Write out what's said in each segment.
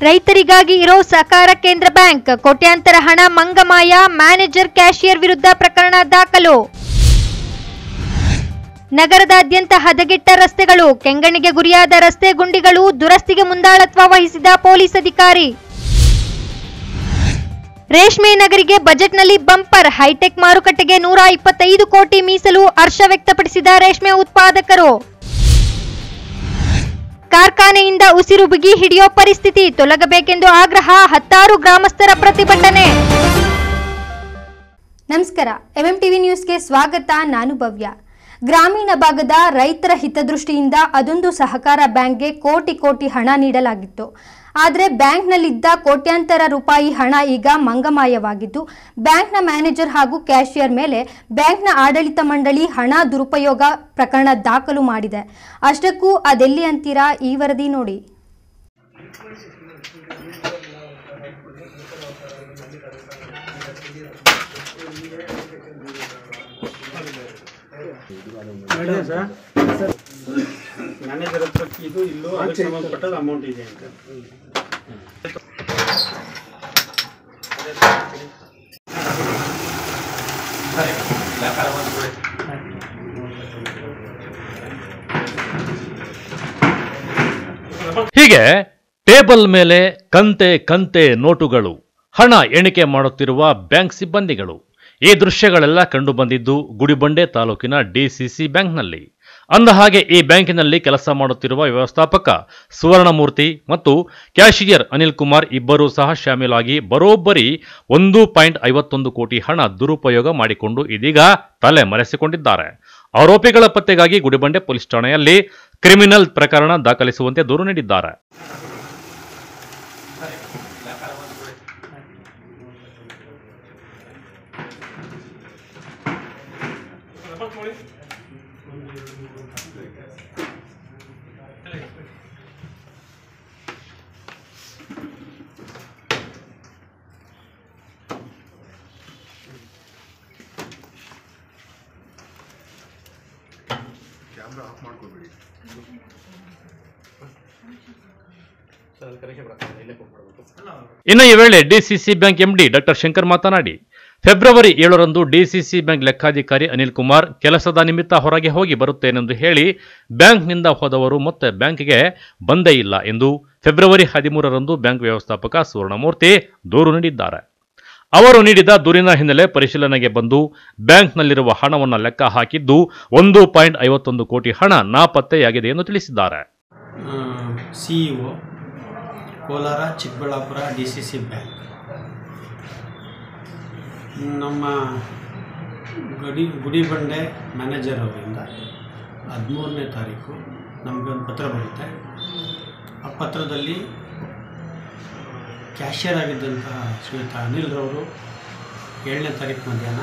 ರೈತರಿಗಾಗಿ ಇರೋ ಸಹಕಾರ ಕೇಂದ್ರ ಬ್ಯಾಂಕ್ ಕೋಟ್ಯಾಂತರ ಹಣ ಮಂಗಮಾಯ ಮ್ಯಾನೇಜರ್ ಕ್ಯಾಶಿಯರ್ ವಿರುದ್ಧ ಪ್ರಕರಣ ದಾಖಲು ನಗರದಾದ್ಯಂತ ಹದಗೆಟ್ಟ ರಸ್ತೆಗಳು ಕೆಂಗಣಿಗೆ ಗುರಿಯಾದ ರಸ್ತೆ ಗುಂಡಿಗಳು ದುರಸ್ತಿಗೆ ಮುಂದಾಳತ್ವ ವಹಿಸಿದ ಪೊಲೀಸ್ ಅಧಿಕಾರಿ ರೇಷ್ಮೆ ನಗರಿಗೆ ಬಜೆಟ್ನಲ್ಲಿ ಬಂಪರ್ ಹೈಟೆಕ್ ಮಾರುಕಟ್ಟೆಗೆ ನೂರ ಇಪ್ಪತ್ತೈದು ಕೋಟಿ ಮೀಸಲು ಹರ್ಷ ವ್ಯಕ್ತಪಡಿಸಿದ ರೇಷ್ಮೆ ಉತ್ಪಾದಕರು ಕಾರ್ಖಾನೆಯಿಂದ ಉಸಿರು ಬಿಗಿ ಹಿಡಿಯೋ ಪರಿಸ್ಥಿತಿ ತೊಲಗಬೇಕೆಂದು ಆಗ್ರಹ ಹತ್ತಾರು ಗ್ರಾಮಸ್ಥರ ಪ್ರತಿಭಟನೆ ನಮಸ್ಕಾರ ಎಂಎಂ ಟಿವಿ ನ್ಯೂಸ್ಗೆ ಸ್ವಾಗತ ನಾನು ಭವ್ಯ ಗ್ರಾಮೀಣ ಭಾಗದ ರೈತರ ಹಿತದೃಷ್ಟಿಯಿಂದ ಅದೊಂದು ಸಹಕಾರ ಬ್ಯಾಂಕ್ಗೆ ಕೋಟಿ ಕೋಟಿ ಹಣ ನೀಡಲಾಗಿತ್ತು ಆದರೆ ಬ್ಯಾಂಕ್ನಲ್ಲಿದ್ದ ಕೋಟ್ಯಾಂತರ ರೂಪಾಯಿ ಹಣ ಈಗ ಮಂಗಮಾಯವಾಗಿದ್ದು ಬ್ಯಾಂಕ್ನ ಮ್ಯಾನೇಜರ್ ಹಾಗೂ ಕ್ಯಾಶಿಯರ್ ಮೇಲೆ ಬ್ಯಾಂಕ್ನ ಆಡಳಿತ ಮಂಡಳಿ ಹಣ ದುರುಪಯೋಗ ಪ್ರಕರಣ ದಾಖಲು ಮಾಡಿದೆ ಅಷ್ಟಕ್ಕೂ ಅದೆಲ್ಲಿ ಅಂತೀರಾ ಈ ವರದಿ ನೋಡಿ ಮೇಡಮ್ ಸರ್ ಮ್ಯಾನೇಜರ್ ಹತ್ರ ಇದು ಇಲ್ಲೂ ಅದಕ್ಕೆ ಸಂಬಂಧಪಟ್ಟದ ಅಮೌಂಟ್ ಇದೆ ಅಂತ ಹೀಗೆ ಟೇಬಲ್ ಮೇಲೆ ಕಂತೆ ಕಂತೆ ನೋಟುಗಳು ಹಣ ಎಣಿಕೆ ಮಾಡುತ್ತಿರುವ ಬ್ಯಾಂಕ್ ಸಿಬ್ಬಂದಿಗಳು ಈ ದೃಶ್ಯಗಳೆಲ್ಲ ಕಂಡುಬಂದಿದ್ದು ಗುಡಿಬಂಡೆ ತಾಲೂಕಿನ ಡಿಸಿಸಿ ಬ್ಯಾಂಕ್ನಲ್ಲಿ ಅಂದಹಾಗೆ ಈ ಬ್ಯಾಂಕಿನಲ್ಲಿ ಕೆಲಸ ಮಾಡುತ್ತಿರುವ ವ್ಯವಸ್ಥಾಪಕ ಸುವರ್ಣಮೂರ್ತಿ ಮತ್ತು ಕ್ಯಾಶಿಯರ್ ಅನಿಲ್ ಕುಮಾರ್ ಇಬ್ಬರೂ ಸಹ ಶಾಮೀಲಾಗಿ ಬರೋಬ್ಬರಿ ಒಂದು ಪಾಯಿಂಟ್ ಐವತ್ತೊಂದು ಕೋಟಿ ಹಣ ದುರುಪಯೋಗ ಮಾಡಿಕೊಂಡು ಇದೀಗ ತಲೆ ಮರೆಸಿಕೊಂಡಿದ್ದಾರೆ ಆರೋಪಿಗಳ ಪತ್ತೆಗಾಗಿ ಗುಡಿಬಂಡೆ ಪೊಲೀಸ್ ಠಾಣೆಯಲ್ಲಿ ಕ್ರಿಮಿನಲ್ ಪ್ರಕರಣ ದಾಖಲಿಸುವಂತೆ ದೂರು ನೀಡಿದ್ದಾರೆ ಇನ್ನು ಈ ವೇಳೆ DCC bank MD doctor Shankar ಮಾತನಾಡಿ ಫೆಬ್ರವರಿ ಏಳರಂದು ಡಿಸಿಸಿ ಬ್ಯಾಂಕ್ ಲೆಕ್ಕಾಧಿಕಾರಿ ಅನಿಲ್ ಕುಮಾರ್ ಕೆಲಸದ ನಿಮಿತ್ತ ಹೊರಗೆ ಹೋಗಿ ಬರುತ್ತೇನೆಂದು ಹೇಳಿ ಬ್ಯಾಂಕ್ನಿಂದ ಹೋದವರು ಮತ್ತೆ ಬ್ಯಾಂಕ್ಗೆ ಬಂದೇ ಇಲ್ಲ ಎಂದು ಫೆಬ್ರವರಿ ಹದಿಮೂರರಂದು ಬ್ಯಾಂಕ್ ವ್ಯವಸ್ಥಾಪಕ ಸುವರ್ಣಮೂರ್ತಿ ದೂರು ನೀಡಿದ್ದಾರೆ ಅವರು ನೀಡಿದ ದೂರಿನ ಹಿನ್ನೆಲೆ ಪರಿಶೀಲನೆಗೆ ಬಂದು ಬ್ಯಾಂಕ್ನಲ್ಲಿರುವ ಹಣವನ್ನು ಲೆಕ್ಕ ಹಾಕಿದ್ದು ಒಂದು ಪಾಯಿಂಟ್ ಐವತ್ತೊಂದು ಕೋಟಿ ಹಣ ನಾಪತ್ತೆಯಾಗಿದೆ ಎಂದು ತಿಳಿಸಿದ್ದಾರೆ C E O Kolar Chikkaballapur D C C bank ನಮ್ಮ ಗಡಿ ಗುಡಿಬಂಡೆ ಮ್ಯಾನೇಜರ್ ಅವರಿಂದ ಹದಿಮೂರನೇ ತಾರೀಕು ನಮಗೊಂದು ಪತ್ರ ಬರುತ್ತೆ ಆ ಪತ್ರದಲ್ಲಿ ಕ್ಯಾಶಿಯರ್ ಆಗಿದ್ದಂತಹ ಶ್ರೀಯುತ ಅನಿಲ್ರವರು ಏಳನೇ ತಾರೀಕು ಮಧ್ಯಾಹ್ನ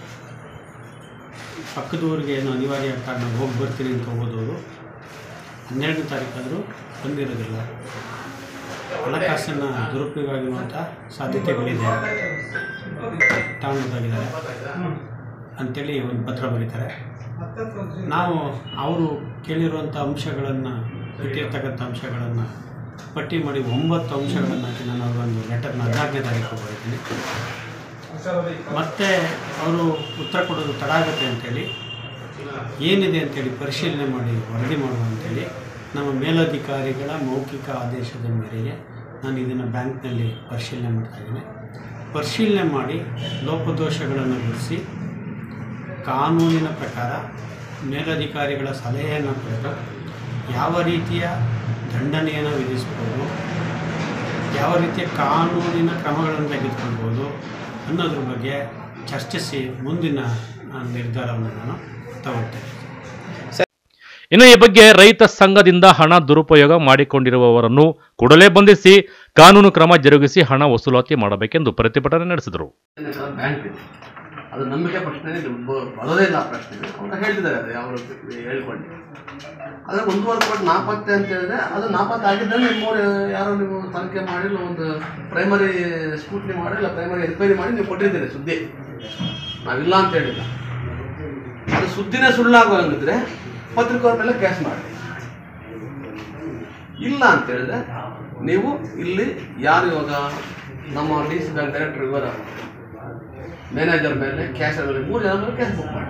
ಪಕ್ಕದ ಊರಿಗೆ ಏನೋ ಅನಿವಾರ್ಯ ಕಾರಣ ಹೋಗಿ ಬರ್ತೀನಿ ಅಂತ ಹೋದವರು ಹನ್ನೆರಡನೇ ತಾರೀಕಾದರೂ ಬಂದಿರೋದಿಲ್ಲ ಹಣಕಾಸಿನ ದುರುಪಯೋಗ ಆಗಿರುವಂಥ ಸಾಧ್ಯತೆಗಳಿದೆ ತಗೊಂಡೋಗಿದ್ದಾರೆ ಅಂಥೇಳಿ ಒಂದು ಪತ್ರ ಬರೀತಾರೆ ನಾವು ಅವರು ಕೇಳಿರುವಂಥ ಅಂಶಗಳನ್ನು ಇಟ್ಟಿರ್ತಕ್ಕಂಥ ಅಂಶಗಳನ್ನು ಪಟ್ಟಿ ಮಾಡಿ ಒಂಬತ್ತು ಅಂಶಗಳನ್ನು ಹಾಕಿ ನಾನು ಅವ್ರಿಗೊಂದು ಲೆಟರ್ನ ಹದಿನಾಲ್ಕನೇ ತಾರೀಕು ಬರೀತೀನಿ ಮತ್ತೆ ಅವರು ಉತ್ತರ ಕೊಡೋದು ತಡ ಆಗುತ್ತೆ ಅಂತೇಳಿ ಏನಿದೆ ಅಂತೇಳಿ ಪರಿಶೀಲನೆ ಮಾಡಿ ವರದಿ ಮಾಡುವ ಅಂತೇಳಿ ನಮ್ಮ ಮೇಲಧಿಕಾರಿಗಳ ಮೌಖಿಕ ಆದೇಶದ ಮೇರೆಗೆ ನಾನು ಇದನ್ನು ಬ್ಯಾಂಕ್ನಲ್ಲಿ ಪರಿಶೀಲನೆ ಮಾಡ್ತಾ ಇದ್ದೀನಿ ಪರಿಶೀಲನೆ ಮಾಡಿ ಲೋಪದೋಷಗಳನ್ನು ಗುರುತಿಸಿ ಕಾನೂನಿನ ಪ್ರಕಾರ ಮೇಲಧಿಕಾರಿಗಳ ಸಲಹೆಯನ್ನು ಪಡೆದು ಯಾವ ರೀತಿಯ ದಂಡನೆಯನ್ನು ವಿಧಿಸ್ಬೋದು ಯಾವ ರೀತಿಯ ಕಾನೂನಿನ ಕ್ರಮಗಳನ್ನು ತೆಗೆದುಕೊಳ್ಬೋದು ಅನ್ನೋದ್ರ ಬಗ್ಗೆ ಚರ್ಚಿಸಿ ಮುಂದಿನ ಆ, ನಿರ್ಧಾರವನ್ನು ನಾನು ತಗೊಳ್ತೇನೆ ಇನ್ನು ಈ ಬಗ್ಗೆ ರೈತ ಸಂಘದಿಂದ ಹಣ ದುರುಪಯೋಗ ಮಾಡಿಕೊಂಡಿರುವವರನ್ನು ಕೂಡಲೇ ಬಂಧಿಸಿ ಕಾನೂನು ಕ್ರಮ ಜರುಗಿಸಿ ಹಣ ವಸೂಲಾತಿ ಮಾಡಬೇಕೆಂದು ಪ್ರತಿಭಟನೆ ನಡೆಸಿದರು ಬ್ಯಾಂಕ್ ಇದೆ ಅದು ನಂಬಿಕೆ ಪ್ರಶ್ನೆ ಬ- ಬರೋದೇ ಇಲ್ಲ ಆ ಪ್ರಶ್ನೆ ಅವ್ರು ಹೇಳ್ತಿದ್ದಾರೆ ಅದು ಯಾವ ಹೇಳ್ಕೊಂಡು ಆದರೆ ಒಂದೂವರೆ ಕೋಟಿ ನಾಪತ್ತೆ ಅಂತ ಹೇಳಿದ್ರೆ ಅದು ನಾಪತ್ತೆ ಆಗಿದ್ದರೆ ನಿಮ್ಮವ್ರು ಯಾರೋ ನೀವು ತನಿಖೆ ಮಾಡಿ ಇಲ್ಲ ಒಂದು ಪ್ರೈಮರಿ ಸ್ಕೂಟ್ನಿ ಮಾಡಿ ಇಲ್ಲ ಪ್ರೈಮರಿ ಎನ್ಕ್ವೈರಿ ಮಾಡಿ ನೀವು ಕೊಟ್ಟಿದ್ದೀರಿ ಸುದ್ದಿ ನಾವಿಲ್ಲ ಅಂತ ಹೇಳಿಲ್ಲ ಅದು ಸುದ್ದಿನೇ ಸುಳ್ಳಾಗೋ ಹಂಗಿದ್ರೆ ಪತ್ರಿಕೋರ ಮೇಲೆ ಕೇಸ್ ಮಾಡಿ ಇಲ್ಲ ಅಂತ ಹೇಳಿದ್ರೆ ನೀವು ಇಲ್ಲಿ ಯಾರು ಇವಾಗ ನಮ್ಮ ಡಿ ಸಿ ಬ್ಯಾಂಕ್ ಡೈರೆಕ್ಟರ್ ಇವರ ಮ್ಯಾನೇಜರ್ ಮೇಲೆ ಕ್ಯಾಶರ್ ಮೇಲೆ ಮೂರು ಜನ ಮೇಲೆ ಕೇಸ್ ಬುಕ್ ಮಾಡಿ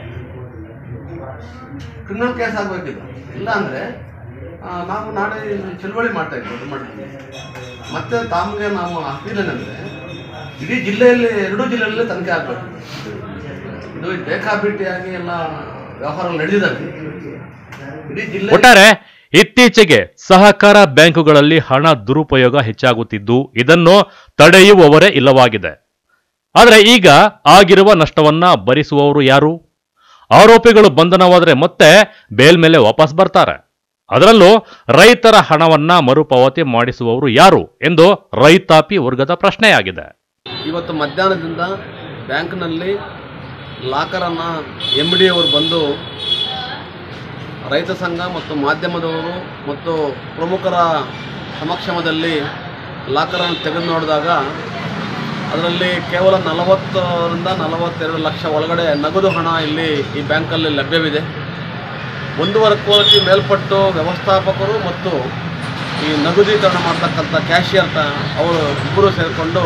ಕ್ರಿಮಿನಲ್ ಕೇಸ್ ಆಗಬೇಕಿದ್ದು ಇಲ್ಲ ಅಂದರೆ ನಾವು ನಾಳೆ ಚಳುವಳಿ ಮಾಡ್ತಾ ಇದ್ವಿ ಅದು ಮಾಡ್ತೀವಿ ಮತ್ತೆ ತಮಗೆ ನಾವು ಅಪೀಲ್ ಏನಂದರೆ ಇಡೀ ಜಿಲ್ಲೆಯಲ್ಲಿ ಎರಡೂ ಜಿಲ್ಲೆಯಲ್ಲಿ ತನಿಖೆ ಆಗಬೇಕು ಇದು ಬೇಕಾಬಿಟ್ಟಿಯಾಗಿ ಎಲ್ಲ ವ್ಯವಹಾರ ನಡೆದಿದ್ದಾವೆ ಇಡೀ ಜಿಲ್ಲೆ ಒಟ್ಟಾರೆ ಇತ್ತೀಚೆಗೆ ಸಹಕಾರ ಬ್ಯಾಂಕುಗಳಲ್ಲಿ ಹಣ ದುರುಪಯೋಗ ಹೆಚ್ಚಾಗುತ್ತಿದ್ದು ಇದನ್ನು ತಡೆಯುವವರೇ ಇಲ್ಲವಾಗಿದೆ ಆದರೆ ಈಗ ಆಗಿರುವ ನಷ್ಟವನ್ನ ಭರಿಸುವವರು ಯಾರು ಆರೋಪಿಗಳು ಬಂಧನವಾದರೆ ಮತ್ತೆ ಬೇಲ್ ಮೇಲೆ ವಾಪಸ್ ಬರ್ತಾರೆ ಅದರಲ್ಲೂ ರೈತರ ಹಣವನ್ನ ಮರುಪಾವತಿ ಮಾಡಿಸುವವರು ಯಾರು ಎಂದು ರೈತಾಪಿ ವರ್ಗದ ಪ್ರಶ್ನೆಯಾಗಿದೆ ಇವತ್ತು ಮಧ್ಯಾಹ್ನದಿಂದ ಬ್ಯಾಂಕ್ನಲ್ಲಿ ಲಾಕರನ್ನು ಎಮ್ ಡಿ ಅವರು ಬಂದು ರೈತ ಸಂಘ ಮತ್ತು ಮಾಧ್ಯಮದವರು ಮತ್ತು ಪ್ರಮುಖರ ಸಮಕ್ಷಮದಲ್ಲಿ ಲಾಕರನ್ನು ತೆಗೆದು ನೋಡಿದಾಗ ಅದರಲ್ಲಿ ಕೇವಲ ನಲವತ್ತರಿಂದ ನಲವತ್ತೆರಡು ಲಕ್ಷ ಒಳಗಡೆ ನಗದು ಹಣ ಇಲ್ಲಿ ಈ ಬ್ಯಾಂಕಲ್ಲಿ ಲಭ್ಯವಿದೆ ಒಂದೂವರೆ ಕೋಟಿ ಮೇಲ್ಪಟ್ಟು ವ್ಯವಸ್ಥಾಪಕರು ಮತ್ತು ಈ ನಗದೀಕರಣ ಮಾಡ್ತಕ್ಕಂಥ ಕ್ಯಾಶಿಯರ್ ತ ಅವರು ಇಬ್ಬರು ಸೇರಿಕೊಂಡು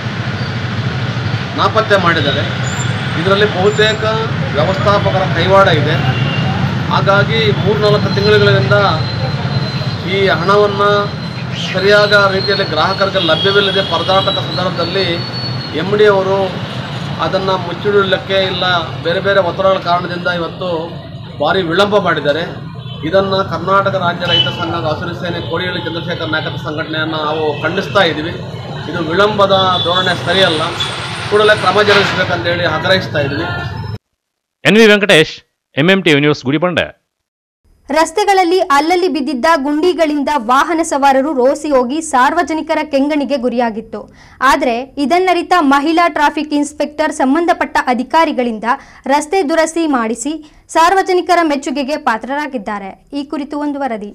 ನಾಪತ್ತೆ ಮಾಡಿದ್ದಾರೆ ಇದರಲ್ಲಿ ಬಹುತೇಕ ವ್ಯವಸ್ಥಾಪಕರ ಕೈವಾಡ ಇದೆ ಹಾಗಾಗಿ ಮೂರ್ನಾಲ್ಕು ತಿಂಗಳುಗಳಿಂದ ಈ ಹಣವನ್ನು ಸರಿಯಾದ ರೀತಿಯಲ್ಲಿ ಗ್ರಾಹಕರಿಗೆ ಲಭ್ಯವಿಲ್ಲದೆ ಪರದಾಟದ ಸಂದರ್ಭದಲ್ಲಿ ಎಮ್ ಡಿ ಅವರು ಅದನ್ನು ಮುಚ್ಚಿಡಲಿಕ್ಕೆ ಇಲ್ಲ ಬೇರೆ ಬೇರೆ ಒತ್ತಡಗಳ ಕಾರಣದಿಂದ ಇವತ್ತು ಭಾರಿ ವಿಳಂಬ ಮಾಡಿದ್ದಾರೆ ಇದನ್ನು ಕರ್ನಾಟಕ ರಾಜ್ಯ ರೈತ ಸಂಘ ಹಸಿರು ಸೇನೆ ಕೋಡಿಹಳ್ಳಿ ಚಂದ್ರಶೇಖರ್ ನಾಯಕತ್ವ ಸಂಘಟನೆಯನ್ನು ನಾವು ಖಂಡಿಸ್ತಾ ಇದ್ದೀವಿ ಇದು ವಿಳಂಬದ ಧೋರಣೆ ಸರಿಯಲ್ಲ ಕೂಡಲೇ ಕ್ರಮ ಜರುಗಿಸಬೇಕಂತೇಳಿ ಆಗ್ರಹಿಸ್ತಾ ಇದ್ದೀವಿ N V Venkatesh MMT news Gudibande ರಸ್ತೆಗಳಲ್ಲಿ ಅಲ್ಲಲ್ಲಿ ಬಿದ್ದಿದ್ದ ಗುಂಡಿಗಳಿಂದ ವಾಹನ ಸವಾರರು ರೋಸಿ ಹೋಗಿ ಸಾರ್ವಜನಿಕರ ಕೆಂಗಣಿಗೆ ಗುರಿಯಾಗಿತ್ತು ಆದರೆ ಇದನ್ನರಿತ ಮಹಿಳಾ ಟ್ರಾಫಿಕ್ ಇನ್ಸ್ಪೆಕ್ಟರ್ ಸಂಬಂಧಪಟ್ಟ ಅಧಿಕಾರಿಗಳಿಂದ ರಸ್ತೆ ದುರಸ್ತಿ ಮಾಡಿಸಿ ಸಾರ್ವಜನಿಕರ ಮೆಚ್ಚುಗೆಗೆ ಪಾತ್ರರಾಗಿದ್ದಾರೆ ಈ ಕುರಿತು ಒಂದು ವರದಿ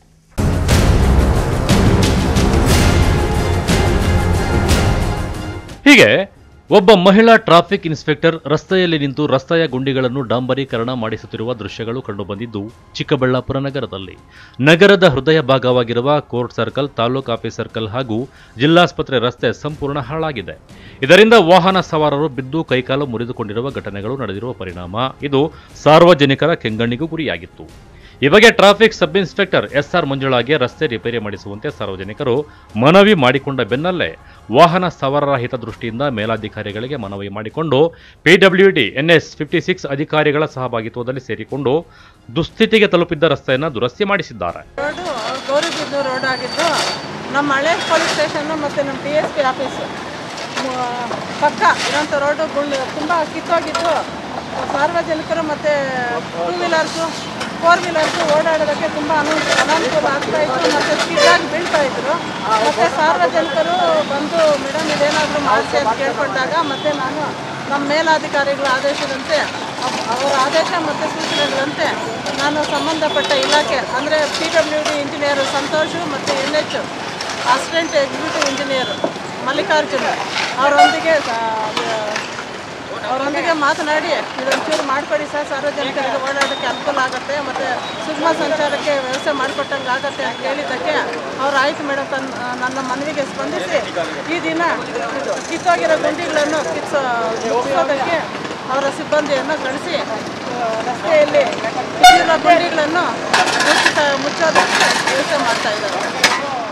ಹೀಗೆ ಒಬ್ಬ ಮಹಿಳಾ ಟ್ರಾಫಿಕ್ ಇನ್ಸ್ಪೆಕ್ಟರ್ ರಸ್ತೆಯಲ್ಲಿ ನಿಂತು ರಸ್ತೆಯ ಗುಂಡಿಗಳನ್ನು ಡಾಂಬರೀಕರಣ ಮಾಡಿಸುತ್ತಿರುವ ದೃಶ್ಯಗಳು ಕಂಡುಬಂದಿದ್ದು ಚಿಕ್ಕಬಳ್ಳಾಪುರ ನಗರದಲ್ಲಿ ನಗರದ ಹೃದಯ ಭಾಗವಾಗಿರುವ court circle taluk office circle ಹಾಗೂ ಜಿಲ್ಲಾಸ್ಪತ್ರೆ ರಸ್ತೆ ಸಂಪೂರ್ಣ ಹಾಳಾಗಿದೆ ಇದರಿಂದ ವಾಹನ ಸವಾರರು ಬಿದ್ದು ಕೈಕಾಲು ಮುರಿದುಕೊಂಡಿರುವ ಘಟನೆಗಳು ನಡೆದಿರುವ ಪರಿಣಾಮ ಇದು ಸಾರ್ವಜನಿಕರ ಕೆಂಗಣ್ಣಿಗೂ ಗುರಿಯಾಗಿತ್ತು ಈ ಬಗ್ಗೆ ಟ್ರಾಫಿಕ್ ಸಬ್ ಇನ್ಸ್ಪೆಕ್ಟರ್ ಎಸ್ಆರ್ ಮಂಜುಳಾಗೆ ರಸ್ತೆ ರಿಪೇರಿ ಮಾಡಿಸುವಂತೆ ಸಾರ್ವಜನಿಕರು ಮನವಿ ಮಾಡಿಕೊಂಡ ಬೆನ್ನಲ್ಲೇ ವಾಹನ ಸವಾರರ ಹಿತದೃಷ್ಟಿಯಿಂದ ಮೇಲಾಧಿಕಾರಿಗಳಿಗೆ ಮನವಿ ಮಾಡಿಕೊಂಡು ಪಿಡಬ್ಲ್ಯೂಡಿ ಎನ್ಎಸ್ ಫಿಫ್ಟಿ ಸಿಕ್ಸ್ ಅಧಿಕಾರಿಗಳ ಸಹಭಾಗಿತ್ವದಲ್ಲಿ ಸೇರಿಕೊಂಡು ದುಸ್ಥಿತಿಗೆ ತಲುಪಿದ್ದ ರಸ್ತೆಯನ್ನು ದುರಸ್ತಿ ಮಾಡಿಸಿದ್ದಾರೆ ರೋಡು ಗೌರಿಬಿದೂರು ರೋಡ್ ಆಗಿದ್ದು ನಮ್ಮ ಹಳೆ ಪೊಲೀಸ್ ಸ್ಟೇಷನ್ನು ಮತ್ತು ನಮ್ಮ ಡಿ ಎಸ್ ಪಿ ಆಫೀಸು ಮ- ಪಕ್ಕ ಇರೋಂಥ ರೋಡು ಗುಳ್ಳು ತುಂಬ ಕಿತ್ತೋಗಿದ್ದು ಸಾರ್ವಜನಿಕರು ಮತ್ತು ಟೂ ವೀಲರ್ಸು ಫೋರ್ ವೀಲರ್ಸು ಓಡಾಡೋದಕ್ಕೆ ತುಂಬ ಅನು ಅನಾನುಕೂಲ ಆಗ್ತಾ ಇತ್ತು ಮತ್ತು ಸ್ಕಿಡ್ಡಾಗಿ ಬೀಳ್ತಾ ಇದ್ರು ಮತ್ತು ಸಾರ್ವಜನಿಕರು ಬಂದು ಮೇಡಮ್ ಇದೇನಾದರೂ ಮಾಡಿಸಿ ಅಂತ ಕೇಳ್ಕೊಂಡಾಗ ಮತ್ತು ನಾನು ನಮ್ಮ ಮೇಲಾಧಿಕಾರಿಗಳ ಆದೇಶದಂತೆ ಅವ್- ಅವರ ಆದೇಶ ಮತ್ತು ಸೂಚನೆಗಳಂತೆ ನಾನು ಸಂಬಂಧಪಟ್ಟ ಇಲಾಖೆ ಅಂದರೆ P W D engineer Santosh ಮತ್ತು N H assistant executive engineer Mallikarjuna ಅವರೊಂದಿಗೆ ಅವರೊಂದಿಗೆ ಮಾತನಾಡಿ ಇದೊಂಚೂರು ಮಾಡಿಕೊಡಿ ಸರ್ ಸಾರ್ವಜನಿಕರಿಗೆ ಓಡಾಡೋಕ್ಕೆ ಅನುಕೂಲ ಆಗುತ್ತೆ ಮತ್ತು ಸುಗಮ ಸಂಚಾರಕ್ಕೆ ವ್ಯವಸ್ಥೆ ಮಾಡಿಕೊಟ್ಟಂಗೆ ಆಗುತ್ತೆ ಅಂತ ಹೇಳಿದ್ದಕ್ಕೆ ಅವ್ರು ಆಯಿತು ಮೇಡಮ್ ತನ್ನ ನನ್ನ ಮನವಿಗೆ ಸ್ಪಂದಿಸಿ ಈ ದಿನ ಇದು ಕಿತ್ತೋಗಿರೋ ಗುಂಡಿಗಳನ್ನು ಕಿತ್ಸೋ ಮುಗಿಸೋದಕ್ಕೆ ಅವರ ಸಿಬ್ಬಂದಿಯನ್ನು ಕಳಿಸಿ ಆ, ರಸ್ತೆಯಲ್ಲಿ ಕಿತ್ತಿರೋ ಗುಂಡಿಗಳನ್ನು ಮುಚ್ಚ ಮುಚ್ಚೋದಕ್ಕೆ ವ್ಯವಸ್ಥೆ ಮಾಡ್ತಾ ಇದ್ದಾರೆ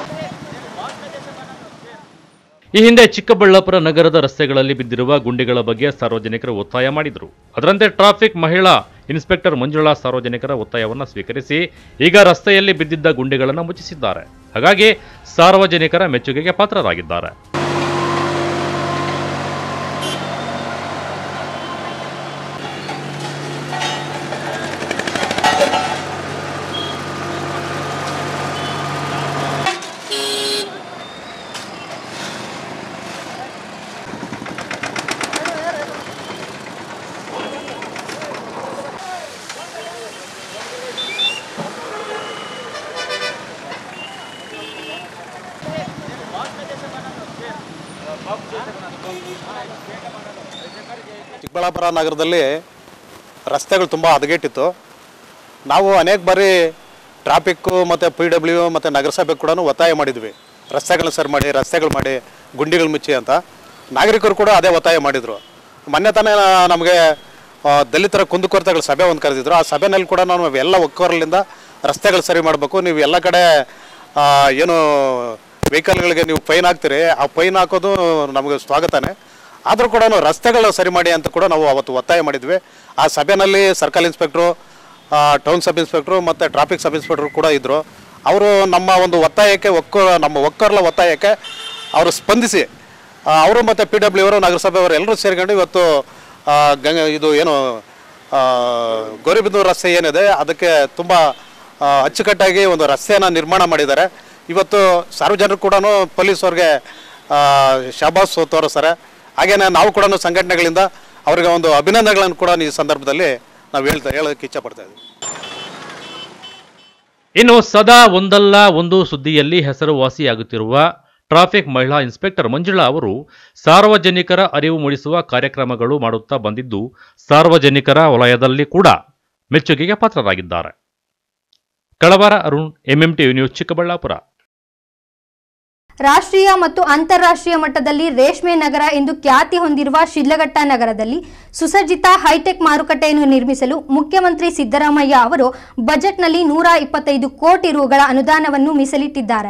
ಈ ಹಿಂದೆ ಚಿಕ್ಕಬಳ್ಳಾಪುರ ನಗರದ ರಸ್ತೆಗಳಲ್ಲಿ ಬಿದ್ದಿರುವ ಗುಂಡಿಗಳ ಬಗ್ಗೆ ಸಾರ್ವಜನಿಕರು ಒತ್ತಾಯ ಮಾಡಿದರು ಅದರಂತೆ ಟ್ರಾಫಿಕ್ ಮಹಿಳಾ ಇನ್ಸ್ಪೆಕ್ಟರ್ ಮಂಜುಳಾ ಸಾರ್ವಜನಿಕರ ಒತ್ತಾಯವನ್ನು ಸ್ವೀಕರಿಸಿ ಈಗ ರಸ್ತೆಯಲ್ಲಿ ಬಿದ್ದಿದ್ದ ಗುಂಡಿಗಳನ್ನು ಮುಚ್ಚಿಸಿದ್ದಾರೆ ಹಾಗಾಗಿ ಸಾರ್ವಜನಿಕರ ಮೆಚ್ಚುಗೆಗೆ ಪಾತ್ರರಾಗಿದ್ದಾರೆ ಚಿಕ್ಕಬಳ್ಳಾಪುರ ನಗರದಲ್ಲಿ ರಸ್ತೆಗಳು ತುಂಬ ಹದಗೆಟ್ಟಿತ್ತು ನಾವು ಅನೇಕ ಬಾರಿ ಟ್ರಾಫಿಕ್ಕು ಮತ್ತು ಪಿ ಡಬ್ಲ್ಯೂ ಮತ್ತು ನಗರಸಭೆ ಕೂಡ ಒತ್ತಾಯ ಮಾಡಿದ್ವಿ ರಸ್ತೆಗಳನ್ನ ಸರಿ ಮಾಡಿ ರಸ್ತೆಗಳು ಮಾಡಿ ಗುಂಡಿಗಳು ಮುಚ್ಚಿ ಅಂತ ನಾಗರಿಕರು ಕೂಡ ಅದೇ ಒತ್ತಾಯ ಮಾಡಿದರು ಮೊನ್ನೆ ತಾನೇ ನಮಗೆ ಆ, ದಲಿತರ ಕುಂದುಕೊರತೆಗಳ ಸಭೆ ಒಂದು ಕರೆದಿದ್ರು ಆ ಸಭೆನಲ್ಲಿ ಕೂಡ ನಾವು ಎಲ್ಲ ಒಕ್ಕೊರಲಿಂದ ರಸ್ತೆಗಳು ಸರಿ ಮಾಡಬೇಕು ನೀವು ಎಲ್ಲ ಕಡೆ ಆ, ಏನು ವೆಹಿಕಲ್ಗಳಿಗೆ ನೀವು ಫೈನ್ ಹಾಕ್ತೀರಿ ಆ ಫೈನ್ ಹಾಕೋದು ನಮಗೆ ಸ್ವಾಗತನೇ ಆದರೂ ಕೂಡ ರಸ್ತೆಗಳು ಸರಿ ಮಾಡಿ ಅಂತ ಕೂಡ ನಾವು ಅವತ್ತು ಒತ್ತಾಯ ಮಾಡಿದ್ವಿ ಆ ಸಭೆಯಲ್ಲಿ ಸರ್ಕಲ್ ಇನ್ಸ್ಪೆಕ್ಟ್ರು ಆ, ಟೌನ್ ಸಬ್ ಇನ್ಸ್ಪೆಕ್ಟ್ರು ಮತ್ತು ಟ್ರಾಫಿಕ್ ಸಬ್ ಇನ್ಸ್ಪೆಕ್ಟ್ರು ಕೂಡ ಇದ್ದರು ಅವರು ನಮ್ಮ ಒಂದು ಒತ್ತಾಯಕ್ಕೆ ಒಕ್ಕೋ ನಮ್ಮ ಒಕ್ಕರ್ಲ ಒತ್ತಾಯಕ್ಕೆ ಅವರು ಸ್ಪಂದಿಸಿ ಆ, ಅವರು ಮತ್ತು ಪಿ ಡಬ್ಲ್ಯೂ ಅವರು ನಗರಸಭೆಯವರು ಎಲ್ಲರೂ ಸೇರ್ಕೊಂಡು ಇವತ್ತು ಆ, ಗಂಗ ಇದು ಏನು ಆ, ಗೌರಿಬಿದೂರು ರಸ್ತೆ ಏನಿದೆ ಅದಕ್ಕೆ ತುಂಬ ಆ, ಅಚ್ಚುಕಟ್ಟಾಗಿ ಒಂದು ರಸ್ತೆಯನ್ನು ನಿರ್ಮಾಣ ಮಾಡಿದ್ದಾರೆ ಇವತ್ತು ಸಾರ್ವಜನಿಕರು ಕೂಡ ಪೊಲೀಸವ್ರಿಗೆ ಆ, ಶಾಬಾಸ್ ತೋರಿಸ್ತಾರೆ ಹಾಗೇನೆ ನಾವು ಕೂಡ ಸಂಘಟನೆಗಳಿಂದ ಅವರಿಗೆ ಒಂದು ಅಭಿನಂದನೆಗಳನ್ನು ಕೂಡ ಈ ಸಂದರ್ಭದಲ್ಲಿ ನಾವು ಹೇಳ್ತಾ ಹೇಳೋದಕ್ಕೆ ಇಚ್ಛಪಡ್ತಾ ಇದ್ದೀವಿ ಇನ್ನು ಸದಾ ಒಂದಲ್ಲ ಒಂದು ಸುದ್ದಿಯಲ್ಲಿ ಹೆಸರುವಾಸಿಯಾಗುತ್ತಿರುವ ಟ್ರಾಫಿಕ್ ಮಹಿಳಾ ಇನ್ಸ್ಪೆಕ್ಟರ್ ಮಂಜುಳಾ ಅವರು ಸಾರ್ವಜನಿಕರ ಅರಿವು ಮೂಡಿಸುವ ಕಾರ್ಯಕ್ರಮಗಳು ಮಾಡುತ್ತಾ ಬಂದಿದ್ದು ಸಾರ್ವಜನಿಕರ ವಲಯದಲ್ಲಿ ಕೂಡ ಮೆಚ್ಚುಗೆಗೆ ಪಾತ್ರರಾಗಿದ್ದಾರೆ ಕಳವಾರ ಅರುಣ್ ಎಂಎಂಟಿ ನ್ಯೂಸ್ ಚಿಕ್ಕಬಳ್ಳಾಪುರ ರಾಷ್ಟ್ರೀಯ ಮತ್ತು ಅಂತಾರಾಷ್ಟ್ರೀಯ ಮಟ್ಟದಲ್ಲಿ ರೇಷ್ಮೆ ನಗರ ಎಂದು ಖ್ಯಾತಿ ಹೊಂದಿರುವ ಶಿಡ್ಲಘಟ್ಟ ನಗರದಲ್ಲಿ ಸುಸಜ್ಜಿತ ಹೈಟೆಕ್ ಮಾರುಕಟ್ಟೆಯನ್ನು ನಿರ್ಮಿಸಲು ಮುಖ್ಯಮಂತ್ರಿ ಸಿದ್ದರಾಮಯ್ಯ ಅವರು ಬಜೆಟ್ನಲ್ಲಿ ನೂರ ಇಪ್ಪತ್ತೈದು ಕೋಟಿ ರುಗಳ ಅನುದಾನವನ್ನು ಮೀಸಲಿಟ್ಟಿದ್ದಾರೆ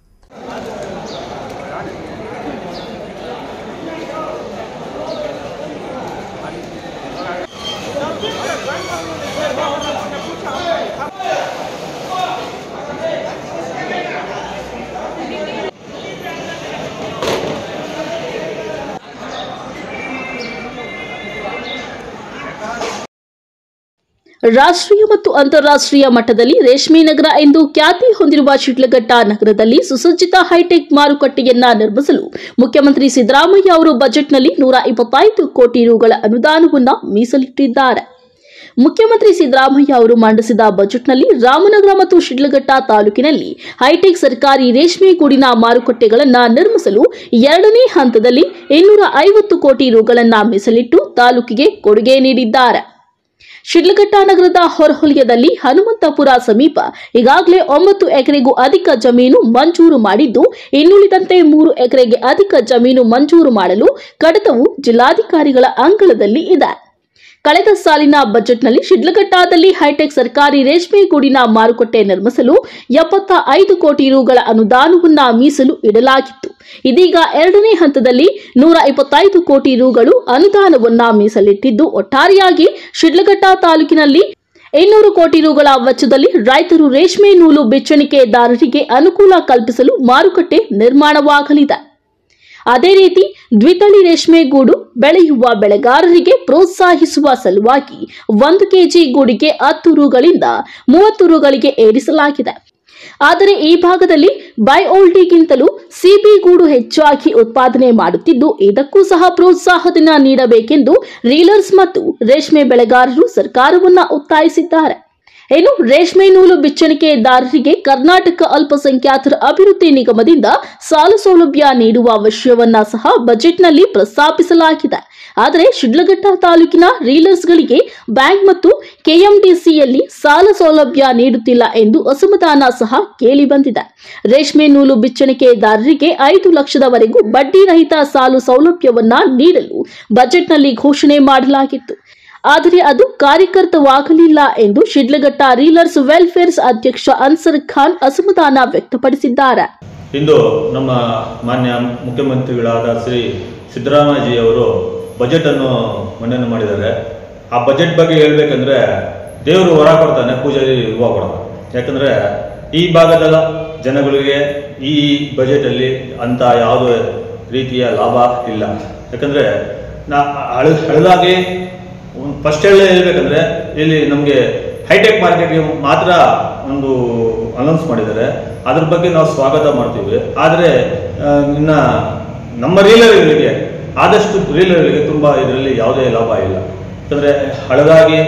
ರಾಷ್ಟ್ರೀಯ ಮತ್ತು ಅಂತಾರಾಷ್ಟ್ರೀಯ ಮಟ್ಟದಲ್ಲಿ ರೇಷ್ಮೆ ನಗರ ಎಂದು ಖ್ಯಾತಿ ಹೊಂದಿರುವ ಶಿಡ್ಲಘಟ್ಟ ನಗರದಲ್ಲಿ ಸುಸಜ್ಜಿತ ಹೈಟೆಕ್ ಮಾರುಕಟ್ಟೆಯನ್ನ ನಿರ್ಮಿಸಲು ಮುಖ್ಯಮಂತ್ರಿ ಸಿದ್ದರಾಮಯ್ಯ ಅವರು ಬಜೆಟ್ನಲ್ಲಿ ನೂರ ಇಪ್ಪತ್ತೈದು ಕೋಟಿ ರುಗಳ ಅನುದಾನವನ್ನ ಮೀಸಲಿಟ್ಟಿದ್ದಾರೆ ಮುಖ್ಯಮಂತ್ರಿ ಸಿದ್ದರಾಮಯ್ಯ ಅವರು ಮಂಡಿಸಿದ ಬಜೆಟ್ನಲ್ಲಿ ರಾಮನಗರ ಮತ್ತು ಶಿಡ್ಲಘಟ್ಟ ತಾಲೂಕಿನಲ್ಲಿ ಹೈಟೆಕ್ ಸರ್ಕಾರಿ ರೇಷ್ಮೆ ಗೂಡಿನ ಮಾರುಕಟ್ಟೆಗಳನ್ನು ನಿರ್ಮಿಸಲು ಎರಡನೇ ಹಂತದಲ್ಲಿ ಇನ್ನೂರ ಐವತ್ತು ಕೋಟಿ ರುಗಳನ್ನ ಮೀಸಲಿಟ್ಟು ತಾಲೂಕಿಗೆ ಕೊಡುಗೆ ನೀಡಿದ್ದಾರೆ ಶಿಡ್ಲಘಟ್ಟ ನಗರದ ಹೊರವಲಯದಲ್ಲಿ ಹನುಮಂತಪುರ ಸಮೀಪ ಈಗಾಗಲೇ ಒಂಬತ್ತು ಎಕರೆಗೂ ಅಧಿಕ ಜಮೀನು ಮಂಜೂರು ಮಾಡಿದ್ದು ಇನ್ನುಳಿದಂತೆ ಮೂರು ಎಕರೆಗೆ ಅಧಿಕ ಜಮೀನು ಮಂಜೂರು ಮಾಡಲು ಕಡತವು ಜಿಲ್ಲಾಧಿಕಾರಿಗಳ ಅಂಗಳದಲ್ಲಿ ಇದೆ ಕಳೆದ ಸಾಲಿನ ಬಜೆಟ್ನಲ್ಲಿ ಶಿಡ್ಲಘಟ್ಟದಲ್ಲಿ ಹೈಟೆಕ್ ಸರ್ಕಾರಿ ರೇಷ್ಮೆ ಗೂಡಿನ ಮಾರುಕಟ್ಟೆ ನಿರ್ಮಿಸಲು ಎಪ್ಪತ್ತ ಐದು ಕೋಟಿ ರುಗಳ ಅನುದಾನವನ್ನ ಮೀಸಲು ಇಡಲಾಗಿತ್ತು ಇದೀಗ ಎರಡನೇ ಹಂತದಲ್ಲಿ ನೂರ ಇಪ್ಪತ್ತೈದು ಕೋಟಿ ರುಗಳು ಅನುದಾನವನ್ನ ಮೀಸಲಿಟ್ಟಿದ್ದು ಒಟ್ಟಾರೆಯಾಗಿ ಶಿಡ್ಲಘಟ್ಟ ತಾಲೂಕಿನಲ್ಲಿ ಇನ್ನೂರು ಕೋಟಿ ರುಗಳ ವೆಚ್ಚದಲ್ಲಿ ರೈತರು ರೇಷ್ಮೆ ನೂಲು ಬಿಚ್ಚಣಿಕೆದಾರರಿಗೆ ಅನುಕೂಲ ಕಲ್ಪಿಸಲು ಮಾರುಕಟ್ಟೆ ನಿರ್ಮಾಣವಾಗಲಿದೆ ಅದೇ ರೀತಿ ದ್ವಿತಳಿ ರೇಷ್ಮೆ ಗೂಡು ಬೆಳೆಯುವ ಬೆಳೆಗಾರರಿಗೆ ಪ್ರೋತ್ಸಾಹಿಸುವ ಸಲುವಾಗಿ ಒಂದು ಕೆಜಿ ಗೂಡಿಗೆ ಹತ್ತು ರುಗಳಿಂದ ಮೂವತ್ತು ರುಗಳಿಗೆ ಏರಿಸಲಾಗಿದೆ ಆದರೆ ಈ ಭಾಗದಲ್ಲಿ ಬೈಓಲ್ಡಿಗಿಂತಲೂ ಸಿಬಿ ಗೂಡು ಹೆಚ್ಚಾಗಿ ಉತ್ಪಾದನೆ ಮಾಡುತ್ತಿದ್ದು ಇದಕ್ಕೂ ಸಹ ಪ್ರೋತ್ಸಾಹಧನ ನೀಡಬೇಕೆಂದು ರೀಲರ್ಸ್ ಮತ್ತು ರೇಷ್ಮೆ ಬೆಳೆಗಾರರು ಸರ್ಕಾರವನ್ನ ಒತ್ತಾಯಿಸಿದ್ದಾರೆ ಇನ್ನು ರೇಷ್ಮೆ ನೂಲು ಬಿಚ್ಚಣಿಕೆದಾರರಿಗೆ ಕರ್ನಾಟಕ ಅಲ್ಪಸಂಖ್ಯಾತರ ಅಭಿವೃದ್ಧಿ ನಿಗಮದಿಂದ ಸಾಲ ಸೌಲಭ್ಯ ನೀಡುವ ವಿಷಯವನ್ನ ಸಹ ಬಜೆಟ್ನಲ್ಲಿ ಪ್ರಸ್ತಾಪಿಸಲಾಗಿದೆ ಆದರೆ ಶಿಡ್ಲಘಟ್ಟ ತಾಲೂಕಿನ ರೀಲರ್ಸ್ಗಳಿಗೆ ಬ್ಯಾಂಕ್ ಮತ್ತು ಕೆಎಂಡಿಸಿಯಲ್ಲಿ ಸಾಲ ಸೌಲಭ್ಯ ನೀಡುತ್ತಿಲ್ಲ ಎಂದು ಅಸಮಾಧಾನ ಸಹ ಕೇಳಿಬಂದಿದೆ ರೇಷ್ಮೆ ನೂಲು ಬಿಚ್ಚಣಿಕೆದಾರರಿಗೆ ಐದು ಲಕ್ಷದವರೆಗೂ ಬಡ್ಡಿ ರಹಿತ ಸಾಲು ಸೌಲಭ್ಯವನ್ನ ನೀಡಲು ಬಜೆಟ್ನಲ್ಲಿ ಘೋಷಣೆ ಮಾಡಲಾಗಿತ್ತು ಆದರೆ ಅದು ಕಾರ್ಯಕರ್ತವಾಗಲಿಲ್ಲ ಎಂದು ಶಿಡ್ಲಘಟ್ಟ ರೀಲರ್ಸ್ ವೆಲ್ಫೇರ್ಸ್ ಅಧ್ಯಕ್ಷ ಅನ್ಸರ್ ಖಾನ್ ಅಸಮಾಧಾನ ವ್ಯಕ್ತಪಡಿಸಿದ್ದಾರೆ ಇಂದು ನಮ್ಮ ಮಾನ್ಯ ಮುಖ್ಯಮಂತ್ರಿಗಳಾದ ಶ್ರೀ ಸಿದ್ದರಾಮಯ್ಯಜಿಯವರು ಬಜೆಟನ್ನು ಮಂಡನೆ ಮಾಡಿದ್ದಾರೆ ಆ ಬಜೆಟ್ ಬಗ್ಗೆ ಹೇಳ್ಬೇಕಂದ್ರೆ ದೇವರು ವರ ಕೊಡ್ತಾನೆ ಪೂಜಾರಿ ಹೂವು ಕೊಡಲ್ಲ ಯಾಕಂದರೆ ಈ ಭಾಗದ ಜನಗಳಿಗೆ ಈ ಬಜೆಟಲ್ಲಿ ಅಂಥ ಯಾವುದೇ ರೀತಿಯ ಲಾಭ ಇಲ್ಲ ಯಾಕಂದರೆ ನಾ ಹಳ ಹಳದಾಗಿ ಫಸ್ಟ್ ಹೇಳಿ ಹೇಳ್ಬೇಕಂದ್ರೆ ಇಲ್ಲಿ ನಮಗೆ ಹೈಟೆಕ್ ಮಾರ್ಕೆಟ್ಗೆ ಮಾತ್ರ ಒಂದು ಅನೌನ್ಸ್ ಮಾಡಿದ್ದಾರೆ ಅದ್ರ ಬಗ್ಗೆ ನಾವು ಸ್ವಾಗತ ಮಾಡ್ತೀವಿ ಆದರೆ ಇನ್ನ ನಮ್ಮ ರೀಲರ್ಗಳಿಗೆ ಆದಷ್ಟು ರೀಲರ್ಗಳಿಗೆ ತುಂಬ ಇದರಲ್ಲಿ ಯಾವುದೇ ಲಾಭ ಇಲ್ಲ ಯಾಕಂದರೆ ಹಳದಾಗಿ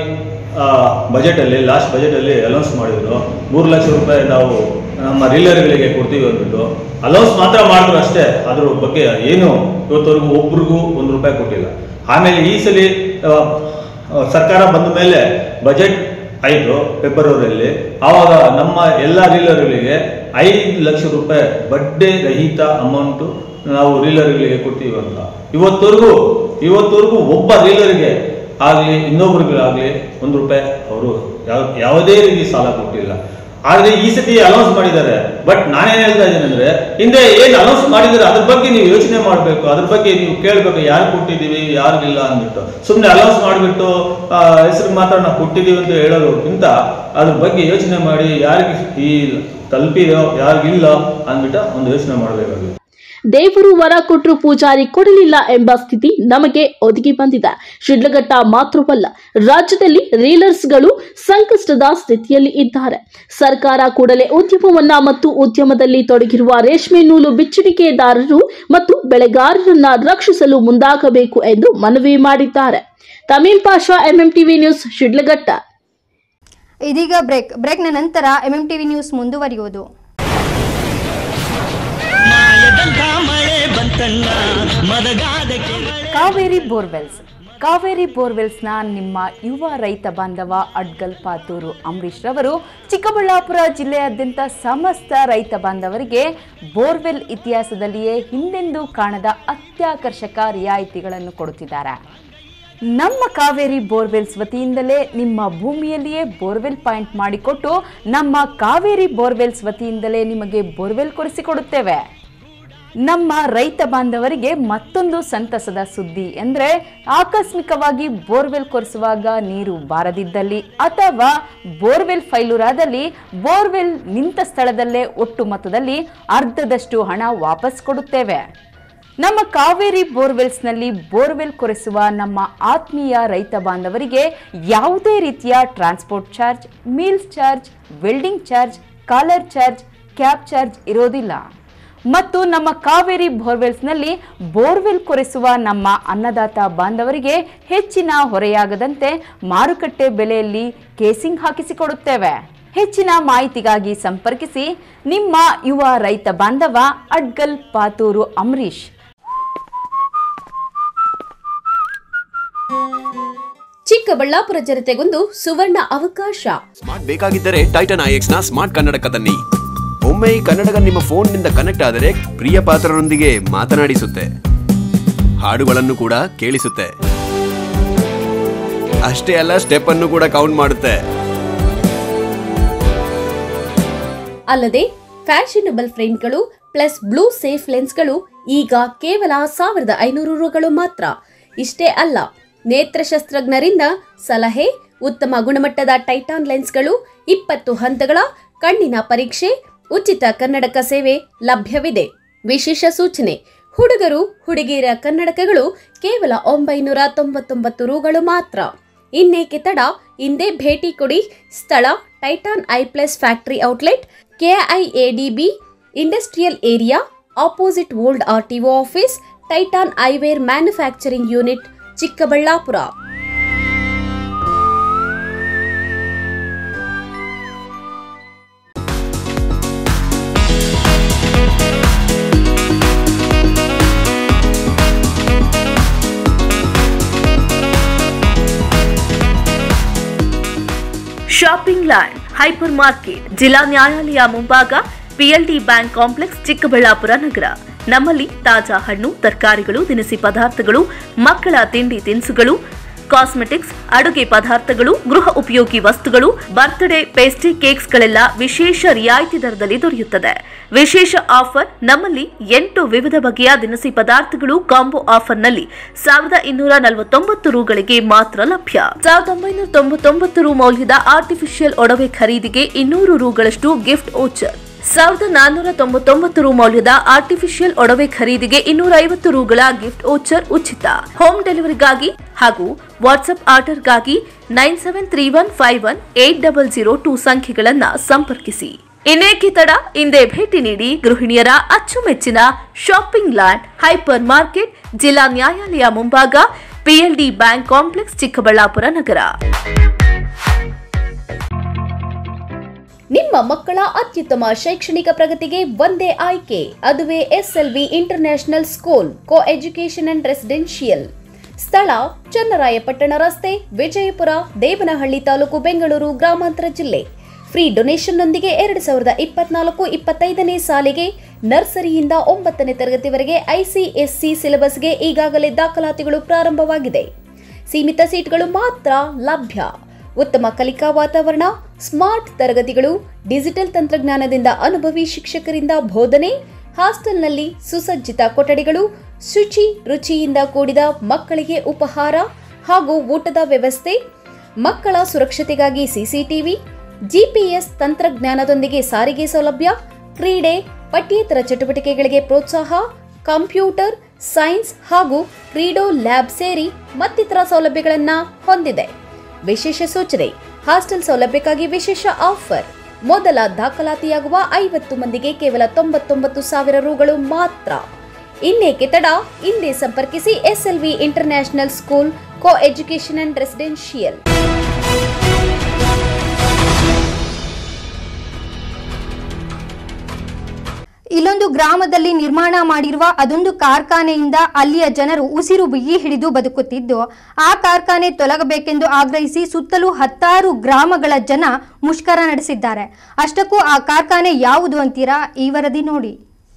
ಬಜೆಟಲ್ಲಿ ಲಾಸ್ಟ್ ಬಜೆಟಲ್ಲಿ ಅನೌನ್ಸ್ ಮಾಡಿದ್ರು ಮೂರು ಲಕ್ಷ ರೂಪಾಯಿ ನಾವು ನಮ್ಮ ರೀಲರ್ಗಳಿಗೆ ಕೊಡ್ತೀವಿ ಅಂದ್ಬಿಟ್ಟು ಅನೌನ್ಸ್ ಮಾತ್ರ ಮಾಡಿದ್ರು ಅಷ್ಟೇ ಅದ್ರ ಬಗ್ಗೆ ಏನು ಇವತ್ತವರೆಗೂ ಒಬ್ರಿಗೂ ಒಂದು ರೂಪಾಯಿ ಕೊಟ್ಟಿಲ್ಲ ಆಮೇಲೆ ಈ ಸಲ ಆ, ಆ, ಸರ್ಕಾರ ಬಂದ ಮೇಲೆ ಬಜೆಟ್ ಆಯಿತು ಫೆಬ್ರವರಿಯಲ್ಲಿ ಆವಾಗ ನಮ್ಮ ಎಲ್ಲ ರೀಲರ್ಗಳಿಗೆ ಐದು ಲಕ್ಷ ರೂಪಾಯಿ ಬಡ್ಡಿ ರಹಿತ ಅಮೌಂಟು ನಾವು ರೀಲರ್ಗಳಿಗೆ ಕೊಡ್ತೀವಿ ಅಂತ ಇವತ್ತವರೆಗೂ ಇವತ್ತವರೆಗೂ ಒಬ್ಬ ರೀಲರ್ಗೆ ಆಗಲಿ ಇನ್ನೊಬ್ರಿಗಾಗಲಿ ಒಂದು ರೂಪಾಯಿ ಅವರು ಯಾವ ಯಾವುದೇ ರೀತಿ ಸಾಲ ಕೊಟ್ಟಿಲ್ಲ ಆದರೆ ಈ ಸತಿ ಅನೌನ್ಸ್ ಮಾಡಿದ್ದಾರೆ ಬಟ್ ನಾನೇನು ಹೇಳ್ತಾ ಇದ್ದೀನಿ ಅಂದ್ರೆ ಹಿಂದೆ ಏನು ಅನೌನ್ಸ್ ಮಾಡಿದ್ದಾರೆ ಅದ್ರ ಬಗ್ಗೆ ನೀವು ಯೋಚನೆ ಮಾಡಬೇಕು ಅದ್ರ ಬಗ್ಗೆ ನೀವು ಕೇಳಬೇಕು ಯಾರು ಕೊಟ್ಟಿದ್ದೀವಿ ಯಾರಿಗಿಲ್ಲ ಅಂದ್ಬಿಟ್ಟು ಸುಮ್ಮನೆ ಅನೌನ್ಸ್ ಮಾಡಿಬಿಟ್ಟು ಹೆಸರು ಮಾತ್ರ ನಾವು ಕೊಟ್ಟಿದ್ದೀವಿ ಅಂತ ಹೇಳೋದಕ್ಕಿಂತ ಅದ್ರ ಬಗ್ಗೆ ಯೋಚನೆ ಮಾಡಿ ಯಾರಿಗೆ ಈ ತಲುಪಿದೋ ಯಾರಿಗಿಲ್ಲ ಅಂದ್ಬಿಟ್ಟು ಒಂದು ಯೋಚನೆ ಮಾಡಬೇಕಾಗುತ್ತೆ ದೇವರು ವರ ಕೊಟ್ಟರು ಪೂಜಾರಿ ಕೊಡಲಿಲ್ಲ ಎಂಬ ಸ್ಥಿತಿ ನಮಗೆ ಒದಗಿ ಬಂದಿದೆ ಶಿಡ್ಲಘಟ್ಟ ಮಾತ್ರವಲ್ಲ ರಾಜ್ಯದಲ್ಲಿ ರೀಲರ್ಸ್ಗಳು ಸಂಕಷ್ಟದ ಸ್ಥಿತಿಯಲ್ಲಿ ಇದ್ದಾರೆ ಸರ್ಕಾರ ಕೂಡಲೇ ಉದ್ಯಮವನ್ನ ಮತ್ತು ಉದ್ಯಮದಲ್ಲಿ ತೊಡಗಿರುವ ರೇಷ್ಮೆ ನೂಲು ಬಿಚ್ಚಣಿಕೆದಾರರು ಮತ್ತು ಬೆಳೆಗಾರರನ್ನ ರಕ್ಷಿಸಲು ಮುಂದಾಗಬೇಕು ಎಂದು ಮನವಿ ಮಾಡಿದ್ದಾರೆ ತಮೀಂ ಪಾಷಾ ಎಂಎಂಟಿವಿ ನ್ಯೂಸ್ ಶಿಡ್ಲಘಟ್ಟ ಇದೀಗ ಬ್ರೇಕ್ ಬ್ರೇಕ್ನ ನಂತರ ಎಂಎಂ ಟಿವಿ ನ್ಯೂಸ್ ಮುಂದುವರಿಯುವುದು ಕಾವೇರಿ ಬೋರ್ವೆಲ್ಸ್ ಕಾವೇರಿ ಬೋರ್ವೆಲ್ಸ್ನ ನಿಮ್ಮ ಯುವ ರೈತ ಬಾಂಧವ ಅಡ್ಗಲ್ ಪಾತೂರು ಅಂಬರೀಶ್ ರವರು ಚಿಕ್ಕಬಳ್ಳಾಪುರ ಜಿಲ್ಲೆಯಾದ್ಯಂತ ಸಮಸ್ತ ರೈತ ಬಾಂಧವರಿಗೆ ಬೋರ್ವೆಲ್ ಇತಿಹಾಸದಲ್ಲಿಯೇ ಹಿಂದೆಂದೂ ಕಾಣದ ಅತ್ಯಾಕರ್ಷಕ ರಿಯಾಯಿತಿಗಳನ್ನು ಕೊಡುತ್ತಿದ್ದಾರೆ ನಮ್ಮ ಕಾವೇರಿ ಬೋರ್ವೆಲ್ಸ್ ವತಿಯಿಂದಲೇ ನಿಮ್ಮ ಭೂಮಿಯಲ್ಲಿಯೇ ಬೋರ್ವೆಲ್ ಪಾಯಿಂಟ್ ಮಾಡಿಕೊಟ್ಟು ನಮ್ಮ ಕಾವೇರಿ ಬೋರ್ವೆಲ್ಸ್ ವತಿಯಿಂದಲೇ ನಿಮಗೆ ಬೋರ್ವೆಲ್ ಕೊಡಿಸಿಕೊಡುತ್ತೇವೆ ನಮ್ಮ ರೈತ ಬಾಂಧವರಿಗೆ ಮತ್ತೊಂದು ಸಂತಸದ ಸುದ್ದಿ ಎಂದರೆ ಆಕಸ್ಮಿಕವಾಗಿ ಬೋರ್ವೆಲ್ ಕೊರೆಸುವಾಗ ನೀರು ಬಾರದಿದ್ದಲ್ಲಿ ಅಥವಾ ಬೋರ್ವೆಲ್ ಫೈಲೂರಾದಲ್ಲಿ ಬೋರ್ವೆಲ್ ನಿಂತ ಸ್ಥಳದಲ್ಲೇ ಒಟ್ಟು ಮೊತ್ತದಲ್ಲಿ ಅರ್ಧದಷ್ಟು ಹಣ ವಾಪಸ್ ಕೊಡುತ್ತೇವೆ ನಮ್ಮ ಕಾವೇರಿ ಬೋರ್ವೆಲ್ಸ್ನಲ್ಲಿ ಬೋರ್ವೆಲ್ ಕೊರೆಸುವ ನಮ್ಮ ಆತ್ಮೀಯ ರೈತ ಬಾಂಧವರಿಗೆ ಯಾವುದೇ ರೀತಿಯ transport charge meals charge welding charge collar charge cab charge ಇರೋದಿಲ್ಲ ಮತ್ತು ನಮ್ಮ ಕಾವೇರಿ ಬೋರ್ವೆಲ್ಸ್ನಲ್ಲಿ ಬೋರ್ವೆಲ್ ಕೊರೆಸುವ ನಮ್ಮ ಅನ್ನದಾತ ಬಾಂಧವರಿಗೆ ಹೆಚ್ಚಿನ ಹೊರೆಯಾಗದಂತೆ ಮಾರುಕಟ್ಟೆ ಬೆಲೆಯಲ್ಲಿ ಕೇಸಿಂಗ್ ಹಾಕಿಸಿಕೊಡುತ್ತೇವೆ ಹೆಚ್ಚಿನ ಮಾಹಿತಿಗಾಗಿ ಸಂಪರ್ಕಿಸಿ ನಿಮ್ಮ ಯುವ ರೈತ ಬಾಂಧವ ಅಡ್ಗಲ್ ಪಾತೂರು ಅಂಬರೀಶ್ ಚಿಕ್ಕಬಳ್ಳಾಪುರ ಜನತೆಗೊಂದು ಸುವರ್ಣ ಅವಕಾಶ ಸ್ಮಾರ್ಟ್ ಬೇಕಾಗಿದ್ದರೆ ಟೈಟನ್ ಐಎಕ್ಸ್ ನ ಸ್ಮಾರ್ಟ್ ಕನ್ನಡಕ ತನ್ನಿ ಒಮ್ಮೆ ಈ ಕನ್ನಡಕ ನಿಮ್ಮ ಫೋನ್ನಿಂದ ಕನೆಕ್ಟ್ ಆದರೆ ಪ್ರಿಯ ಪಾತ್ರರೊಂದಿಗೆ ಮಾತನಾಡಿಸುತ್ತೆ ಹಾಡುಗಳನ್ನು ಕೂಡ ಕೇಳಿಸುತ್ತೆ ಅಷ್ಟೇ ಅಲ್ಲ ಸ್ಟೆಪ್ ಅನ್ನು ಕೂಡ ಕೌಂಟ್ ಮಾಡುತ್ತೆ ಅಲ್ಲದೆ ಫ್ಯಾಷನಬಲ್ ಫ್ರೇಮ್ಗಳು ಪ್ಲಸ್ ಬ್ಲೂ ಸೇಫ್ ಲೆನ್ಸ್ಗಳು ಈಗ ಕೇವಲ ಸಾವಿರದ ಐನೂರು ರುಗಳು ಮಾತ್ರ ಇಷ್ಟೇ ಅಲ್ಲ ನೇತ್ರ ಶಸ್ತ್ರಜ್ಞರಿಂದ ಸಲಹೆ ಉತ್ತಮ ಗುಣಮಟ್ಟದ ಟೈಟಾನ್ ಲೆನ್ಸ್ಗಳು ಇಪ್ಪತ್ತು ಹಂತಗಳ ಕಣ್ಣಿನ ಪರೀಕ್ಷೆ ಉಚಿತ ಕನ್ನಡಕ ಸೇವೆ ಲಭ್ಯವಿದೆ ವಿಶೇಷ ಸೂಚನೆ ಹುಡುಗರು ಹುಡುಗಿಯರ ಕನ್ನಡಕಗಳು ಕೇವಲ ಒಂಬೈನೂರ ತೊಂಬತ್ತೊಂಬತ್ತು ರುಗಳು ಮಾತ್ರ ಇನ್ನೇಕೆ ತಡ ಹಿಂದೆ ಭೇಟಿ ಕೊಡಿ ಸ್ಥಳ Titan eye plus factory outlet KIADB industrial area opposite old RTO office Titan eyewear manufacturing unit Chikkaballapur shopping land hypermarket ಜಿಲ್ಲಾ ನ್ಯಾಯಾಲಯ ಮುಂಭಾಗ ಪಿಎಲ್ಡಿ ಬ್ಯಾಂಕ್ ಕಾಂಪ್ಲೆಕ್ಸ್ ಚಿಕ್ಕಬಳ್ಳಾಪುರ ನಗರ ನಮ್ಮಲ್ಲಿ ತಾಜಾ ಹಣ್ಣು ತರಕಾರಿಗಳು ದಿನಸಿ ಪದಾರ್ಥಗಳು ಮಕ್ಕಳ ತಿಂಡಿ ತಿನಿಸುಗಳು ಕಾಸ್ಮೆಟಿಕ್ಸ್ ಅಡುಗೆ ಪದಾರ್ಥಗಳು ಗೃಹ ಉಪಯೋಗಿ ವಸ್ತುಗಳು ಬರ್ತ್ಡೇ ಪೇಸ್ಟ್ರಿ ಕೇಕ್ಸ್ಗಳೆಲ್ಲ ವಿಶೇಷ ರಿಯಾಯಿತಿ ದರದಲ್ಲಿ ದೊರೆಯುತ್ತದೆ ವಿಶೇಷ ಆಫರ್ ನಮ್ಮಲ್ಲಿ ಎಂಟು ವಿವಿಧ ಬಗೆಯ ದಿನಸಿ ಪದಾರ್ಥಗಳು ಕಾಂಬೋ ಆಫರ್ನಲ್ಲಿ ಸಾವಿರದ ಇನ್ನೂರ ನಲವತ್ತೊಂಬತ್ತು ರೂಗಳಿಗೆ ಮಾತ್ರ ಲಭ್ಯ ಸಾವಿರದ ಒಂಬೈನೂರ ತೊಂಬತ್ತೊಂಬತ್ತು ರು ಮೌಲ್ಯದ ಆರ್ಟಿಫಿಷಿಯಲ್ ಒಡವೆ ಖರೀದಿಗೆ ಇನ್ನೂರು ರೂಗಳಷ್ಟು ಗಿಫ್ಟ್ ಓಚರ್ ಸಾವಿರದ ನಾನ್ನೂರ ತೊಂಬತ್ತೊಂಬತ್ತು ರು ಮೌಲ್ಯದ ಆರ್ಟಿಫಿಷಿಯಲ್ ಒಡವೆ ಖರೀದಿಗೆ ಇನ್ನೂರ ಐವತ್ತು ರೂಗಳ ಗಿಫ್ಟ್ ಓಚರ್ ಉಚಿತ ಹೋಮ್ ಡೆಲಿವರಿಗಾಗಿ ಹಾಗೂ ವಾಟ್ಸ್ಆಪ್ ಆರ್ಡರ್ಗಾಗಿ nine seven three one five one eight double zero two ಸಂಖ್ಯೆಗಳನ್ನು ಸಂಪರ್ಕಿಸಿ ಇನ್ನೇಕೆ ತಡ ಹಿಂದೆ ಭೇಟಿ ನೀಡಿ ಗೃಹಿಣಿಯರ ಅಚ್ಚುಮೆಚ್ಚಿನ ಶಾಪಿಂಗ್ ಲ್ಯಾಂಡ್ ಹೈಪರ್ ಮಾರ್ಕೆಟ್ ಜಿಲ್ಲಾ ನ್ಯಾಯಾಲಯ ಮುಂಭಾಗ ಪಿಎಲ್ಡಿ ಬ್ಯಾಂಕ್ ಕಾಂಪ್ಲೆಕ್ಸ್ ಚಿಕ್ಕಬಳ್ಳಾಪುರ ನಗರ ನಿಮ್ಮ ಮಕ್ಕಳ ಅತ್ಯುತ್ತಮ ಶೈಕ್ಷಣಿಕ ಪ್ರಗತಿಗೆ ಒಂದೇ ಆಯ್ಕೆ ಅದುವೇ SLV international school co education and residential ಸ್ಥಳ ಚನ್ನರಾಯಪಟ್ಟಣ ರಸ್ತೆ ವಿಜಯಪುರ ದೇವನಹಳ್ಳಿ ತಾಲೂಕು ಬೆಂಗಳೂರು ಗ್ರಾಮಾಂತರ ಜಿಲ್ಲೆ ಫ್ರೀ ಡೊನೇಷನ್ನೊಂದಿಗೆ ಎರಡು ಸಾವಿರದ ಇಪ್ಪತ್ನಾಲ್ಕು ಇಪ್ಪತ್ತೈದನೇ ಸಾಲಿಗೆ ನರ್ಸರಿಯಿಂದ ಒಂಬತ್ತನೇ ತರಗತಿವರೆಗೆ ಐಸಿಎಸ್ಸಿ ಸಿಲೆಬಸ್ಗೆ ಈಗಾಗಲೇ ದಾಖಲಾತಿಗಳು ಪ್ರಾರಂಭವಾಗಿದೆ ಸೀಮಿತ ಸೀಟ್ಗಳು ಮಾತ್ರ ಲಭ್ಯ ಉತ್ತಮ ಕಲಿಕಾ ವಾತಾವರಣ ಸ್ಮಾರ್ಟ್ ತರಗತಿಗಳು ಡಿಜಿಟಲ್ ತಂತ್ರಜ್ಞಾನದಿಂದ ಅನುಭವಿ ಶಿಕ್ಷಕರಿಂದ ಬೋಧನೆ ಹಾಸ್ಟೆಲ್ನಲ್ಲಿ ಸುಸಜ್ಜಿತ ಕೊಠಡಿಗಳು ಶುಚಿ ರುಚಿಯಿಂದ ಕೂಡಿದ ಮಕ್ಕಳಿಗೆ ಉಪಹಾರ ಹಾಗೂ ಊಟದ ವ್ಯವಸ್ಥೆ ಮಕ್ಕಳ ಸುರಕ್ಷತೆಗಾಗಿ ಸಿಸಿಟಿವಿ ಜಿಪಿಎಸ್ ತಂತ್ರಜ್ಞಾನದೊಂದಿಗೆ ಸಾರಿಗೆ ಸೌಲಭ್ಯ ಕ್ರೀಡೆ ಪಠ್ಯೇತರ ಚಟುವಟಿಕೆಗಳಿಗೆ ಪ್ರೋತ್ಸಾಹ ಕಂಪ್ಯೂಟರ್ ಸೈನ್ಸ್ ಹಾಗೂ ಕ್ರೀಡೋ ಲ್ಯಾಬ್ ಸೇರಿ ಮತ್ತಿತರ ಸೌಲಭ್ಯಗಳನ್ನು ಹೊಂದಿದೆ ವಿಶೇಷ ಸೂಚನೆ ಹಾಸ್ಟೆಲ್ ಸೌಲಭ್ಯಕ್ಕಾಗಿ ವಿಶೇಷ ಆಫರ್ ಮೊದಲ ದಾಖಲಾತಿಯಾಗುವ ಐವತ್ತು ಮಂದಿಗೆ ಕೇವಲ ತೊಂಬತ್ತೊಂಬತ್ತು ಸಾವಿರ ರುಗಳು ಮಾತ್ರ ಇನ್ನೇಕೆ ತಡ ಹಿಂದೆ ಸಂಪರ್ಕಿಸಿ SLV international school co education and residential ಇಲ್ಲೊಂದು ಗ್ರಾಮದಲ್ಲಿ ನಿರ್ಮಾಣ ಮಾಡಿರುವ ಅದೊಂದು ಕಾರ್ಖಾನೆಯಿಂದ ಅಲ್ಲಿಯ ಜನರು ಉಸಿರು ಬಿಗಿ ಹಿಡಿದು ಬದುಕುತ್ತಿದ್ದು ಆ ಕಾರ್ಖಾನೆ ತೊಲಗಬೇಕೆಂದು ಆಗ್ರಹಿಸಿ ಸುತ್ತಲೂ ಹತ್ತಾರು ಗ್ರಾಮಗಳ ಜನ ಮುಷ್ಕರ ನಡೆಸಿದ್ದಾರೆ ಅಷ್ಟಕ್ಕೂ ಆ ಕಾರ್ಖಾನೆ ಯಾವುದು ಅಂತೀರಾ ಈ ವರದಿ ನೋಡಿ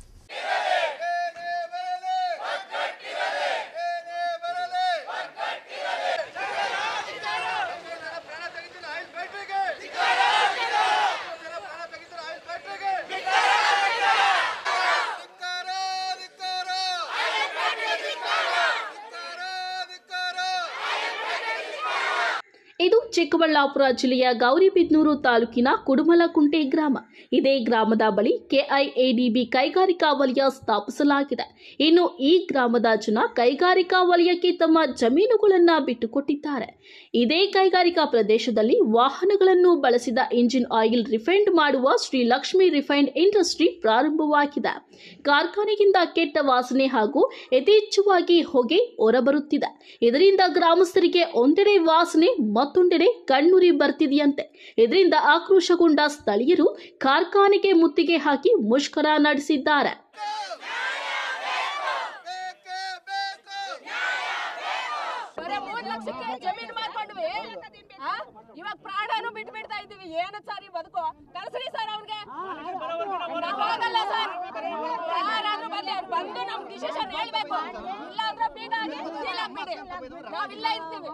ಇದು ಚಿಕ್ಕಬಳ್ಳಾಪುರ ಜಿಲ್ಲೆಯ ಗೌರಿಬಿದನೂರು ತಾಲೂಕಿನ ಕುಡುಮಲಕುಂಟೆ ಗ್ರಾಮ ಇದೇ ಗ್ರಾಮದ ಬಳಿ ಕೆಐಎಡಿಬಿ ಕೈಗಾರಿಕಾ ವಲಯ ಸ್ಥಾಪಿಸಲಾಗಿದೆ ಇನ್ನು ಈ ಗ್ರಾಮದ ಜನ ಕೈಗಾರಿಕಾ ವಲಯಕ್ಕೆ ತಮ್ಮ ಜಮೀನುಗಳನ್ನು ಬಿಟ್ಟುಕೊಟ್ಟಿದ್ದಾರೆ ಇದೇ ಕೈಗಾರಿಕಾ ಪ್ರದೇಶದಲ್ಲಿ ವಾಹನಗಳನ್ನು ಬಳಸಿದ ಇಂಜಿನ್ ಆಯಿಲ್ ರಿಫೈಂಡ್ ಮಾಡುವ ಶ್ರೀ ಲಕ್ಷ್ಮಿ ರಿಫೈಂಡ್ ಇಂಡಸ್ಟ್ರಿ ಪ್ರಾರಂಭವಾಗಿದೆ ಕಾರ್ಖಾನೆಯಿಂದ ಕೆಟ್ಟ ವಾಸನೆ ಹಾಗೂ ಯಥೇಚ್ಛವಾಗಿ ಹೊಗೆ ಹೊರಬರುತ್ತಿದೆ ಇದರಿಂದ ಗ್ರಾಮಸ್ಥರಿಗೆ ಒಂದೆಡೆ ವಾಸನೆ ಮತ್ತೊಂದೆಡೆ ಕಣ್ಣುರಿ ಬರ್ತಿದೆಯಂತೆ ಇದರಿಂದ ಆಕ್ರೋಶಗೊಂಡ ಸ್ಥಳೀಯರು ಕಾರ್ಖಾನೆಗೆ ಮುತ್ತಿಗೆ ಹಾಕಿ ಮುಷ್ಕರ ನಡೆಸಿದ್ದಾರೆ ಬರೀ ಮೂರ್ ಲಕ್ಷಕ್ಕೆ ಜಮೀನ್ ಮಾರ್ಕೊಂಡ್ವಿ ಆ? ಇವಾಗ ಪ್ರಾಣನು ಬಿಟ್ಟು ಬಿಡ್ತಾ ಇದೀವಿ ಏನು ಸರ್ ಈ ಬದುಕು ಕಳ್ಸ್ರಿ ಸರ್ ಅವ್ರಿಗೆ ನಾವ್ ಹೋಗಲ್ಲ ಸರ್ ಯಾರಾದ್ರೂ ಬರ್ಲಿ ಅವ್ರು ಬಂದು ನಮ್ ಡಿಸಿಷನ್ ಹೇಳ್ಬೇಕು ಇಲ್ಲ ಅಂದ್ರೆ ಬೀಗ ಆಗಿ ಸೀಲ್ ಹಾಕ್ಬಿಡಿ ನಾವ್ ಇಲ್ಲ ಇರ್ತೀವಿ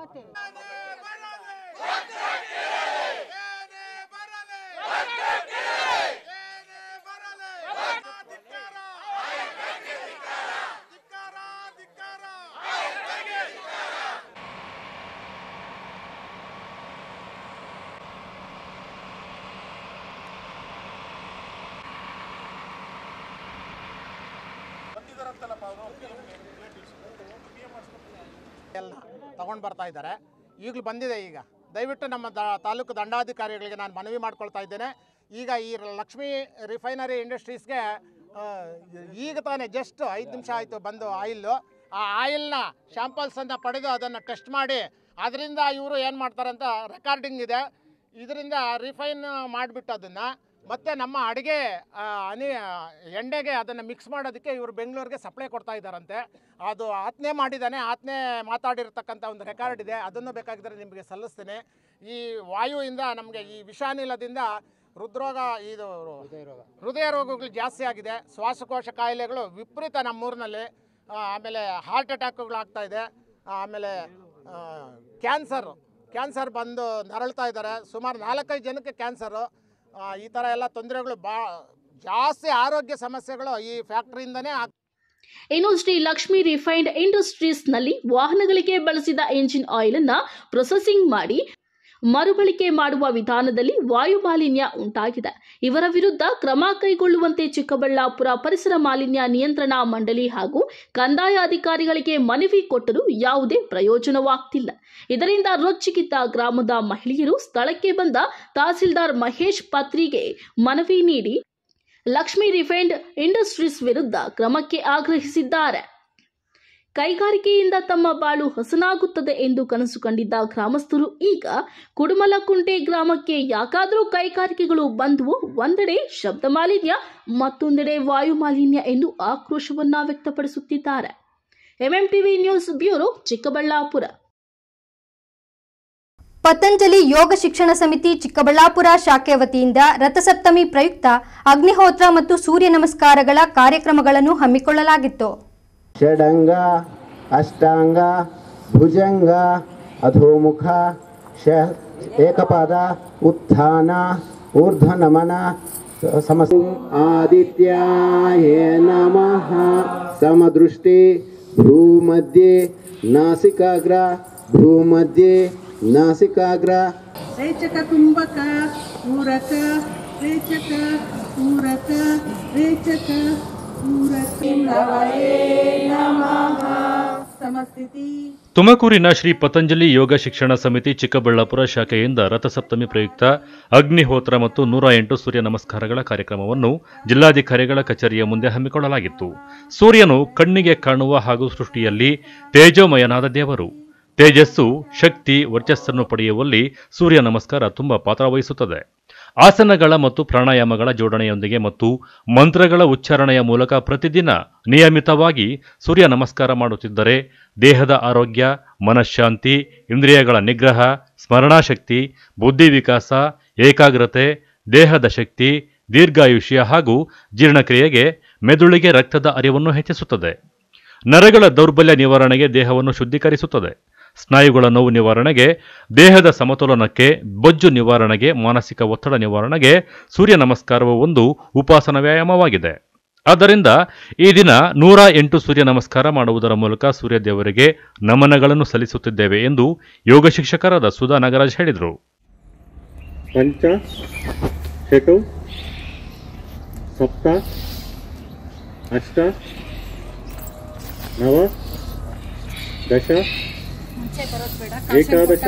ಎಲ್ಲ ತಗೊಂಡು ಬರ್ತಾ ಇದ್ದಾರೆ ಈಗಲೂ ಬಂದಿದೆ ಈಗ ದಯವಿಟ್ಟು ನಮ್ಮ ದ ತಾಲೂಕು ದಂಡಾಧಿಕಾರಿಗಳಿಗೆ ನಾನು ಮನವಿ ಮಾಡ್ಕೊಳ್ತಾ ಇದ್ದೇನೆ ಈಗ ಈ ಲಕ್ಷ್ಮೀ ರಿಫೈನರಿ ಇಂಡಸ್ಟ್ರೀಸ್ಗೆ ಆ, ಈಗ ತಾನೇ ಜಸ್ಟ್ ಐದು ನಿಮಿಷ ಆಯಿತು ಬಂದು ಆಯಿಲ್ಲು ಆ ಆಯಿಲ್ನ ಶಾಂಪಲ್ಸನ್ನು ಪಡೆದು ಅದನ್ನು ಟೆಸ್ಟ್ ಮಾಡಿ ಅದರಿಂದ ಇವರು ಏನು ಮಾಡ್ತಾರೆ ಅಂತ ರೆಕಾರ್ಡಿಂಗ್ ಇದೆ ಇದರಿಂದ ರಿಫೈನ್ ಮಾಡಿಬಿಟ್ಟು ಅದನ್ನು ಮತ್ತು ನಮ್ಮ ಅಡುಗೆ ಹನಿ ಎಣ್ಣೆಗೆ ಅದನ್ನು ಮಿಕ್ಸ್ ಮಾಡೋದಕ್ಕೆ ಇವರು ಬೆಂಗಳೂರಿಗೆ ಸಪ್ಲೈ ಕೊಡ್ತಾ ಇದ್ದಾರಂತೆ ಅದು ಆತ್ನೇ ಮಾಡಿದ್ದಾನೆ ಆತ್ನೇ ಮಾತಾಡಿರ್ತಕ್ಕಂಥ ಒಂದು ರೆಕಾರ್ಡ್ ಇದೆ ಅದನ್ನು ಬೇಕಾಗಿದ್ದರೆ ನಿಮಗೆ ಸಲ್ಲಿಸ್ತೇನೆ ಈ ವಾಯುವಿಂದ ನಮಗೆ ಈ ವಿಷಾನಿಲದಿಂದ ಹೃದ್ರೋಗ ಇದು ಹೃದಯ ರೋಗಗಳು ಜಾಸ್ತಿ ಆಗಿದೆ ಶ್ವಾಸಕೋಶ ಕಾಯಿಲೆಗಳು ವಿಪರೀತ ನಮ್ಮೂರಿನಲ್ಲಿ ಆ, ಆಮೇಲೆ ಹಾರ್ಟ್ ಅಟ್ಯಾಕ್ಗಳು ಆಗ್ತಾ ಇದೆ ಆಮೇಲೆ ಕ್ಯಾನ್ಸರ್ ಕ್ಯಾನ್ಸರ್ ಬಂದು ನರಳ್ತಾ ಇದ್ದಾರೆ ಸುಮಾರು ನಾಲ್ಕೈದು ಜನಕ್ಕೆ ಕ್ಯಾನ್ಸರು ಆ, ಈ ಥರ ಎಲ್ಲ ತೊಂದರೆಗಳು ಬಾ ಜಾಸ್ತಿ ಆರೋಗ್ಯ ಸಮಸ್ಯೆಗಳು ಈ ಫ್ಯಾಕ್ಟ್ರಿಯಿಂದನೇ ಆಗ್ ಇನ್ನು ಶ್ರೀ ಲಕ್ಷ್ಮಿ ರಿಫೈನ್ಡ್ ಇಂಡಸ್ಟ್ರೀಸ್ನಲ್ಲಿ ವಾಹನಗಳಿಗೆ ಬಳಸಿದ ಇಂಜಿನ್ ಆಯಿಲ್ ಅನ್ನ ಪ್ರೊಸೆಸಿಂಗ್ ಮಾಡಿ ಮರುಬಳಕೆ ಮಾಡುವ ವಿಧಾನದಲ್ಲಿ ವಾಯು ಮಾಲಿನ್ಯ ಉಂಟಾಗಿದೆ ಇವರ ವಿರುದ್ಧ ಕ್ರಮ ಕೈಗೊಳ್ಳುವಂತೆ ಚಿಕ್ಕಬಳ್ಳಾಪುರ ಪರಿಸರ ಮಾಲಿನ್ಯ ನಿಯಂತ್ರಣ ಮಂಡಳಿ ಹಾಗೂ ಕಂದಾಯ ಅಧಿಕಾರಿಗಳಿಗೆ ಮನವಿ ಕೊಟ್ಟರೂ ಯಾವುದೇ ಪ್ರಯೋಜನವಾಗ್ತಿಲ್ಲ ಇದರಿಂದ ರೊಚ್ಚಿಗಿದ್ದ ಗ್ರಾಮದ ಮಹಿಳೆಯರು ಸ್ಥಳಕ್ಕೆ ಬಂದ ತಹಸೀಲ್ದಾರ್ ಮಹೇಶ್ ಪತ್ರಿಗೆ ಮನವಿ ನೀಡಿ ಲಕ್ಷ್ಮಿ ರಿಫೈನ್ಡ್ ಇಂಡಸ್ಟ್ರೀಸ್ ವಿರುದ್ಧ ಕ್ರಮಕ್ಕೆ ಆಗ್ರಹಿಸಿದ್ದಾರೆ ಕೈಗಾರಿಕೆಯಿಂದ ತಮ್ಮ ಬಾಳು ಹಸನಾಗುತ್ತದೆ ಎಂದು ಕನಸು ಕಂಡಿದ್ದ ಗ್ರಾಮಸ್ಥರು ಈಗ ಕುಡುಮಲಕುಂಟೆ ಗ್ರಾಮಕ್ಕೆ ಯಾಕಾದರೂ ಕೈಗಾರಿಕೆಗಳು ಬಂದವು ಒಂದೆಡೆ ಶಬ್ದ ಮಾಲಿನ್ಯ ಮತ್ತೊಂದೆಡೆ ವಾಯು ಮಾಲಿನ್ಯ ಎಂದು ಆಕ್ರೋಶವನ್ನ ವ್ಯಕ್ತಪಡಿಸುತ್ತಿದ್ದಾರೆ MMTV news bureau Chikkaballapur Patanjali Yoga Shikshana Samiti Chikkaballapur ಶಾಖೆ ವತಿಯಿಂದ ರಥಸಪ್ತಮಿ ಪ್ರಯುಕ್ತ ಅಗ್ನಿಹೋತ್ರ ಮತ್ತು ಸೂರ್ಯ ನಮಸ್ಕಾರಗಳ ಕಾರ್ಯಕ್ರಮಗಳನ್ನು ಹಮ್ಮಿಕೊಳ್ಳಲಾಗಿತ್ತು ಷಡಂಗ ಅಷ್ಟಾಂಗ ಭುಜಂಗ ಅಧೋಮುಖ ಶ ಏಕಪಾದ ಉತ್ಥಾನ ಊರ್ಧ್ವನಮನ ಸಮಸ್ ಆದಿತ್ಯಾಯ ನಮಃ ಸಮದೃಷ್ಟಿ ಭ್ರೂಮಧ್ಯೆ ನಾಸಿಕಾಗ್ರ ಭ್ರೂಮಧ್ಯೆ ನಾಸಿಕಾಗ್ರ ರೇಚಕ ಕುಂಭಕ ಪೂರಕ ರೇಚಕ ಪೂರಕ ರೇಚಕ ಪೂರಕ ನಮಃ ಸಮಸ್ಥಿತಿ ತುಮಕೂರಿನ ಶ್ರೀ ಪತಂಜಲಿ ಯೋಗ ಶಿಕ್ಷಣ ಸಮಿತಿ ಚಿಕ್ಕಬಳ್ಳಾಪುರ ಶಾಖೆಯಿಂದ ರಥಸಪ್ತಮಿ ಪ್ರಯುಕ್ತ ಅಗ್ನಿಹೋತ್ರ ಮತ್ತು ನೂರ ಎಂಟು ಸೂರ್ಯ ನಮಸ್ಕಾರಗಳ ಕಾರ್ಯಕ್ರಮವನ್ನು ಜಿಲ್ಲಾಧಿಕಾರಿಗಳ ಕಚೇರಿಯ ಮುಂದೆ ಹಮ್ಮಿಕೊಳ್ಳಲಾಗಿತ್ತು ಸೂರ್ಯನು ಕಣ್ಣಿಗೆ ಕಾಣುವ ಹಾಗೂ ಸೃಷ್ಟಿಯಲ್ಲಿ ತೇಜೋಮಯನಾದ ದೇವರು ತೇಜಸ್ಸು ಶಕ್ತಿ ವರ್ಚಸ್ಸನ್ನು ಪಡೆಯುವಲ್ಲಿ ಸೂರ್ಯ ನಮಸ್ಕಾರ ತುಂಬ ಪಾತ್ರವಹಿಸುತ್ತದೆ ಆಸನಗಳ ಮತ್ತು ಪ್ರಾಣಾಯಾಮಗಳ ಜೋಡಣೆಯೊಂದಿಗೆ ಮತ್ತು ಮಂತ್ರಗಳ ಉಚ್ಚಾರಣೆಯ ಮೂಲಕ ಪ್ರತಿದಿನ ನಿಯಮಿತವಾಗಿ ಸೂರ್ಯ ನಮಸ್ಕಾರ ಮಾಡುತ್ತಿದ್ದರೆ ದೇಹದ ಆರೋಗ್ಯ ಮನಃಶಾಂತಿ ಇಂದ್ರಿಯಗಳ ನಿಗ್ರಹ ಸ್ಮರಣಾಶಕ್ತಿ ಬುದ್ಧಿ ವಿಕಾಸ ಏಕಾಗ್ರತೆ ದೇಹದ ಶಕ್ತಿ ದೀರ್ಘಾಯುಷ್ಯ ಹಾಗೂ ಜೀರ್ಣಕ್ರಿಯೆಗೆ ಮೆದುಳಿಗೆ ರಕ್ತದ ಅರಿವನ್ನು ಹೆಚ್ಚಿಸುತ್ತದೆ ನರಗಳ ದೌರ್ಬಲ್ಯ ನಿವಾರಣೆಗೆ ದೇಹವನ್ನು ಶುದ್ಧೀಕರಿಸುತ್ತದೆ ಸ್ನಾಯುಗಳ ನೋವು ನಿವಾರಣೆಗೆ ದೇಹದ ಸಮತೋಲನಕ್ಕೆ ಬೊಜ್ಜು ನಿವಾರಣೆಗೆ ಮಾನಸಿಕ ಒತ್ತಡ ನಿವಾರಣೆಗೆ ಸೂರ್ಯ ನಮಸ್ಕಾರವು ಒಂದು ಉಪಾಸನ ವ್ಯಾಯಾಮವಾಗಿದೆ ಆದ್ದರಿಂದ ಈ ದಿನ ನೂರ ಎಂಟು ಸೂರ್ಯ ನಮಸ್ಕಾರ ಮಾಡುವುದರ ಮೂಲಕ ಸೂರ್ಯ ದೇವರಿಗೆ ನಮನಗಳನ್ನು ಸಲ್ಲಿಸುತ್ತಿದ್ದೇವೆ ಎಂದು ಯೋಗ ಶಿಕ್ಷಕರಾದ ಸುಧಾ ನಾಗರಾಜ್ ಹೇಳಿದರು ಪಂಚ ಷಟು ಸಪ್ತ ಅಷ್ಟ ನವ ದಶ ಏಕಾದಶ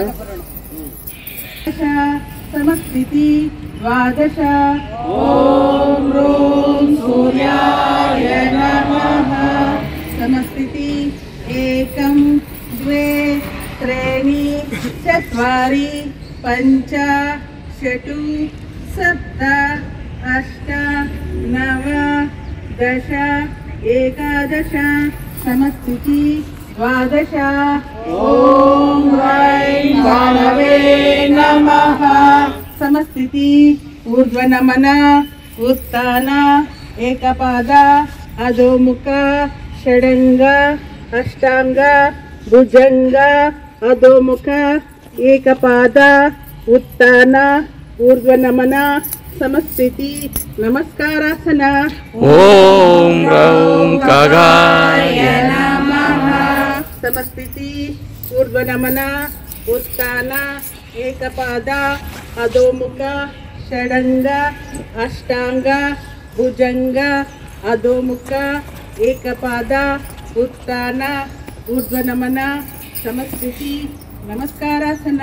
ಸಮಸ್ಥಿತಿ ದ್ವಾದಶ ಓಂ ರೂಂ ಸೂರ್ಯಾಯ ನಮಃ ಸಮಸ್ಥಿತಿ ಏಕಂ द्वे त्रीणि चत्वारि पञ्च षट् सप्त अष्ट नव दश एकादश समस्थिति द्वादश ॐ ऐं भानवे नमः समस्थिति ऊर्ध्वनमन उत्थान एकपाद अधोमुख षडङ्ग अष्टाङ्ग भुजङ्ग अधोमुख एकपाद उत्थान ऊर्ध्वनमन समस्थिति नमस्कारासन ಓಂ ರೌಂ ಖಗಾಯ नमः समस्थिति ऊर्ध्वनमन उत्थान एकपाद अधोमुख षडङ्ग अष्टाङ्ग भुजङ्ग अधोमुख एकपाद उत्थान ऊर्ध्वनमन समस्थिति नमस्कारासन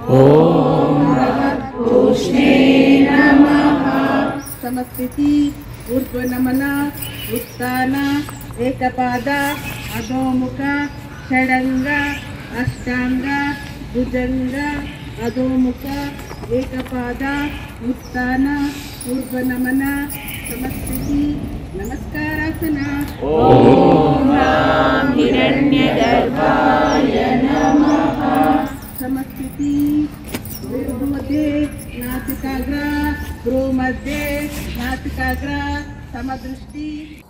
समस्थिति ऊर्ध्वनमन उत्थान एकपाद अधोमुख षडङ्ग अष्टाङ्ग भुजङ्ग अधोमुख एकपाद उत्थान ऊर्ध्वनमन समस्थिति नमस्कारासन समस्थिति मध्ये नासिकाग्र भ्रूमध्ये नासिकाग्र समदृष्टि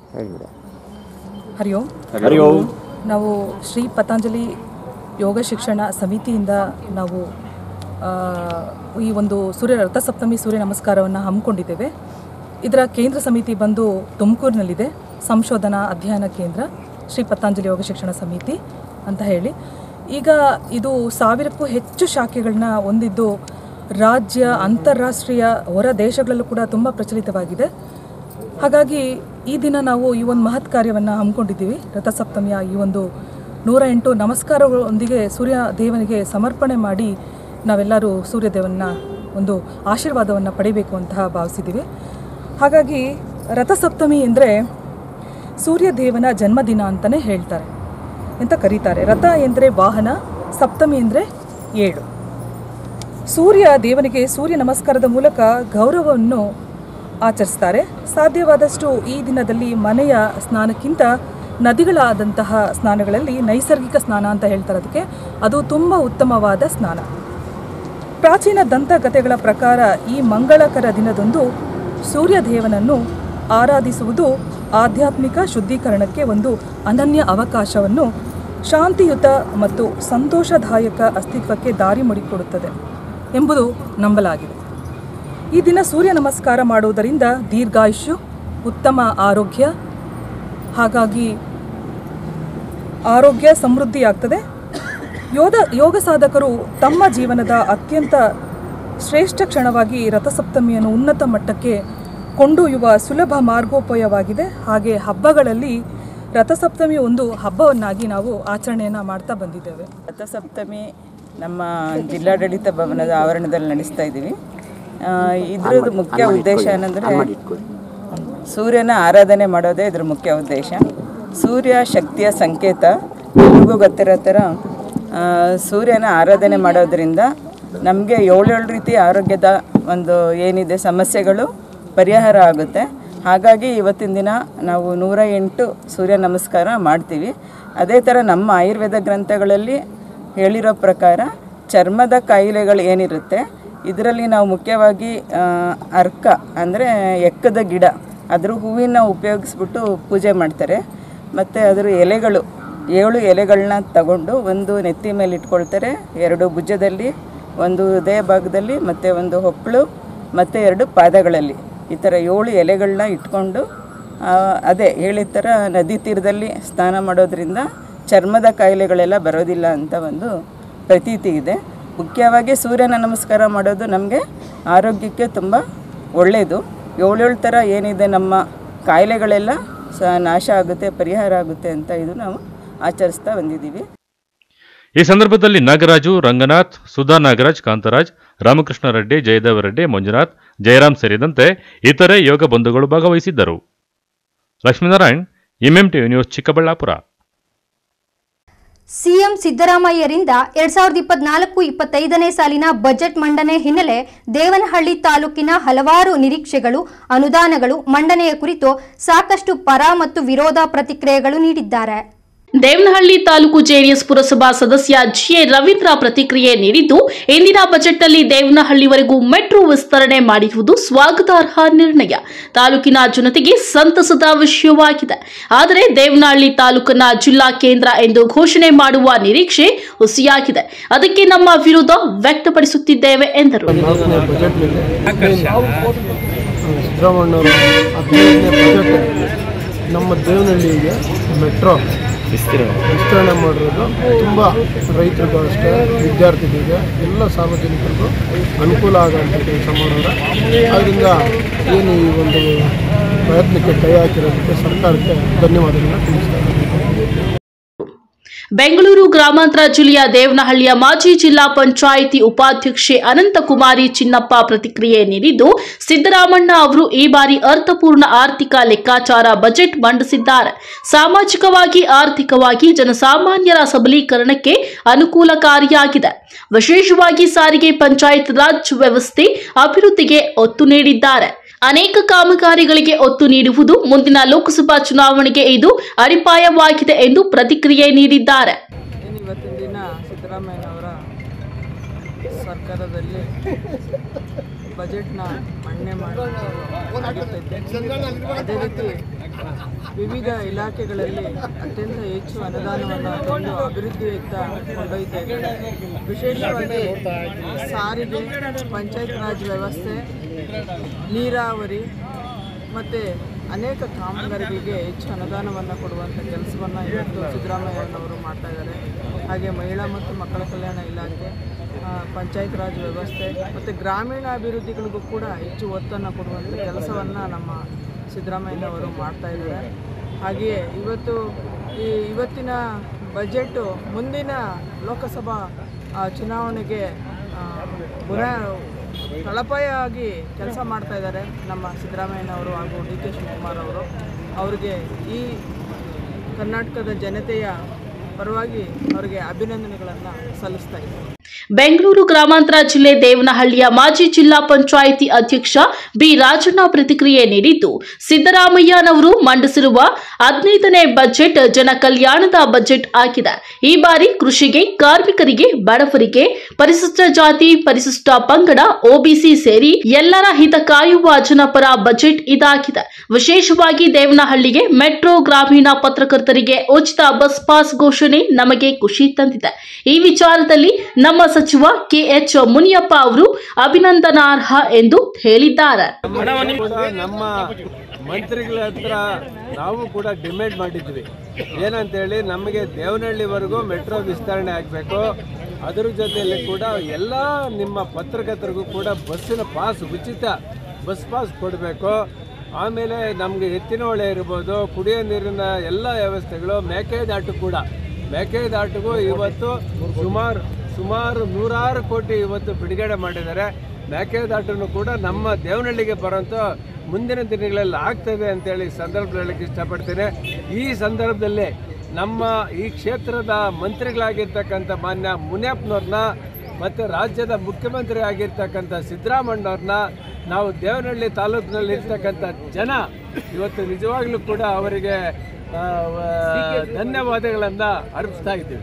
ಹರಿ ಓಂ ಹರಿ ಓಂ. ನಾವು ಶ್ರೀ ಪತಂಜಲಿ ಯೋಗ ಶಿಕ್ಷಣ ಸಮಿತಿಯಿಂದ ನಾವು ಆ, ಈ ಒಂದು ಸೂರ್ಯ ರಥಸಪ್ತಮಿ ಸೂರ್ಯ ನಮಸ್ಕಾರವನ್ನು ಹಮ್ಮಿಕೊಂಡಿದ್ದೇವೆ ಇದರ ಕೇಂದ್ರ ಸಮಿತಿ ಬಂದು ತುಮಕೂರಿನಲ್ಲಿದೆ ಸಂಶೋಧನಾ ಅಧ್ಯಯನ ಕೇಂದ್ರ ಶ್ರೀ ಪತಂಜಲಿ ಯೋಗ ಶಿಕ್ಷಣ ಸಮಿತಿ ಅಂತ ಹೇಳಿ ಈಗ ಇದು ಸಾವಿರಕ್ಕೂ ಹೆಚ್ಚು ಶಾಖೆಗಳನ್ನ ಹೊಂದಿದ್ದು ರಾಜ್ಯ ಅಂತಾರಾಷ್ಟ್ರೀಯ ಹೊರ ದೇಶಗಳಲ್ಲೂ ಕೂಡ ತುಂಬ ಪ್ರಚಲಿತವಾಗಿದೆ ಹಾಗಾಗಿ ಈ ದಿನ ನಾವು ಈ ಒಂದು ಮಹತ್ ಕಾರ್ಯವನ್ನು ಹಮ್ಮಿಕೊಂಡಿದ್ದೀವಿ ರಥಸಪ್ತಮಿಯ ಈ ಒಂದು ನೂರ ಎಂಟು ನಮಸ್ಕಾರಗಳೊಂದಿಗೆ ಸೂರ್ಯ ದೇವನಿಗೆ ಸಮರ್ಪಣೆ ಮಾಡಿ ನಾವೆಲ್ಲರೂ ಸೂರ್ಯ ದೇವನ ಒಂದು ಆಶೀರ್ವಾದವನ್ನು ಪಡಿಬೇಕು ಅಂತ ಭಾವಿಸಿದ್ದೀವಿ ಹಾಗಾಗಿ ರಥಸಪ್ತಮಿ ಅಂದರೆ ಸೂರ್ಯ ದೇವನ ಜನ್ಮದಿನ ಅಂತಲೇ ಹೇಳ್ತಾರೆ ಅಂತ ಕರೀತಾರೆ ರಥ ಎಂದರೆ ವಾಹನ ಸಪ್ತಮಿ ಅಂದರೆ ಏಳು ಸೂರ್ಯ ದೇವನಿಗೆ ಸೂರ್ಯ ನಮಸ್ಕಾರದ ಮೂಲಕ ಗೌರವವನ್ನು ಆಚರಿಸ್ತಾರೆ ಸಾಧ್ಯವಾದಷ್ಟು ಈ ದಿನದಲ್ಲಿ ಮನೆಯ ಸ್ನಾನಕ್ಕಿಂತ ನದಿಗಳಾದಂತಹ ಸ್ನಾನಗಳಲ್ಲಿ ನೈಸರ್ಗಿಕ ಸ್ನಾನ ಅಂತ ಹೇಳ್ತಾರೆ ಅದಕ್ಕೆ ಅದು ತುಂಬ ಉತ್ತಮವಾದ ಸ್ನಾನ ಪ್ರಾಚೀನ ದಂತಕಥೆಗಳ ಪ್ರಕಾರ ಈ ಮಂಗಳಕರ ದಿನದಂದು ಸೂರ್ಯದೇವನನ್ನು ಆರಾಧಿಸುವುದು ಆಧ್ಯಾತ್ಮಿಕ ಶುದ್ಧೀಕರಣಕ್ಕೆ ಒಂದು ಅನನ್ಯ ಅವಕಾಶವನ್ನು ಶಾಂತಿಯುತ ಮತ್ತು ಸಂತೋಷದಾಯಕ ಅಸ್ತಿತ್ವಕ್ಕೆ ದಾರಿ ಮಾಡಿಕೊಡುತ್ತದೆ ಎಂಬುದು ನಂಬಲಾಗಿದೆ ಈ ದಿನ ಸೂರ್ಯ ನಮಸ್ಕಾರ ಮಾಡುವುದರಿಂದ ದೀರ್ಘಾಯುಷ್ಯು ಉತ್ತಮ ಆರೋಗ್ಯ ಹಾಗಾಗಿ ಆರೋಗ್ಯ ಸಮೃದ್ಧಿಯಾಗ್ತದೆ ಯೋಧ ಯೋಗ ಸಾಧಕರು ತಮ್ಮ ಜೀವನದ ಅತ್ಯಂತ ಶ್ರೇಷ್ಠ ಕ್ಷಣವಾಗಿ ರಥಸಪ್ತಮಿಯನ್ನು ಉನ್ನತ ಮಟ್ಟಕ್ಕೆ ಕೊಂಡೊಯ್ಯುವ ಸುಲಭ ಮಾರ್ಗೋಪಾಯವಾಗಿದೆ ಹಾಗೆ ಹಬ್ಬಗಳಲ್ಲಿ ರಥಸಪ್ತಮಿ ಒಂದು ಹಬ್ಬವನ್ನಾಗಿ ನಾವು ಆಚರಣೆಯನ್ನು ಮಾಡ್ತಾ ಬಂದಿದ್ದೇವೆ ರಥಸಪ್ತಮಿ ನಮ್ಮ ಜಿಲ್ಲಾಡಳಿತ ಭವನದ ಆವರಣದಲ್ಲಿ ನಡೆಸ್ತಾ ಇದ್ದೀವಿ ಆ, ಇದ್ರದ್ದು ಮುಖ್ಯ ಉದ್ದೇಶ ಏನಂದರೆ ಸೂರ್ಯನ ಆರಾಧನೆ ಮಾಡೋದೇ ಇದ್ರ ಮುಖ್ಯ ಉದ್ದೇಶ ಸೂರ್ಯ ಶಕ್ತಿಯ ಸಂಕೇತ ಎಲ್ರಿಗೂ ಗೊತ್ತಿರೋ ಥರ ಆ, ಸೂರ್ಯನ ಆರಾಧನೆ ಮಾಡೋದ್ರಿಂದ ನಮಗೆ ಏಳೇಳು ರೀತಿ ಆರೋಗ್ಯದ ಒಂದು ಏನಿದೆ ಸಮಸ್ಯೆಗಳು ಪರಿಹಾರ ಆಗುತ್ತೆ ಹಾಗಾಗಿ ಇವತ್ತಿನ ದಿನ ನಾವು ನೂರ ಎಂಟು ಸೂರ್ಯ ನಮಸ್ಕಾರ ಮಾಡ್ತೀವಿ ಅದೇ ಥರ ನಮ್ಮ ಆಯುರ್ವೇದ ಗ್ರಂಥಗಳಲ್ಲಿ ಹೇಳಿರೋ ಪ್ರಕಾರ ಚರ್ಮದ ಕಾಯಿಲೆಗಳು ಏನಿರುತ್ತೆ ಇದರಲ್ಲಿ ನಾವು ಮುಖ್ಯವಾಗಿ ಆ, ಅರ್ಕ ಅಂದರೆ ಎಕ್ಕದ ಗಿಡ ಅದ್ರ ಹೂವಿನ ಉಪಯೋಗಿಸ್ಬಿಟ್ಟು ಪೂಜೆ ಮಾಡ್ತಾರೆ ಮತ್ತು ಅದರ ಎಲೆಗಳು ಏಳು ಎಲೆಗಳನ್ನ ತಗೊಂಡು ಒಂದು ನೆತ್ತಿ ಮೇಲೆ ಇಟ್ಕೊಳ್ತಾರೆ ಎರಡು ಭುಜದಲ್ಲಿ ಒಂದು ಹೃದಯ ಭಾಗದಲ್ಲಿ ಮತ್ತು ಒಂದು ಹೊಕ್ಕಳು ಮತ್ತು ಎರಡು ಪಾದಗಳಲ್ಲಿ ಈ ಥರ ಏಳು ಎಲೆಗಳನ್ನ ಇಟ್ಕೊಂಡು ಆ, ಅದೇ ಹೇಳಿದ ಥರ ನದಿ ತೀರದಲ್ಲಿ ಸ್ನಾನ ಮಾಡೋದ್ರಿಂದ ಚರ್ಮದ ಕಾಯಿಲೆಗಳೆಲ್ಲ ಬರೋದಿಲ್ಲ ಅಂತ ಒಂದು ಪ್ರತೀತಿ ಇದೆ ಮುಖ್ಯವಾಗಿ ಸೂರ್ಯನ ನಮಸ್ಕಾರ ಮಾಡೋದು ನಮಗೆ ಆರೋಗ್ಯಕ್ಕೆ ತುಂಬ ಒಳ್ಳೆಯದು ಏಳೇಳು ಥರ ಏನಿದೆ ನಮ್ಮ ಕಾಯಿಲೆಗಳೆಲ್ಲ ಸ ನಾಶ ಆಗುತ್ತೆ ಪರಿಹಾರ ಆಗುತ್ತೆ ಅಂತ ಇದು ನಾವು ಆಚರಿಸ್ತಾ ಬಂದಿದ್ದೀವಿ ಈ ಸಂದರ್ಭದಲ್ಲಿ ನಾಗರಾಜು ರಂಗನಾಥ್ ಸುಧಾ ನಾಗರಾಜ್ ಕಾಂತರಾಜ್ ರಾಮಕೃಷ್ಣ ರೆಡ್ಡಿ ಜಯದೇವ ರೆಡ್ಡಿ ಮಂಜುನಾಥ್ ಜಯರಾಮ್ ಸೇರಿದಂತೆ ಇತರೆ ಯೋಗ ಬಂಧುಗಳು ಭಾಗವಹಿಸಿದ್ದರು Lakshminarayan MM TV news Chikkaballapur CM ಸಿದ್ದರಾಮಯ್ಯರಿಂದ ಎರಡ್ ಸಾವಿರದ ಇಪ್ಪತ್ನಾಲ್ಕು ಇಪ್ಪತ್ತೈದನೇ ಸಾಲಿನ ಬಜೆಟ್ ಮಂಡನೆ ಹಿನ್ನೆಲೆ ದೇವನಹಳ್ಳಿ ತಾಲೂಕಿನ ಹಲವಾರು ನಿರೀಕ್ಷೆಗಳು ಅನುದಾನಗಳು ಮಂಡನೆಯ ಕುರಿತು ಸಾಕಷ್ಟು ಪರ ಮತ್ತು ವಿರೋಧ ಪ್ರತಿಕ್ರಿಯೆಗಳು ನೀಡಿದ್ದಾರೆ ದೇವನಹಳ್ಳಿ ತಾಲೂಕು ಜೆಡಿಎಸ್ ಪುರಸಭಾ ಸದಸ್ಯ ಜಿಎ ರವೀಂದ್ರ ಪ್ರತಿಕ್ರಿಯೆ ನೀಡಿದ್ದು ಇಂದಿನ ಬಜೆಟ್ನಲ್ಲಿ ದೇವನಹಳ್ಳಿವರೆಗೂ ಮೆಟ್ರೋ ವಿಸ್ತರಣೆ ಮಾಡಿರುವುದು ಸ್ವಾಗತಾರ್ಹ ನಿರ್ಣಯ ತಾಲೂಕಿನ ಜನತೆಗೆ ಸಂತಸದ ವಿಷಯವಾಗಿದೆ ಆದರೆ ದೇವನಹಳ್ಳಿ ತಾಲೂಕನ್ನ ಜಿಲ್ಲಾ ಕೇಂದ್ರ ಎಂದು ಘೋಷಣೆ ಮಾಡುವ ನಿರೀಕ್ಷೆ ಹುಸಿಯಾಗಿದೆ ಅದಕ್ಕೆ ನಮ್ಮ ವಿರೋಧ ವ್ಯಕ್ತಪಡಿಸುತ್ತಿದ್ದೇವೆ ಎಂದರು ಸಿದ್ದರಾಮಣ್ಣವರು ಹದಿನೈದನೇ ಬಜೆಟ್ ನಮ್ಮ ದೇವನಹಳ್ಳಿಗೆ ಮೆಟ್ರೋ ವಿಸ್ತರಣೆ ಮಾಡಿರೋದು ತುಂಬ ರೈತರಿಗೂ ಅಷ್ಟೇ ವಿದ್ಯಾರ್ಥಿಗಳಿಗೆ ಎಲ್ಲ ಸಾರ್ವಜನಿಕರಿಗೂ ಅನುಕೂಲ ಆಗೋಂಥ ಕೆಲಸ ಮಾಡೋರೆ ಆದ್ದರಿಂದ ಏನು ಈ ಒಂದು ಪ್ರಯತ್ನಕ್ಕೆ ಕೈ ಹಾಕಿರೋದಕ್ಕೆ ಸರ್ಕಾರಕ್ಕೆ ಧನ್ಯವಾದಗಳನ್ನ ತಿಳಿಸ್ತಾ ಇದ್ದೀನಿ ಬೆಂಗಳೂರು ಗ್ರಾಮಾಂತರ ಜಿಲ್ಲೆಯ ದೇವನಹಳ್ಳಿಯ ಮಾಜಿ ಜಿಲ್ಲಾ ಪಂಚಾಯಿತಿ ಉಪಾಧ್ಯಕ್ಷೆ ಅನಂತಕುಮಾರಿ ಚಿನ್ನಪ್ಪ ಪ್ರತಿಕ್ರಿಯೆ ನೀಡಿದ್ದು ಸಿದ್ದರಾಮಣ್ಣ ಅವರು ಈ ಬಾರಿ ಅರ್ಥಪೂರ್ಣ ಆರ್ಥಿಕ ಲೆಕ್ಕಾಚಾರ ಬಜೆಟ್ ಮಂಡಿಸಿದ್ದಾರೆ ಸಾಮಾಜಿಕವಾಗಿ ಆರ್ಥಿಕವಾಗಿ ಜನಸಾಮಾನ್ಯರ ಸಬಲೀಕರಣಕ್ಕೆ ಅನುಕೂಲಕಾರಿಯಾಗಿದೆ ವಿಶೇಷವಾಗಿ ಸಾರಿಗೆ ಪಂಚಾಯತ್ ರಾಜ್ ವ್ಯವಸ್ಥೆ ಅಭಿವೃದ್ಧಿಗೆ ಒತ್ತು ನೀಡಿದ್ದಾರೆ ಅನೇಕ ಕಾಮಗಾರಿಗಳಿಗೆ ಒತ್ತು ನೀಡುವುದು ಮುಂದಿನ ಲೋಕಸಭಾ ಚುನಾವಣೆಗೆ ಇದು ಅಡಿಪಾಯವಾಗಿದೆ ಎಂದು ಪ್ರತಿಕ್ರಿಯೆ ನೀಡಿದ್ದಾರೆ ಏನು ಇವತ್ತಿನ ದಿನ ಸಿದ್ದರಾಮಯ್ಯನವರ ಸರ್ಕಾರದಲ್ಲಿ ಬಜೆಟ್ನ ಮಂಡನೆ ಮಾಡಿರ್ತೈತೆ ಅದೇ ರೀತಿ ವಿವಿಧ ಇಲಾಖೆಗಳಲ್ಲಿ ಅತ್ಯಂತ ಹೆಚ್ಚು ಅನುದಾನವನ್ನು ತಂದು ಅಭಿವೃದ್ಧಿಯತ್ತ ಕೊಂಡೊಯ್ತಾ ಇದ್ದಾರೆ ವಿಶೇಷವಾಗಿ ಸಾರಿಗೆ ಪಂಚಾಯತ್ ರಾಜ್ ವ್ಯವಸ್ಥೆ ನೀರಾವರಿ ಮತ್ತು ಅನೇಕ ಕಾಮಗಾರಿಗಳಿಗೆ ಹೆಚ್ಚು ಅನುದಾನವನ್ನು ಕೊಡುವಂಥ ಕೆಲಸವನ್ನು ಇವತ್ತು ಸಿದ್ದರಾಮಯ್ಯನವರು ಮಾಡ್ತಾ ಇದ್ದಾರೆ ಹಾಗೆ ಮಹಿಳಾ ಮತ್ತು ಮಕ್ಕಳ ಕಲ್ಯಾಣ ಇಲಾಖೆ ಆ, ಪಂಚಾಯತ್ ರಾಜ್ ವ್ಯವಸ್ಥೆ ಮತ್ತು ಗ್ರಾಮೀಣ ಅಭಿವೃದ್ಧಿಗಳಿಗೂ ಕೂಡ ಹೆಚ್ಚು ಒತ್ತನ್ನು ಕೊಡುವಂಥ ಕೆಲಸವನ್ನು ನಮ್ಮ ಸಿದ್ದರಾಮಯ್ಯನವರು ಮಾಡ್ತಾ ಇದ್ದಾರೆ ಹಾಗೆಯೇ ಇವತ್ತು ಈ ಇವತ್ತಿನ ಬಜೆಟು ಮುಂದಿನ ಲೋಕಸಭಾ ಆ, ಚುನಾವಣೆಗೆ ಆ, ಪುನಃ ತಳಪಾಯಾಗಿ ಕೆಲಸ ಮಾಡ್ತಾ ಇದ್ದಾರೆ ನಮ್ಮ ಸಿದ್ದರಾಮಯ್ಯನವರು ಹಾಗೂ ಡಿ ಕೆ ಶಿವಕುಮಾರ್ ಅವರು ಅವರಿಗೆ ಈ ಕರ್ನಾಟಕದ ಜನತೆಯ ಪರವಾಗಿ ಅವರಿಗೆ ಅಭಿನಂದನೆಗಳನ್ನು ಸಲ್ಲಿಸ್ತಾ ಇದ್ದಾರೆ ಬೆಂಗಳೂರು ಗ್ರಾಮಾಂತರ ಜಿಲ್ಲೆ ದೇವನಹಳ್ಳಿಯ ಮಾಜಿ ಜಿಲ್ಲಾ ಪಂಚಾಯಿತಿ ಅಧ್ಯಕ್ಷ ಬಿ ರಾಜಣ್ಣ ಪ್ರತಿಕ್ರಿಯೆ ನೀಡಿದ್ದು ಸಿದ್ದರಾಮಯ್ಯನವರು ಮಂಡಿಸಿರುವ ಹದಿನೈದನೇ ಬಜೆಟ್ ಜನ ಕಲ್ಯಾಣದ ಬಜೆಟ್ ಆಗಿದೆ ಈ ಬಾರಿ ಕೃಷಿಗೆ ಕಾರ್ಮಿಕರಿಗೆ ಬಡವರಿಗೆ ಪರಿಶಿಷ್ಟ ಜಾತಿ ಪರಿಶಿಷ್ಟ ಪಂಗಡ ಒಬಿಸಿ ಸೇರಿ ಎಲ್ಲರ ಹಿತ ಕಾಯುವ ಜನಪರ ಬಜೆಟ್ ಇದಾಗಿದೆ ವಿಶೇಷವಾಗಿ ದೇವನಹಳ್ಳಿಗೆ ಮೆಟ್ರೋ ಗ್ರಾಮೀಣ ಪತ್ರಕರ್ತರಿಗೆ ಉಚಿತ ಬಸ್ ಪಾಸ್ ಘೋಷಣೆ ನಮಗೆ ಖುಷಿ ತಂದಿದೆ ಈ ವಿಚಾರದಲ್ಲಿ ನಮ್ಮ ಸಚಿವ ಕೆಎಚ್ ಮುನಿಯಪ್ಪ ಅವರು ಅಭಿನಂದನಾರ್ಹ ಎಂದು ಹೇಳಿದ್ದಾರೆ ನಮ್ಮ ಮಂತ್ರಿಗಳ ಹತ್ರ ನಾವು ಕೂಡ ಡಿಮ್ಯಾಂಡ್ ಮಾಡಿದ್ವಿ ಏನಂತೇಳಿ ನಮಗೆ ದೇವನಹಳ್ಳಿವರೆಗೂ ಮೆಟ್ರೋ ವಿಸ್ತರಣೆ ಆಗಬೇಕು ಅದರ ಜೊತೆಯಲ್ಲಿ ಕೂಡ ಎಲ್ಲ ನಿಮ್ಮ ಪತ್ರಕರ್ತರಿಗೂ ಕೂಡ ಬಸ್ಸಿನ ಪಾಸ್ ಉಚಿತ ಬಸ್ ಪಾಸ್ ಕೊಡಬೇಕು ಆಮೇಲೆ ನಮಗೆ ಎತ್ತಿನ ಹೊಳೆ ಇರ್ಬೋದು ಕುಡಿಯೋ ನೀರಿನ ಎಲ್ಲ ವ್ಯವಸ್ಥೆಗಳು ಮೇಕೆದಾಟು ಕೂಡ ಮೇಕೆದಾಟಿಗೂ ಇವತ್ತು ಸುಮಾರು ಸುಮಾರು ನೂರಾರು ಕೋಟಿ ಇವತ್ತು ಬಿಡುಗಡೆ ಮಾಡಿದ್ದಾರೆ ಮೇಕೆದಾಟನ್ನು ಕೂಡ ನಮ್ಮ ದೇವನಹಳ್ಳಿಗೆ ಬರೋಂಥ ಮುಂದಿನ ದಿನಗಳಲ್ಲಿ ಆಗ್ತದೆ ಅಂತೇಳಿ ಈ ಸಂದರ್ಭದಲ್ಲಿ ಹೇಳಕ್ಕೆ ಇಷ್ಟಪಡ್ತೇನೆ ಈ ಸಂದರ್ಭದಲ್ಲಿ ನಮ್ಮ ಈ ಕ್ಷೇತ್ರದ ಮಂತ್ರಿಗಳಾಗಿರ್ತಕ್ಕಂಥ ಮಾನ್ಯ ಮುನಿಯಪ್ಪನವ್ರನ್ನ ಮತ್ತು ರಾಜ್ಯದ ಮುಖ್ಯಮಂತ್ರಿ ಆಗಿರ್ತಕ್ಕಂಥ ಸಿದ್ದರಾಮಣ್ಣವ್ರನ್ನ ನಾವು ದೇವನಹಳ್ಳಿ ತಾಲೂಕಿನಲ್ಲಿ ಇರ್ತಕ್ಕಂಥ ಜನ ಇವತ್ತು ನಿಜವಾಗ್ಲೂ ಕೂಡ ಅವರಿಗೆ ಆ, ವ- ಧನ್ಯವಾದಗಳನ್ನು ಅರ್ಪಿಸ್ತಾ ಇದ್ದೀವಿ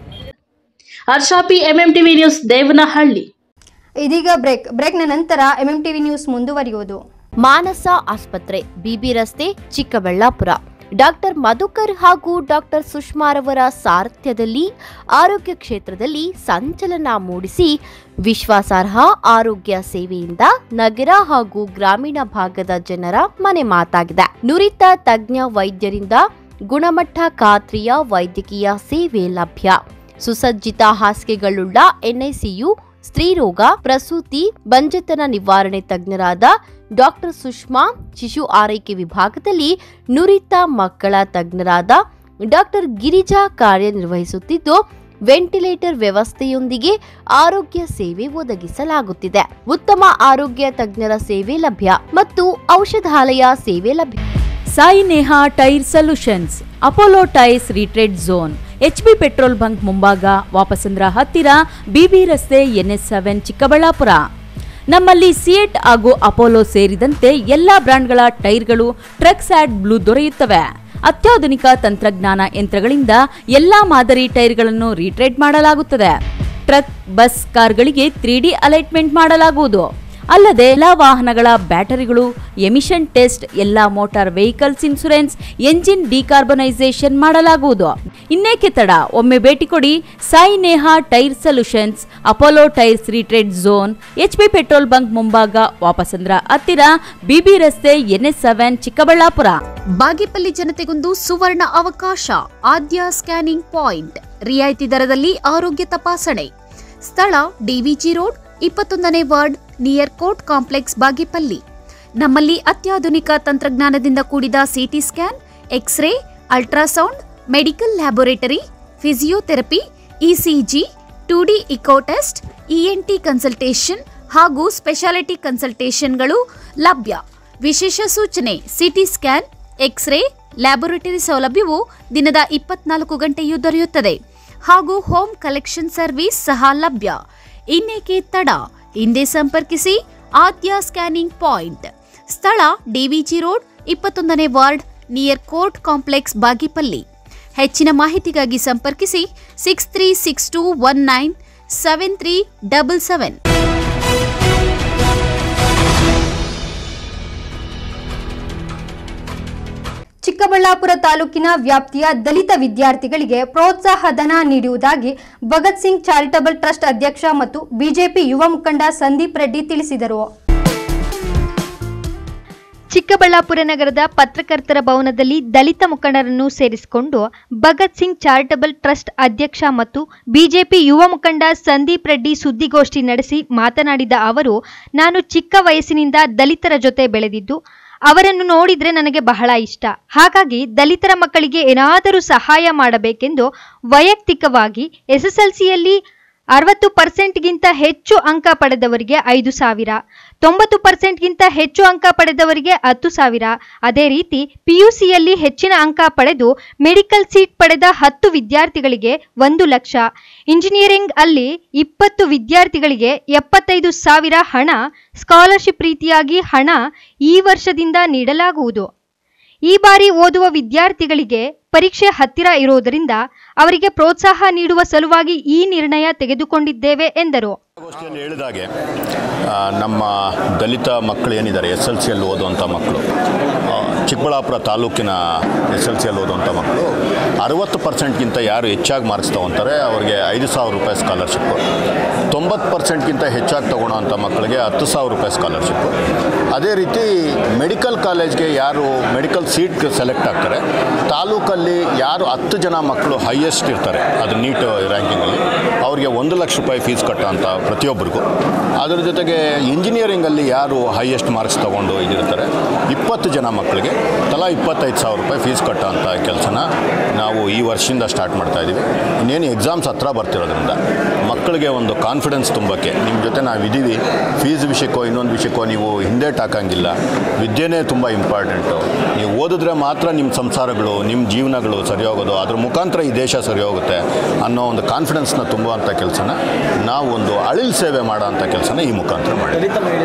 ಹರ್ಷಾಪಿ ಎಂಎಂಟಿವಿ ನ್ಯೂಸ್ ದೇವನಹಳ್ಳಿ ಇದೀಗ ಬ್ರೇಕ್ ಬ್ರೇಕ್ನ ನಂತರ ಎಂಎಂ ಟಿವಿ ನ್ಯೂಸ್ ಮುಂದುವರಿಯುವುದು ಮಾನಸ ಆಸ್ಪತ್ರೆ ಬಿಬಿ ರಸ್ತೆ ಚಿಕ್ಕಬಳ್ಳಾಪುರ ಡಾಕ್ಟರ್ ಮಧುಕರ್ ಹಾಗೂ ಡಾಕ್ಟರ್ ಸುಷ್ಮಾರವರ ಸಾರಥ್ಯದಲ್ಲಿ ಆರೋಗ್ಯ ಕ್ಷೇತ್ರದಲ್ಲಿ ಸಂಚಲನ ಮೂಡಿಸಿ ವಿಶ್ವಾಸಾರ್ಹ ಆರೋಗ್ಯ ಸೇವೆಯಿಂದ ನಗರ ಹಾಗೂ ಗ್ರಾಮೀಣ ಭಾಗದ ಜನರ ಮನೆ ಮಾತಾಗಿದೆ ನುರಿತ ತಜ್ಞ ವೈದ್ಯರಿಂದ ಗುಣಮಟ್ಟ ಖಾತ್ರಿಯ ವೈದ್ಯಕೀಯ ಸೇವೆ ಲಭ್ಯ ಸುಸಜ್ಜಿತ ಹಾಸಿಗೆಗಳುಳ್ಳ ಎನ್ಐಸಿಯು ಸ್ತ್ರೀರೋಗ ಪ್ರಸೂತಿ ಬಂಜೆತನ ನಿವಾರಣೆ ತಜ್ಞರಾದ ಡಾಕ್ಟರ್ ಸುಷ್ಮಾ ಶಿಶು ಆರೈಕೆ ವಿಭಾಗದಲ್ಲಿ ನುರಿತ ಮಕ್ಕಳ ತಜ್ಞರಾದ ಡಾಕ್ಟರ್ ಗಿರಿಜಾ ಕಾರ್ಯನಿರ್ವಹಿಸುತ್ತಿದ್ದು ವೆಂಟಿಲೇಟರ್ ವ್ಯವಸ್ಥೆಯೊಂದಿಗೆ ಆರೋಗ್ಯ ಸೇವೆ ಒದಗಿಸಲಾಗುತ್ತಿದೆ ಉತ್ತಮ ಆರೋಗ್ಯ ತಜ್ಞರ ಸೇವೆ ಲಭ್ಯ ಮತ್ತು ಔಷಧಾಲಯ ಸೇವೆ ಲಭ್ಯ Sai Neha tyre solutions Apollo tyres retread zone H B petrol bunk ಮುಂಭಾಗ ವಾಪಸಂದ್ರ ಹತ್ತಿರ ಬಿಬಿ ರಸ್ತೆ ಎನ್ಎಸ್ ಸೆವೆನ್ ಚಿಕ್ಕಬಳ್ಳಾಪುರ ನಮ್ಮಲ್ಲಿ ಸಿಯೆಟ್ ಹಾಗೂ ಅಪೋಲೋ ಸೇರಿದಂತೆ ಎಲ್ಲಾ ಬ್ರ್ಯಾಂಡ್ಗಳ ಟೈರ್ಗಳು ಟ್ರಕ್ಸ್ ಆಡ್ ಬ್ಲೂ ದೊರೆಯುತ್ತವೆ ಅತ್ಯಾಧುನಿಕ ತಂತ್ರಜ್ಞಾನ ಯಂತ್ರಗಳಿಂದ ಎಲ್ಲಾ ಮಾದರಿ ಟೈರ್ಗಳನ್ನು ರೀಟ್ರೇಡ್ ಮಾಡಲಾಗುತ್ತದೆ ಟ್ರಕ್ ಬಸ್ ಕಾರ್ಗಳಿಗೆ ತ್ರೀ ಡಿ ಅಲೈಟ್ಮೆಂಟ್ ಮಾಡಲಾಗುವುದು ಅಲ್ಲದೆ ಎಲ್ಲ ವಾಹನಗಳ ಬ್ಯಾಟರಿಗಳು ಎಮಿಷನ್ ಟೆಸ್ಟ್ ಎಲ್ಲ motor vehicles insurance engine decarbonisation ಮಾಡಲಾಗುವುದು ಇನ್ನೇಕೆ ತಡ ಒಮ್ಮೆ ಭೇಟಿ ಕೊಡಿ Sai Neha tyre solutions Apollo tyres retread zone H P petrol bunk ಮುಂಭಾಗ ವಾಪಸಂದ್ರ ಹತ್ತಿರ ಬಿಬಿ ರಸ್ತೆ ಎನ್ಎಸ್ ಸೆವೆನ್ ಚಿಕ್ಕಬಳ್ಳಾಪುರ ಬಾಗೇಪಲ್ಲಿ ಜನತೆಗೊಂದು ಸುವರ್ಣ ಅವಕಾಶ ಆದ್ಯ ಸ್ಕ್ಯಾನಿಂಗ್ ಪಾಯಿಂಟ್ ರಿಯಾಯಿತಿ ದರದಲ್ಲಿ ಆರೋಗ್ಯ ತಪಾಸಣೆ ಸ್ಥಳ ಡಿವಿಜಿ ರೋಡ್ ಇಪ್ಪತ್ತೊಂದನೇ ward near court complex Bagepalli ನಮ್ಮಲ್ಲಿ ಅತ್ಯಾಧುನಿಕ ತಂತ್ರಜ್ಞಾನದಿಂದ ಕೂಡಿದ CT scan x ray ultrasound medical laboratory physiotherapy ECG two D echo test ENT consultation ಹಾಗೂ ಸ್ಪೆಷಾಲಿಟಿ ಕನ್ಸಲ್ಟೇಷನ್ಗಳು ಲಭ್ಯ ವಿಶೇಷ ಸೂಚನೆ ಸಿಟಿ ಸ್ಕ್ಯಾನ್ ಎಕ್ಸ್ರೇ ಲ್ಯಾಬೊರೇಟರಿ ಸೌಲಭ್ಯವು ದಿನದ ಇಪ್ಪತ್ನಾಲ್ಕು ಗಂಟೆಯೂ ದೊರೆಯುತ್ತದೆ ಹಾಗೂ ಹೋಮ್ ಕಲೆಕ್ಷನ್ ಸರ್ವಿಸ್ ಸಹ ಲಭ್ಯ ಇನ್ನೇಕೆ ತಡ ಹಿಂದೆ ಸಂಪರ್ಕಿಸಿ ಆದ್ಯ ಸ್ಕ್ಯಾನಿಂಗ್ ಪಾಯಿಂಟ್ ಸ್ಥಳ ಡಿವಿಜಿ ರೋಡ್ ಇಪ್ಪತ್ತೊಂದನೇ ward near court complex Bagepalli ಹೆಚ್ಚಿನ ಮಾಹಿತಿಗಾಗಿ ಸಂಪರ್ಕಿಸಿ six three six two one nine seven three double seven Chikkaballapur ತಾಲೂಕಿನ ವ್ಯಾಪ್ತಿಯ ದಲಿತ ವಿದ್ಯಾರ್ಥಿಗಳಿಗೆ ಪ್ರೋತ್ಸಾಹ ಧನ ನೀಡುವುದಾಗಿ ಭಗತ್ ಸಿಂಗ್ ಚಾರಿಟಬಲ್ ಟ್ರಸ್ಟ್ ಅಧ್ಯಕ್ಷ ಮತ್ತು ಬಿಜೆಪಿ ಯುವ ಮುಖಂಡ ಸಂದೀಪ್ ರೆಡ್ಡಿ ತಿಳಿಸಿದರು ಚಿಕ್ಕಬಳ್ಳಾಪುರ ನಗರದ ಪತ್ರಕರ್ತರ ಭವನದಲ್ಲಿ ದಲಿತ ಮುಖಂಡರನ್ನು ಸೇರಿಸಿಕೊಂಡು ಭಗತ್ ಸಿಂಗ್ ಚಾರಿಟಬಲ್ ಟ್ರಸ್ಟ್ ಅಧ್ಯಕ್ಷ ಮತ್ತು ಬಿಜೆಪಿ ಯುವ ಮುಖಂಡ ಸಂದೀಪ್ ರೆಡ್ಡಿ ಸುದ್ದಿಗೋಷ್ಠಿ ನಡೆಸಿ ಮಾತನಾಡಿದ ಅವರು ನಾನು ಚಿಕ್ಕ ವಯಸ್ಸಿನಿಂದ ದಲಿತರ ಜೊತೆ ಬೆಳೆದಿದ್ದು ಅವರನ್ನು ನೋಡಿದ್ರೆ ನನಗೆ ಬಹಳ ಇಷ್ಟ ಹಾಗಾಗಿ ದಲಿತರ ಮಕ್ಕಳಿಗೆ ಏನಾದರೂ ಸಹಾಯ ಮಾಡಬೇಕೆಂದು ವೈಯಕ್ತಿಕವಾಗಿ ಎಸ್ಎಸ್ಎಲ್ಸಿಯಲ್ಲಿ ಅರವತ್ತು ಪರ್ಸೆಂಟ್ಗಿಂತ ಹೆಚ್ಚು ಅಂಕ ಪಡೆದವರಿಗೆ ಐದು ಸಾವಿರ ತೊಂಬತ್ತು ಪರ್ಸೆಂಟ್ಗಿಂತ ಹೆಚ್ಚು ಅಂಕ ಪಡೆದವರಿಗೆ ಹತ್ತು ಸಾವಿರ ಅದೇ ರೀತಿ ಪಿಯುಸಿಯಲ್ಲಿ ಹೆಚ್ಚಿನ ಅಂಕ ಪಡೆದು ಮೆಡಿಕಲ್ ಸೀಟ್ ಪಡೆದ ಹತ್ತು ವಿದ್ಯಾರ್ಥಿಗಳಿಗೆ ಒಂದು ಲಕ್ಷ ಇಂಜಿನಿಯರಿಂಗ್ ಅಲ್ಲಿ ಇಪ್ಪತ್ತು ವಿದ್ಯಾರ್ಥಿಗಳಿಗೆ ಎಪ್ಪತ್ತೈದು ಸಾವಿರ ಹಣ ಸ್ಕಾಲರ್ಶಿಪ್ ರೀತಿಯಾಗಿ ಹಣ ಈ ವರ್ಷದಿಂದ ನೀಡಲಾಗುವುದು ಈ ಬಾರಿ ಓದುವ ವಿದ್ಯಾರ್ಥಿಗಳಿಗೆ ಪರೀಕ್ಷೆ ಹತ್ತಿರ ಇರುವುದರಿಂದ ಅವರಿಗೆ ಪ್ರೋತ್ಸಾಹ ನೀಡುವ ಸಲುವಾಗಿ ಈ ನಿರ್ಣಯ ತೆಗೆದುಕೊಂಡಿದ್ದೇವೆ ಎಂದರು ಗೋಷ್ಠಿಯಲ್ಲಿ ಹೇಳಿದಾಗೆ ಆ, ನಮ್ಮ ದಲಿತ ಮಕ್ಕಳು ಏನಿದ್ದಾರೆ ಎಸ್ ಎಲ್ ಸಿಯಲ್ಲಿ ಓದುವಂಥ ಮಕ್ಕಳು ಆ, ಚಿಕ್ಕಬಳ್ಳಾಪುರ ತಾಲೂಕಿನ ಎಸ್ ಎಲ್ ಸಿಯಲ್ಲಿ ಓದುವಂಥ ಮಕ್ಕಳು ಅರವತ್ತು ಪರ್ಸೆಂಟ್ಗಿಂತ ಯಾರು ಹೆಚ್ಚಾಗಿ ಮಾರ್ಕ್ಸ್ ತೊಗೊತಾರೆ ಅವ್ರಿಗೆ ಐದು ಸಾವಿರ ರೂಪಾಯಿ ಸ್ಕಾಲರ್ಶಿಪ್ಪು ತೊಂಬತ್ತು ಪರ್ಸೆಂಟ್ಗಿಂತ ಹೆಚ್ಚಾಗಿ ತೊಗೊಳೋವಂಥ ಮಕ್ಕಳಿಗೆ ಹತ್ತು ಸಾವಿರ ರೂಪಾಯಿ ಸ್ಕಾಲರ್ಶಿಪ್ಪು ಅದೇ ರೀತಿ ಮೆಡಿಕಲ್ ಕಾಲೇಜ್ಗೆ ಯಾರು ಮೆಡಿಕಲ್ ಸೀಟ್ ಸೆಲೆಕ್ಟ್ ಆಗ್ತಾರೆ ತಾಲೂಕಲ್ಲಿ ಯಾರು ಹತ್ತು ಜನ ಮಕ್ಕಳು ಹೈಯೆಸ್ಟ್ ಇರ್ತಾರೆ ಅದು ನೀಟ್ ರ್ಯಾಂಕಿಂಗಲ್ಲಿ ಅವ್ರಿಗೆ ಒಂದು ಲಕ್ಷ ರೂಪಾಯಿ ಫೀಸ್ ಕಟ್ಟೋಂಥ ಪ್ರತಿಯೊಬ್ಬರಿಗೂ ಅದರ ಜೊತೆಗೆ ಇಂಜಿನಿಯರಿಂಗಲ್ಲಿ ಯಾರು ಹೈಯೆಸ್ಟ್ ಮಾರ್ಕ್ಸ್ ತೊಗೊಂಡು ಇದಿರ್ತಾರೆ ಇಪ್ಪತ್ತು ಜನ ಮಕ್ಕಳಿಗೆ ತಲಾ ಇಪ್ಪತ್ತೈದು ಸಾವಿರ ರೂಪಾಯಿ ಫೀಸ್ ಕಟ್ಟೋಂಥ ಕೆಲಸನ ನಾವು ಈ ವರ್ಷದಿಂದ ಸ್ಟಾರ್ಟ್ ಮಾಡ್ತಾ ಇದ್ದೀವಿ ಇನ್ನೇನು ಎಕ್ಸಾಮ್ಸ್ ಹತ್ರ ಬರ್ತಿರೋದ್ರಿಂದ ಮಕ್ಕಳಿಗೆ ಒಂದು ಕಾನ್ಫಿಡೆನ್ಸ್ ತುಂಬಕ್ಕೆ ನಿಮ್ಮ ಜೊತೆ ನಾವು ಇದ್ದೀವಿ ಫೀಸ್ ವಿಷಯಕ್ಕೋ ಇನ್ನೊಂದು ವಿಷಯಕ್ಕೋ ನೀವು ಹಿಂದೇಟ್ ಹಾಕಂಗಿಲ್ಲ ವಿದ್ಯೆನೇ ತುಂಬ ಇಂಪಾರ್ಟೆಂಟು ನೀವು ಓದಿದ್ರೆ ಮಾತ್ರ ನಿಮ್ಮ ಸಂಸಾರಗಳು ನಿಮ್ಮ ಜೀವನಗಳು ಸರಿ ಹೋಗೋದು ಅದ್ರ ಮುಖಾಂತರ ಈ ದೇಶ ಸರಿ ಹೋಗುತ್ತೆ ಅನ್ನೋ ಒಂದು ಕಾನ್ಫಿಡೆನ್ಸ್ನ ತುಂಬುವಂಥ ಕೆಲಸನ ನಾವು ಒಂದು ಅಳಿಲ್ ಸೇವೆ ಮಾಡೋಂಥ ಕೆಲಸನ ಈ ಮುಖಾಂತರ ಮಾಡಿ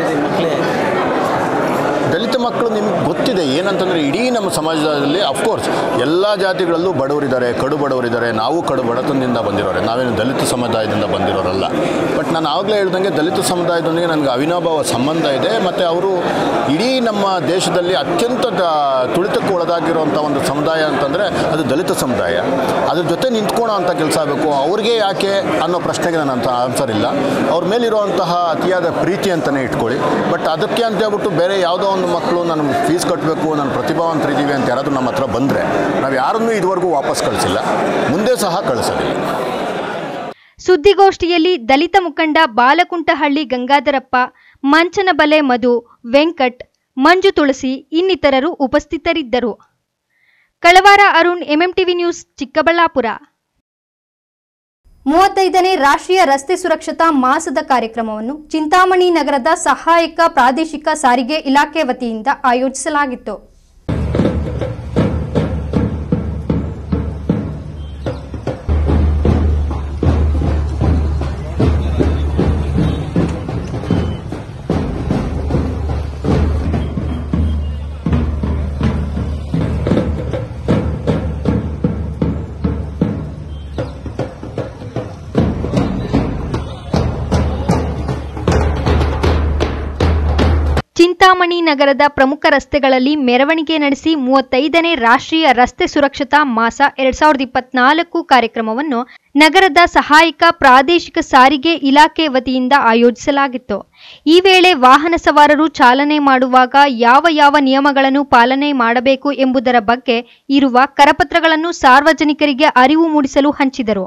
ದಲಿತ ಮಕ್ಕಳು ನಿಮ್ಗೆ ಗೊತ್ತಿದೆ ಏನಂತಂದರೆ ಇಡೀ ನಮ್ಮ ಸಮಾಜದಲ್ಲಿ ಅಫ್ಕೋರ್ಸ್ ಎಲ್ಲ ಜಾತಿಗಳಲ್ಲೂ ಬಡವರಿದ್ದಾರೆ ಕಡು ಬಡವರಿದ್ದಾರೆ ನಾವು ಕಡು ಬಡತನದಿಂದ ಬಂದಿರೋರೆ ನಾವೇನು ದಲಿತ ಸಮುದಾಯದಿಂದ ಬಂದಿರೋರಲ್ಲ ಬಟ್ ನಾನು ಆವಾಗಲೇ ಹೇಳ್ದಂಗೆ ದಲಿತ ಸಮುದಾಯದೊಂದಿಗೆ ನನಗೆ ಅವಿನಾಭಾವ ಸಂಬಂಧ ಇದೆ ಮತ್ತು ಅವರು ಇಡೀ ನಮ್ಮ ದೇಶದಲ್ಲಿ ಅತ್ಯಂತ ದ- ತುಳಿತಕ್ಕೆ ಒಳಗಾಗಿರುವಂಥ ಒಂದು ಸಮುದಾಯ ಅಂತಂದರೆ ಅದು ದಲಿತ ಸಮುದಾಯ ಅದ್ರ ಜೊತೆ ನಿಂತ್ಕೊಳ್ಳೋ ಅಂಥ ಕೆಲಸ ಆಗಬೇಕು ಅವ್ರಿಗೆ ಯಾಕೆ ಅನ್ನೋ ಪ್ರಶ್ನೆಗೆ ನನ್ನ ಅಂತ ಆನ್ಸರ್ ಇಲ್ಲ ಅವ್ರ ಮೇಲಿರುವಂತಹ ಅತಿಯಾದ ಪ್ರೀತಿ ಅಂತಲೇ ಇಟ್ಕೊಳ್ಳಿ ಬಟ್ ಅದಕ್ಕೆ ಅಂತ ಹೇಳ್ಬಿಟ್ಟು ಬೇರೆ ಯಾವುದೋ ಒಂದು ಮಕ್ಕಳು ನಾನು ಫೀಸ್ ಕಟ್ಟಬೇಕು ನಾನು ಪ್ರತಿಭಾವಂತರಿದ್ದೀವಿ ಅಂತ ಯಾರಾದರೂ ನಮ್ಮ ಹತ್ರ ಬಂದರೆ ನಾವು ಯಾರನ್ನೂ ಇದುವರೆಗೂ ವಾಪಸ್ ಕಳಿಸಿಲ್ಲ ಮುಂದೆ ಸಹ ಕಳಿಸೋದಿಲ್ಲ ಸುದ್ದಿಗೋಷ್ಠಿಯಲ್ಲಿ ದಲಿತ ಮುಖಂಡ ಬಾಲಕುಂಟಹಳ್ಳಿ ಗಂಗಾಧರಪ್ಪ ಮಂಚನಬಲೆ ಮಧು ವೆಂಕಟ್ ಮಂಜು ತುಳಸಿ ಇನ್ನಿತರರು ಉಪಸ್ಥಿತರಿದ್ದರು ಕಳವಾರ ಅರುಣ್ ಎಂಎಂಟಿವಿ ನ್ಯೂಸ್ ಚಿಕ್ಕಬಳ್ಳಾಪುರ ಮೂವತ್ತೈದನೇ ರಾಷ್ಟ್ರೀಯ ರಸ್ತೆ ಸುರಕ್ಷತಾ ಮಾಸದ ಕಾರ್ಯಕ್ರಮವನ್ನು ಚಿಂತಾಮಣಿ ನಗರದ ಸಹಾಯಕ ಪ್ರಾದೇಶಿಕ ಸಾರಿಗೆ ಇಲಾಖೆ ವತಿಯಿಂದ ಆಯೋಜಿಸಲಾಗಿತ್ತು ಚಿಂತಾಮಣಿ ನಗರದ ಪ್ರಮುಖ ರಸ್ತೆಗಳಲ್ಲಿ ಮೆರವಣಿಗೆ ನಡೆಸಿ ಮೂವತ್ತೈದನೇ ರಾಷ್ಟ್ರೀಯ ರಸ್ತೆ ಸುರಕ್ಷತಾ ಮಾಸ ಎರಡ್ ಸಾವಿರದ ಇಪ್ಪತ್ನಾಲ್ಕು ಕಾರ್ಯಕ್ರಮವನ್ನು ನಗರದ ಸಹಾಯಕ ಪ್ರಾದೇಶಿಕ ಸಾರಿಗೆ ಇಲಾಖೆ ವತಿಯಿಂದ ಆಯೋಜಿಸಲಾಗಿತ್ತು ಈ ವೇಳೆ ವಾಹನ ಸವಾರರು ಚಾಲನೆ ಮಾಡುವಾಗ ಯಾವ ಯಾವ ನಿಯಮಗಳನ್ನು ಪಾಲನೆ ಮಾಡಬೇಕು ಎಂಬುದರ ಬಗ್ಗೆ ಇರುವ ಕರಪತ್ರಗಳನ್ನು ಸಾರ್ವಜನಿಕರಿಗೆ ಅರಿವು ಮೂಡಿಸಲು ಹಂಚಿದರು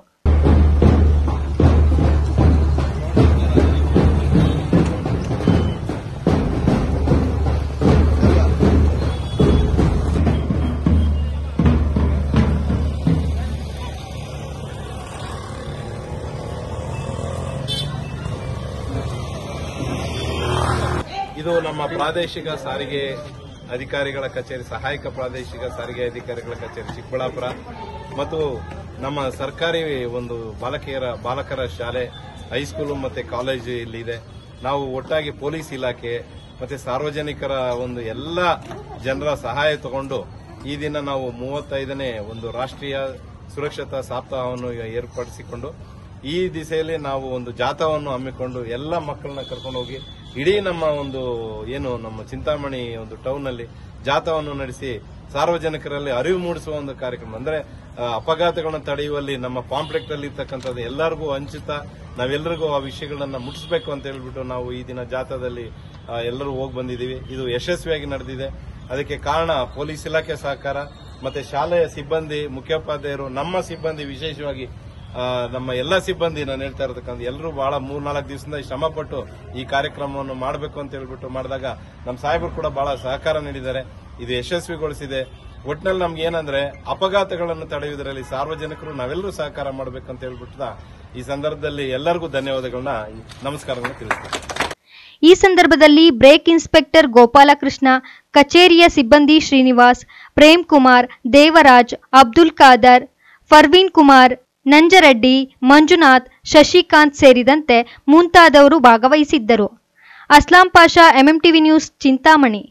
ಇದು ನಮ್ಮ ಪ್ರಾದೇಶಿಕ ಸಾರಿಗೆ ಅಧಿಕಾರಿಗಳ ಕಚೇರಿ ಸಹಾಯಕ ಪ್ರಾದೇಶಿಕ ಸಾರಿಗೆ ಅಧಿಕಾರಿಗಳ ಕಚೇರಿ ಚಿಕ್ಕಬಳ್ಳಾಪುರ ಮತ್ತು ನಮ್ಮ ಸರ್ಕಾರಿ ಒಂದು ಬಾಲಕಿಯರ ಬಾಲಕರ ಶಾಲೆ ಹೈಸ್ಕೂಲು ಮತ್ತೆ ಕಾಲೇಜು ಇಲ್ಲಿದೆ ನಾವು ಒಟ್ಟಾಗಿ ಪೊಲೀಸ್ ಇಲಾಖೆ ಮತ್ತೆ ಸಾರ್ವಜನಿಕರ ಒಂದು ಎಲ್ಲ ಜನರ ಸಹಾಯ ತಗೊಂಡು ಈ ದಿನ ನಾವು ಮೂವತ್ತೈದನೇ ಒಂದು ರಾಷ್ಟ್ರೀಯ ಸುರಕ್ಷತಾ ಸಪ್ತಾಹವನ್ನು ಏರ್ಪಡಿಸಿಕೊಂಡು ಈ ದಿಸೆಯಲ್ಲಿ ನಾವು ಒಂದು ಜಾಥಾವನ್ನು ಹಮ್ಮಿಕೊಂಡು ಎಲ್ಲ ಮಕ್ಕಳನ್ನ ಕರ್ಕೊಂಡು ಹೋಗಿ ಇಡೀ ನಮ್ಮ ಒಂದು ಏನು ನಮ್ಮ ಚಿಂತಾಮಣಿ ಒಂದು ಟೌನ್ ನಲ್ಲಿ ಜಾಥಾವನ್ನು ನಡೆಸಿ ಸಾರ್ವಜನಿಕರಲ್ಲಿ ಅರಿವು ಮೂಡಿಸುವ ಒಂದು ಕಾರ್ಯಕ್ರಮ ಅಂದ್ರೆ ಆ, ಅಪಘಾತಗಳನ್ನ ತಡೆಯುವಲ್ಲಿ ನಮ್ಮ ಪಾಂಪ್ಲೆಟ್ ಅಲ್ಲಿ ಇರ್ತಕ್ಕಂಥದ್ದು ಎಲ್ಲರಿಗೂ ಹಂಚುತ್ತಾ ನಾವೆಲ್ಲರಿಗೂ ಆ ವಿಷಯಗಳನ್ನ ಮುಟ್ಟಿಸಬೇಕು ಅಂತ ಹೇಳ್ಬಿಟ್ಟು ನಾವು ಈ ದಿನ ಜಾಥಾದಲ್ಲಿ ಆ, ಎಲ್ಲರೂ ಹೋಗಿ ಬಂದಿದ್ದೀವಿ ಇದು ಯಶಸ್ವಿಯಾಗಿ ನಡೆದಿದೆ ಅದಕ್ಕೆ ಕಾರಣ ಪೊಲೀಸ್ ಇಲಾಖೆ ಸಹಕಾರ ಮತ್ತೆ ಶಾಲೆಯ ಸಿಬ್ಬಂದಿ ಮುಖ್ಯೋಪಾಧ್ಯಾಯರು ನಮ್ಮ ಸಿಬ್ಬಂದಿ ವಿಶೇಷವಾಗಿ ಆ, ನಮ್ಮ ಎಲ್ಲ ಸಿಬ್ಬಂದಿ ನಾನು ಹೇಳ್ತಾ ಇರತಕ್ಕಂಥ ಎಲ್ಲರೂ ಬಹಳ ಮೂರ್ನಾಲ್ಕು ದಿವಸದಿಂದ ಶ್ರಮ ಪಟ್ಟು ಈ ಕಾರ್ಯಕ್ರಮವನ್ನು ಮಾಡಬೇಕು ಅಂತ ಹೇಳ್ಬಿಟ್ಟು ಮಾಡಿದಾಗ ನಮ್ಮ ಸಾಹೇಬರು ಕೂಡ ಬಹಳ ಸಹಕಾರ ನೀಡಿದ್ದಾರೆ ಇದು ಯಶಸ್ವಿಗೊಳಿಸಿದೆ ಒಟ್ಟಿನಲ್ಲಿ ನಮ್ಗೆ ಏನಂದ್ರೆ ಅಪಘಾತಗಳನ್ನು ತಡೆಯುವುದರಲ್ಲಿ ಸಾರ್ವಜನಿಕರು ನಾವೆಲ್ಲರೂ ಸಹಕಾರ ಮಾಡಬೇಕಂತ ಹೇಳ್ಬಿಟ್ಟು ಈ ಸಂದರ್ಭದಲ್ಲಿ ಎಲ್ಲರಿಗೂ ಧನ್ಯವಾದಗಳನ್ನ ನಮಸ್ಕಾರಗಳನ್ನ ತಿಳಿಸ್ತೀನಿ ಈ ಸಂದರ್ಭದಲ್ಲಿ ಬ್ರೇಕ್ ಇನ್ಸ್ಪೆಕ್ಟರ್ ಗೋಪಾಲಕೃಷ್ಣ ಕಚೇರಿಯ ಸಿಬ್ಬಂದಿ ಶ್ರೀನಿವಾಸ್ ಪ್ರೇಮ್ ಕುಮಾರ್ ದೇವರಾಜ್ ಅಬ್ದುಲ್ ಖಾದರ್ ಫರ್ವೀನ್ ಕುಮಾರ್ ನಂಜರೆಡ್ಡಿ ಮಂಜುನಾಥ್ ಶಶಿಕಾಂತ್ ಸೇರಿದಂತೆ ಮುಂತಾದವರು ಭಾಗವಹಿಸಿದ್ದರು ಅಸ್ಲಾಂ ಪಾಷಾ ಎಂಎಂಟಿವಿ ನ್ಯೂಸ್ ಚಿಂತಾಮಣಿ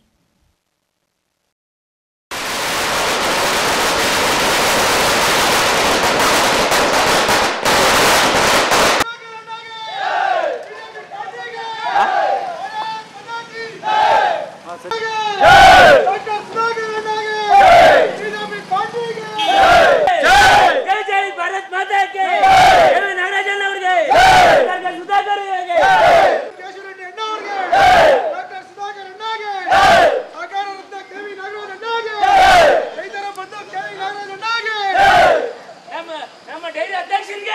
ಜೈ ಜೈ ಭಾರತ್ ಮಾತಾ ಕೆ ಎಂ ನಾಗರಾಜನ್ ಅವರಿಗೆ ಡಾಕ್ಟರ್ ಸುಧಾಕರ್ ಅವರಿಗೆ ನಮ್ಮ ನಮ್ಮ ಡೈರಿ ಅಧ್ಯಕ್ಷರಿಗೆ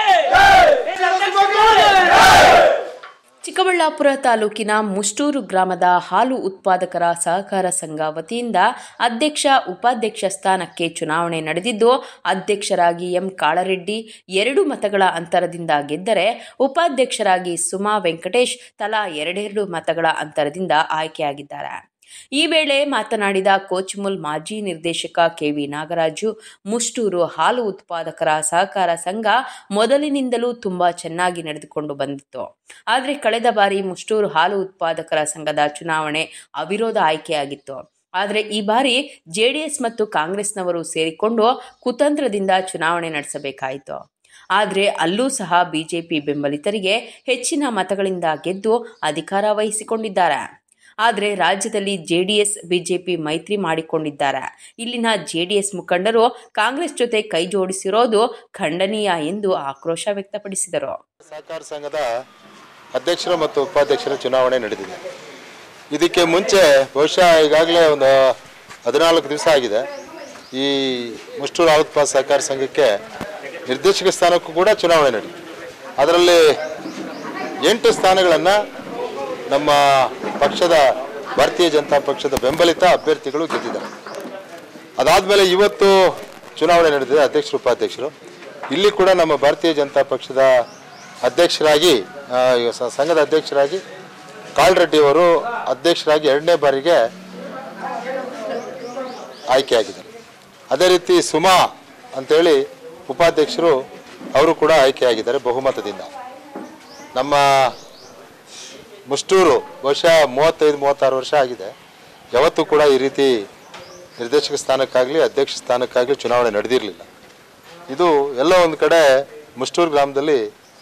ಚಿಕ್ಕಬಳ್ಳಾಪುರ ತಾಲೂಕಿನ ಮುಷ್ಟೂರು ಗ್ರಾಮದ ಹಾಲು ಉತ್ಪಾದಕರ ಸಹಕಾರ ಸಂಘ ವತಿಯಿಂದ ಅಧ್ಯಕ್ಷ ಉಪಾಧ್ಯಕ್ಷ ಸ್ಥಾನಕ್ಕೆ ಚುನಾವಣೆ ನಡೆದಿದ್ದು ಅಧ್ಯಕ್ಷರಾಗಿ ಎಂ ಕಾಳರೆಡ್ಡಿ ಎರಡು ಮತಗಳ ಅಂತರದಿಂದ ಗೆದ್ದರೆ ಉಪಾಧ್ಯಕ್ಷರಾಗಿ ಸುಮಾ ವೆಂಕಟೇಶ್ ತಲಾ ಎರಡೆರಡು ಮತಗಳ ಅಂತರದಿಂದ ಆಯ್ಕೆಯಾಗಿದ್ದಾರೆ ಈ ವೇಳೆ ಮಾತನಾಡಿದ ಕೋಚ್ಮುಲ್ ಮಾಜಿ ನಿರ್ದೇಶಕ ಕೆವಿ ನಾಗರಾಜು ಮುಷ್ಟೂರು ಹಾಲು ಉತ್ಪಾದಕರ ಸಹಕಾರ ಸಂಘ ಮೊದಲಿನಿಂದಲೂ ತುಂಬಾ ಚೆನ್ನಾಗಿ ನಡೆದುಕೊಂಡು ಬಂದಿತ್ತು ಆದರೆ ಕಳೆದ ಬಾರಿ ಮುಷ್ಟೂರು ಹಾಲು ಉತ್ಪಾದಕರ ಸಂಘದ ಚುನಾವಣೆ ಅವಿರೋಧ ಆಯ್ಕೆಯಾಗಿತ್ತು ಆದರೆ ಈ ಬಾರಿ ಜೆಡಿಎಸ್ ಮತ್ತು ಕಾಂಗ್ರೆಸ್ನವರು ಸೇರಿಕೊಂಡು ಕುತಂತ್ರದಿಂದ ಚುನಾವಣೆ ನಡೆಸಬೇಕಾಯಿತು ಆದರೆ ಅಲ್ಲೂ ಸಹ ಬಿಜೆಪಿ ಬೆಂಬಲಿತರಿಗೆ ಹೆಚ್ಚಿನ ಮತಗಳಿಂದ ಗೆದ್ದು ಅಧಿಕಾರ ವಹಿಸಿಕೊಂಡಿದ್ದಾರೆ ಆದರೆ ರಾಜ್ಯದಲ್ಲಿ ಜೆಡಿಎಸ್ ಬಿಜೆಪಿ ಮೈತ್ರಿ ಮಾಡಿಕೊಂಡಿದ್ದಾರೆ ಇಲ್ಲಿನ ಜೆಡಿಎಸ್ ಮುಖಂಡರು ಕಾಂಗ್ರೆಸ್ ಜೊತೆ ಕೈ ಜೋಡಿಸಿರೋದು ಖಂಡನೀಯ ಎಂದು ಆಕ್ರೋಶ ವ್ಯಕ್ತಪಡಿಸಿದರು ಸಹಕಾರ ಸಂಘದ ಅಧ್ಯಕ್ಷರು ಮತ್ತು ಉಪಾಧ್ಯಕ್ಷರ ಚುನಾವಣೆ ನಡೆದಿದೆ ಇದಕ್ಕೆ ಮುಂಚೆ ಬಹುಶಃ ಈಗಾಗಲೇ ಒಂದು ಹದಿನಾಲ್ಕು ದಿವಸ ಆಗಿದೆ ಈ ಮುಷ್ಟೂರು ಆಲೋತ್ಪಾದ ಸಹಕಾರ ಸಂಘಕ್ಕೆ ನಿರ್ದೇಶಕ ಸ್ಥಾನಕ್ಕೂ ಕೂಡ ಚುನಾವಣೆ ನಡೆದಿದೆ ಅದರಲ್ಲಿ ಎಂಟು ಸ್ಥಾನಗಳನ್ನು ನಮ್ಮ ಪಕ್ಷದ ಭಾರತೀಯ ಜನತಾ ಪಕ್ಷದ ಬೆಂಬಲಿತ ಅಭ್ಯರ್ಥಿಗಳು ಗೆದ್ದಿದ್ದಾರೆ ಅದಾದಮೇಲೆ ಇವತ್ತು ಚುನಾವಣೆ ನಡೆದಿದೆ ಅಧ್ಯಕ್ಷರು ಉಪಾಧ್ಯಕ್ಷರು ಇಲ್ಲಿ ಕೂಡ ನಮ್ಮ ಭಾರತೀಯ ಜನತಾ ಪಕ್ಷದ ಅಧ್ಯಕ್ಷರಾಗಿ ಆ, ಈ ಸ- ಸಂಘದ ಅಧ್ಯಕ್ಷರಾಗಿ ಕಾಳ್ರೆಡ್ಡಿ ಅವರು ಅಧ್ಯಕ್ಷರಾಗಿ ಎರಡನೇ ಬಾರಿಗೆ ಆಯ್ಕೆಯಾಗಿದ್ದಾರೆ ಅದೇ ರೀತಿ ಸುಮಾ ಅಂತೇಳಿ ಉಪಾಧ್ಯಕ್ಷರು ಅವರು ಕೂಡ ಆಯ್ಕೆಯಾಗಿದ್ದಾರೆ ಬಹುಮತದಿಂದ ನಮ್ಮ ಮುಷ್ಟೂರು ಬಹುಶಃ ಮೂವತ್ತೈದು ಮೂವತ್ತಾರು ವರ್ಷ ಆಗಿದೆ ಯಾವತ್ತೂ ಕೂಡ ಈ ರೀತಿ ನಿರ್ದೇಶಕ ಸ್ಥಾನಕ್ಕಾಗಲಿ ಅಧ್ಯಕ್ಷ ಸ್ಥಾನಕ್ಕಾಗಲಿ ಚುನಾವಣೆ ನಡೆದಿರಲಿಲ್ಲ ಇದು ಎಲ್ಲೋ ಒಂದು ಕಡೆ ಮುಷ್ಟೂರು ಗ್ರಾಮದಲ್ಲಿ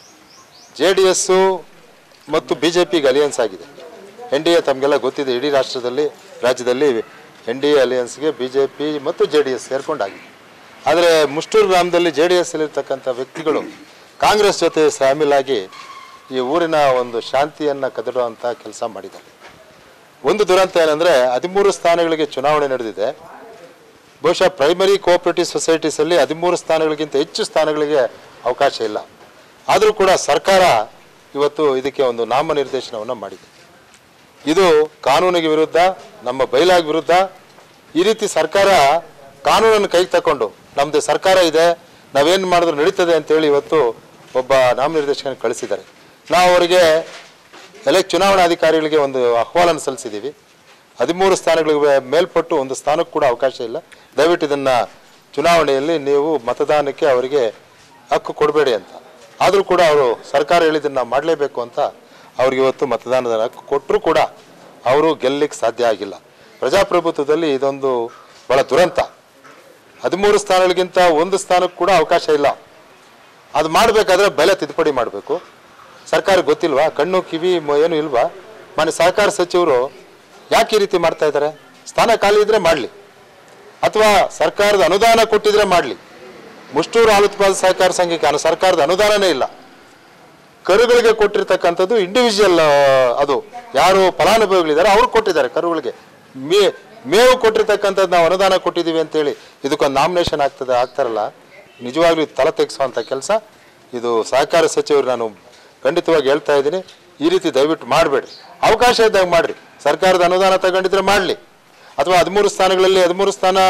ಜೆ ಡಿ ಎಸ್ಸು ಮತ್ತು ಬಿ ಜೆ ಪಿಗೆ ಅಲಿಯನ್ಸ್ ಆಗಿದೆ ಎನ್ ಡಿ ಎ ತಮಗೆಲ್ಲ ಗೊತ್ತಿದೆ ಇಡೀ ರಾಷ್ಟ್ರದಲ್ಲಿ ರಾಜ್ಯದಲ್ಲಿ ಎನ್ ಡಿ ಎ ಅಲಿಯನ್ಸ್ಗೆ ಬಿ ಜೆ ಪಿ ಮತ್ತು ಜೆ ಡಿ ಎಸ್ ಸೇರ್ಕೊಂಡಾಗಿದೆ ಆದರೆ ಮುಷ್ಟೂರು ಗ್ರಾಮದಲ್ಲಿ ಜೆ ಡಿ ಎಸ್ಸಲ್ಲಿರ್ತಕ್ಕಂಥ ವ್ಯಕ್ತಿಗಳು ಕಾಂಗ್ರೆಸ್ ಜೊತೆ ಶಾಮೀಲಾಗಿ ಈ ಊರಿನ ಒಂದು ಶಾಂತಿಯನ್ನು ಕದಡುವಂಥ ಕೆಲಸ ಮಾಡಿದ್ದಾರೆ ಒಂದು ದುರಂತ ಏನಂದರೆ ಹದಿಮೂರು ಸ್ಥಾನಗಳಿಗೆ ಚುನಾವಣೆ ನಡೆದಿದೆ ಬಹುಶಃ ಪ್ರೈಮರಿ ಕೋಆಪರೇಟಿವ್ ಸೊಸೈಟೀಸಲ್ಲಿ ಹದಿಮೂರು ಸ್ಥಾನಗಳಿಗಿಂತ ಹೆಚ್ಚು ಸ್ಥಾನಗಳಿಗೆ ಅವಕಾಶ ಇಲ್ಲ ಆದರೂ ಕೂಡ ಸರ್ಕಾರ ಇವತ್ತು ಇದಕ್ಕೆ ಒಂದು ನಾಮನಿರ್ದೇಶನವನ್ನು ಮಾಡಿದೆ ಇದು ಕಾನೂನಿಗೆ ವಿರುದ್ಧ ನಮ್ಮ ಬೈಲಾಗ್ ವಿರುದ್ಧ ಈ ರೀತಿ ಸರ್ಕಾರ ಕಾನೂನನ್ನು ಕೈಗೆ ತಗೊಂಡು ನಮ್ಮದು ಸರ್ಕಾರ ಇದೆ ನಾವೇನು ಮಾಡಿದ್ರು ನಡೀತದೆ ಅಂತೇಳಿ ಇವತ್ತು ಒಬ್ಬ ನಾಮನಿರ್ದೇಶಕನ ಕಳಿಸಿದ್ದಾರೆ ನಾವು ಅವರಿಗೆ ಎಲೆ ಚುನಾವಣಾಧಿಕಾರಿಗಳಿಗೆ ಒಂದು ಅಹವಾಲನ್ನು ಸಲ್ಲಿಸಿದ್ದೀವಿ ಹದಿಮೂರು ಸ್ಥಾನಗಳಿಗೆ ಮೇಲ್ಪಟ್ಟು ಒಂದು ಸ್ಥಾನಕ್ಕೂ ಕೂಡ ಅವಕಾಶ ಇಲ್ಲ ದಯವಿಟ್ಟು ಇದನ್ನು ಚುನಾವಣೆಯಲ್ಲಿ ನೀವು ಮತದಾನಕ್ಕೆ ಅವರಿಗೆ ಹಕ್ಕು ಕೊಡಬೇಡಿ ಅಂತ ಆದರೂ ಕೂಡ ಅವರು ಸರ್ಕಾರ ಹೇಳಿದ್ದನ್ನು ನಾವು ಮಾಡಲೇಬೇಕು ಅಂತ ಅವ್ರಿಗೆ ಇವತ್ತು ಮತದಾನದ ಹಕ್ಕು ಕೊಟ್ಟರೂ ಕೂಡ ಅವರು ಗೆಲ್ಲಲಿಕ್ಕೆ ಸಾಧ್ಯ ಆಗಿಲ್ಲ ಪ್ರಜಾಪ್ರಭುತ್ವದಲ್ಲಿ ಇದೊಂದು ಬಹಳ ದುರಂತ ಹದಿಮೂರು ಸ್ಥಾನಗಳಿಗಿಂತ ಒಂದು ಸ್ಥಾನಕ್ಕೆ ಕೂಡ ಅವಕಾಶ ಇಲ್ಲ ಅದು ಮಾಡಬೇಕಾದ್ರೆ ಬೆಲೆ ತಿದ್ದುಪಡಿ ಮಾಡಬೇಕು ಸರ್ಕಾರ ಗೊತ್ತಿಲ್ವಾ ಕಣ್ಣು ಕಿವಿ ಮ- ಏನು ಇಲ್ವಾ ಮಾನ್ಯ ಸಹಕಾರ ಸಚಿವರು ಯಾಕೆ ಈ ರೀತಿ ಮಾಡ್ತಾ ಇದ್ದಾರೆ ಸ್ಥಾನ ಖಾಲಿ ಇದ್ರೆ ಮಾಡಲಿ ಅಥವಾ ಸರ್ಕಾರದ ಅನುದಾನ ಕೊಟ್ಟಿದ್ರೆ ಮಾಡಲಿ ಮುಷ್ಟೂರು ಹಾಲು ಉತ್ಪಾದಕ ಸಹಕಾರ ಸಂಘಕ್ಕೆ ಅನು ಸರ್ಕಾರದ ಅನುದಾನನೇ ಇಲ್ಲ ಕರುಗಳಿಗೆ ಕೊಟ್ಟಿರ್ತಕ್ಕಂಥದ್ದು ಇಂಡಿವಿಜುವಲ್ ಅದು ಯಾರು ಫಲಾನುಭವಿಗಳಿದ್ದಾರೆ ಅವ್ರು ಕೊಟ್ಟಿದ್ದಾರೆ ಕರುಗಳಿಗೆ ಮೇ ಮೇವು ಕೊಟ್ಟಿರ್ತಕ್ಕಂಥದ್ದು ನಾವು ಅನುದಾನ ಕೊಟ್ಟಿದ್ದೀವಿ ಅಂತೇಳಿ ಇದಕ್ಕೊಂದು ನಾಮಿನೇಷನ್ ಆಗ್ತದೆ ಆಗ್ತಾರಲ್ಲ ನಿಜವಾಗ್ಲೂ ಇದು ತಲೆ ತೆಗೆಸುವಂಥ ಕೆಲಸ ಇದು ಸಹಕಾರ ಸಚಿವರು ನಾನು ಖಂಡಿತವಾಗಿ ಹೇಳ್ತಾ ಇದ್ದೀನಿ ಈ ರೀತಿ ದಯವಿಟ್ಟು ಮಾಡಬೇಡಿ ಅವಕಾಶ ಇದ್ದಾಗ ಮಾಡಿರಿ ಸರ್ಕಾರದ ಅನುದಾನ ತಗೊಂಡಿದ್ರೆ ಮಾಡಲಿ ಅಥವಾ ಹದಿಮೂರು ಸ್ಥಾನಗಳಲ್ಲಿ ಹದಿಮೂರು ಸ್ಥಾನ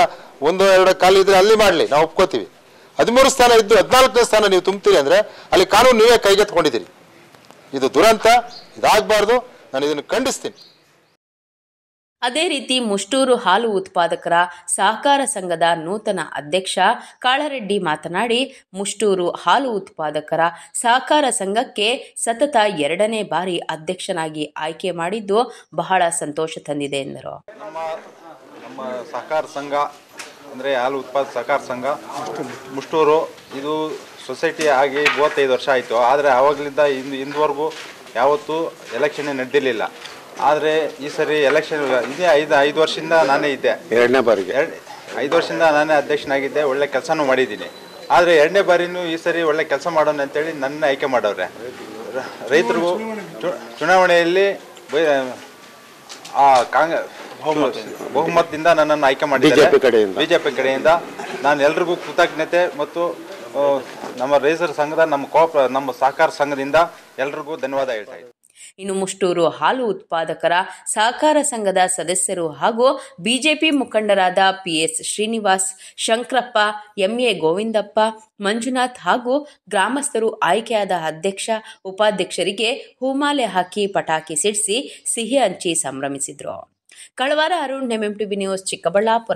ಒಂದು ಎರಡು ಖಾಲಿ ಇದ್ರೆ ಅಲ್ಲಿ ಮಾಡಲಿ ನಾವು ಒಪ್ಕೋತೀವಿ ಹದಿಮೂರು ಸ್ಥಾನ ಇದ್ದು ಹದಿನಾಲ್ಕನೇ ಸ್ಥಾನ ನೀವು ತುಂಬ್ತೀರಿ ಅಂದರೆ ಅಲ್ಲಿ ಕಾನೂನು ನೀವೇ ಕೈಗೆತ್ಕೊಂಡಿದ್ದೀರಿ ಇದು ದುರಂತ ಇದಾಗಬಾರ್ದು ನಾನು ಇದನ್ನು ಖಂಡಿಸ್ತೀನಿ ಅದೇ ರೀತಿ ಮುಷ್ಟೂರು ಹಾಲು ಉತ್ಪಾದಕರ ಸಹಕಾರ ಸಂಘದ ನೂತನ ಅಧ್ಯಕ್ಷ ಕಾಳರೆಡ್ಡಿ ಮಾತನಾಡಿ ಮುಷ್ಟೂರು ಹಾಲು ಉತ್ಪಾದಕರ ಸಹಕಾರ ಸಂಘಕ್ಕೆ ಸತತ ಎರಡನೇ ಬಾರಿ ಅಧ್ಯಕ್ಷನಾಗಿ ಆಯ್ಕೆ ಮಾಡಿದ್ದು ಬಹಳ ಸಂತೋಷ ತಂದಿದೆ ಎಂದರು ನಮ್ಮ ಸಹಕಾರ ಸಂಘ ಅಂದರೆ ಹಾಲು ಉತ್ಪಾದಕ ಸಹಕಾರ ಸಂಘ ಮುಷ್ಟೂರು ಇದು ಸೊಸೈಟಿ ಆಗಿ ಮೂವತ್ತೈದು ವರ್ಷ ಆಯಿತು ಆದರೆ ಆವಾಗಲಿಂದ ಇಂದು ಇಂದುವರೆಗೂ ಯಾವತ್ತೂ ಎಲೆಕ್ಷನ್ ನಡೆದಿರಲಿಲ್ಲ ಆದರೆ ಈ ಸರಿ ಎಲೆಕ್ಷನ್ ಇದೇ ಐದು ಐದು ವರ್ಷದಿಂದ ನಾನೇ ಇದ್ದೆ ಎರಡನೇ ಬಾರಿಗೆ ಎರಡು ಐದು ವರ್ಷದಿಂದ ನಾನೇ ಅಧ್ಯಕ್ಷನಾಗಿದ್ದೆ ಒಳ್ಳೆ ಕೆಲಸನೂ ಮಾಡಿದ್ದೀನಿ ಆದರೆ ಎರಡನೇ ಬಾರಿನೂ ಈ ಸರಿ ಒಳ್ಳೆ ಕೆಲಸ ಮಾಡೋಣ ಅಂತೇಳಿ ನನ್ನ ಆಯ್ಕೆ ಮಾಡವ್ರೆ ರ- ರೈತರಿಗೂ ಚು- ಚುನಾವಣೆಯಲ್ಲಿ ಬೈ- ಆ ಕಾಂಗ್ರೆ ಬಹುಮತದಿಂದ ನನ್ನನ್ನು ಆಯ್ಕೆ ಮಾಡಿದ್ದಾರೆ BJP ಕಡೆಯಿಂದ. ಬಿಜೆಪಿ ಕಡೆಯಿಂದ ನಾನು ಎಲ್ರಿಗೂ ಕೃತಜ್ಞತೆ ಮತ್ತು ಆ, ನಮ್ಮ ರೈತರ ಸಂಘದ ನಮ್ಮ ಕೋಪ ನಮ್ಮ ಸಹಕಾರ ಸಂಘದಿಂದ ಎಲ್ರಿಗೂ ಧನ್ಯವಾದ ಹೇಳ್ತಾ ಇದ್ದೀನಿ ಇನ್ನು ಮುಷ್ಟೂರು ಹಾಲು ಉತ್ಪಾದಕರ ಸಹಕಾರ ಸಂಘದ ಸದಸ್ಯರು ಹಾಗೂ ಬಿಜೆಪಿ ಮುಖಂಡರಾದ ಪಿಎಸ್ ಶ್ರೀನಿವಾಸ್ ಶಂಕರಪ್ಪ ಎಂಎ ಗೋವಿಂದಪ್ಪ ಮಂಜುನಾಥ್ ಹಾಗೂ ಗ್ರಾಮಸ್ಥರು ಆಯ್ಕೆಯಾದ ಅಧ್ಯಕ್ಷ ಉಪಾಧ್ಯಕ್ಷರಿಗೆ ಹೂಮಾಲೆ ಹಾಕಿ ಪಟಾಕಿ ಸಿಡಿಸಿ ಸಿಹಿ ಹಂಚಿ ಸಂಭ್ರಮಿಸಿದ್ರು ಕಳವಾರ ಅರುಣ್ ಎಂಎಂಟಿವಿ ನ್ಯೂಸ್ ಚಿಕ್ಕಬಳ್ಳಾಪುರ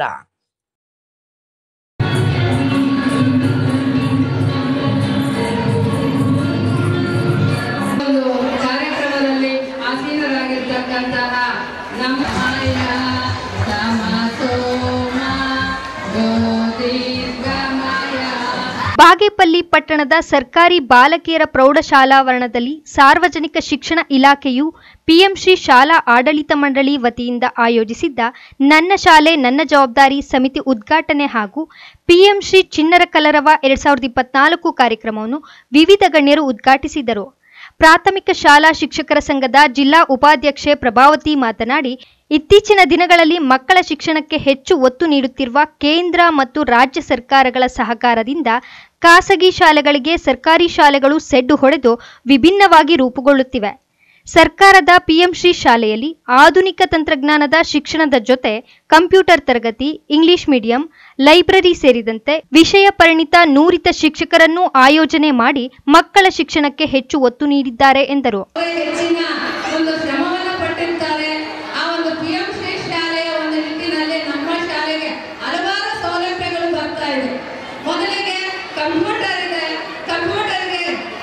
ಒಂದು ಕಾರ್ಯಕ್ರಮದಲ್ಲಿ ಆಸೀನರಾಗಿರ್ತಕ್ಕಂತಹ ನಮ್ಮ ಆಯ ಸಮಸೋಮ ಜ್ಯೋತಿರ್ಗಮಯ ಬಾಗೇಪಲ್ಲಿ ಪಟ್ಟಣದ ಸರ್ಕಾರಿ ಬಾಲಕಿಯರ ಪ್ರೌಢಶಾಲಾವರಣದಲ್ಲಿ ಸಾರ್ವಜನಿಕ ಶಿಕ್ಷಣ ಇಲಾಖೆಯು ಪಿಎಂಶ್ರೀ ಶಾಲಾ ಆಡಳಿತ ಮಂಡಳಿ ವತಿಯಿಂದ ಆಯೋಜಿಸಿದ್ದ ನನ್ನ ಶಾಲೆ ನನ್ನ ಜವಾಬ್ದಾರಿ ಸಮಿತಿ ಉದ್ಘಾಟನೆ ಹಾಗೂ ಪಿಎಂಶ್ರೀ ಚಿಣ್ಣರ ಕಲರವ ಎರಡ್ ಸಾವಿರದ ಇಪ್ಪತ್ನಾಲ್ಕು ಕಾರ್ಯಕ್ರಮವನ್ನು ವಿವಿಧ ಗಣ್ಯರು ಉದ್ಘಾಟಿಸಿದರು ಪ್ರಾಥಮಿಕ ಶಾಲಾ ಶಿಕ್ಷಕರ ಸಂಘದ ಜಿಲ್ಲಾ ಉಪಾಧ್ಯಕ್ಷೆ ಪ್ರಭಾವತಿ ಮಾತನಾಡಿ ಇತ್ತೀಚಿನ ದಿನಗಳಲ್ಲಿ ಮಕ್ಕಳ ಶಿಕ್ಷಣಕ್ಕೆ ಹೆಚ್ಚು ಒತ್ತು ನೀಡುತ್ತಿರುವ ಕೇಂದ್ರ ಮತ್ತು ರಾಜ್ಯ ಸರ್ಕಾರಗಳ ಸಹಕಾರದಿಂದ ಖಾಸಗಿ ಶಾಲೆಗಳಿಗೆ ಸರ್ಕಾರಿ ಶಾಲೆಗಳು ಸೆಡ್ಡು ಹೊಡೆದು ವಿಭಿನ್ನವಾಗಿ ರೂಪುಗೊಳ್ಳುತ್ತಿವೆ ಸರ್ಕಾರದ ಪಿಎಂಶ್ರೀ ಶಾಲೆಯಲ್ಲಿ ಆಧುನಿಕ ತಂತ್ರಜ್ಞಾನದ ಶಿಕ್ಷಣದ ಜೊತೆ ಕಂಪ್ಯೂಟರ್ ತರಗತಿ ಇಂಗ್ಲಿಷ್ ಮೀಡಿಯಂ ಲೈಬ್ರರಿ ಸೇರಿದಂತೆ ವಿಷಯ ಪರಿಣಿತ ನೂರಿತ ಶಿಕ್ಷಕರನ್ನು ಆಯೋಜನೆ ಮಾಡಿ ಮಕ್ಕಳ ಶಿಕ್ಷಣಕ್ಕೆ ಹೆಚ್ಚು ಒತ್ತು ನೀಡಿದ್ದಾರೆ ಎಂದರು ಹೆಚ್ಚಿನ ಒಂದು ಶ್ರಮವನ್ನು ಪಟ್ಟಿರ್ತಾರೆ ಆ ಒಂದು ಪಿ ಎಂ ಶ್ರೀ ಶಾಲೆಯ ಒಂದು ನಿಟ್ಟಿನಲ್ಲಿ ನಮ್ಮ ಶಾಲೆಗೆ ಹಲವಾರು ಸೌಲಭ್ಯಗಳು ಬರ್ತಾ ಇದೆ ಮೊದಲಿಗೆ ಕಂಪ್ಯೂಟರ್ ಇದೆ ಕಂಪ್ಯೂಟರ್ಗೆ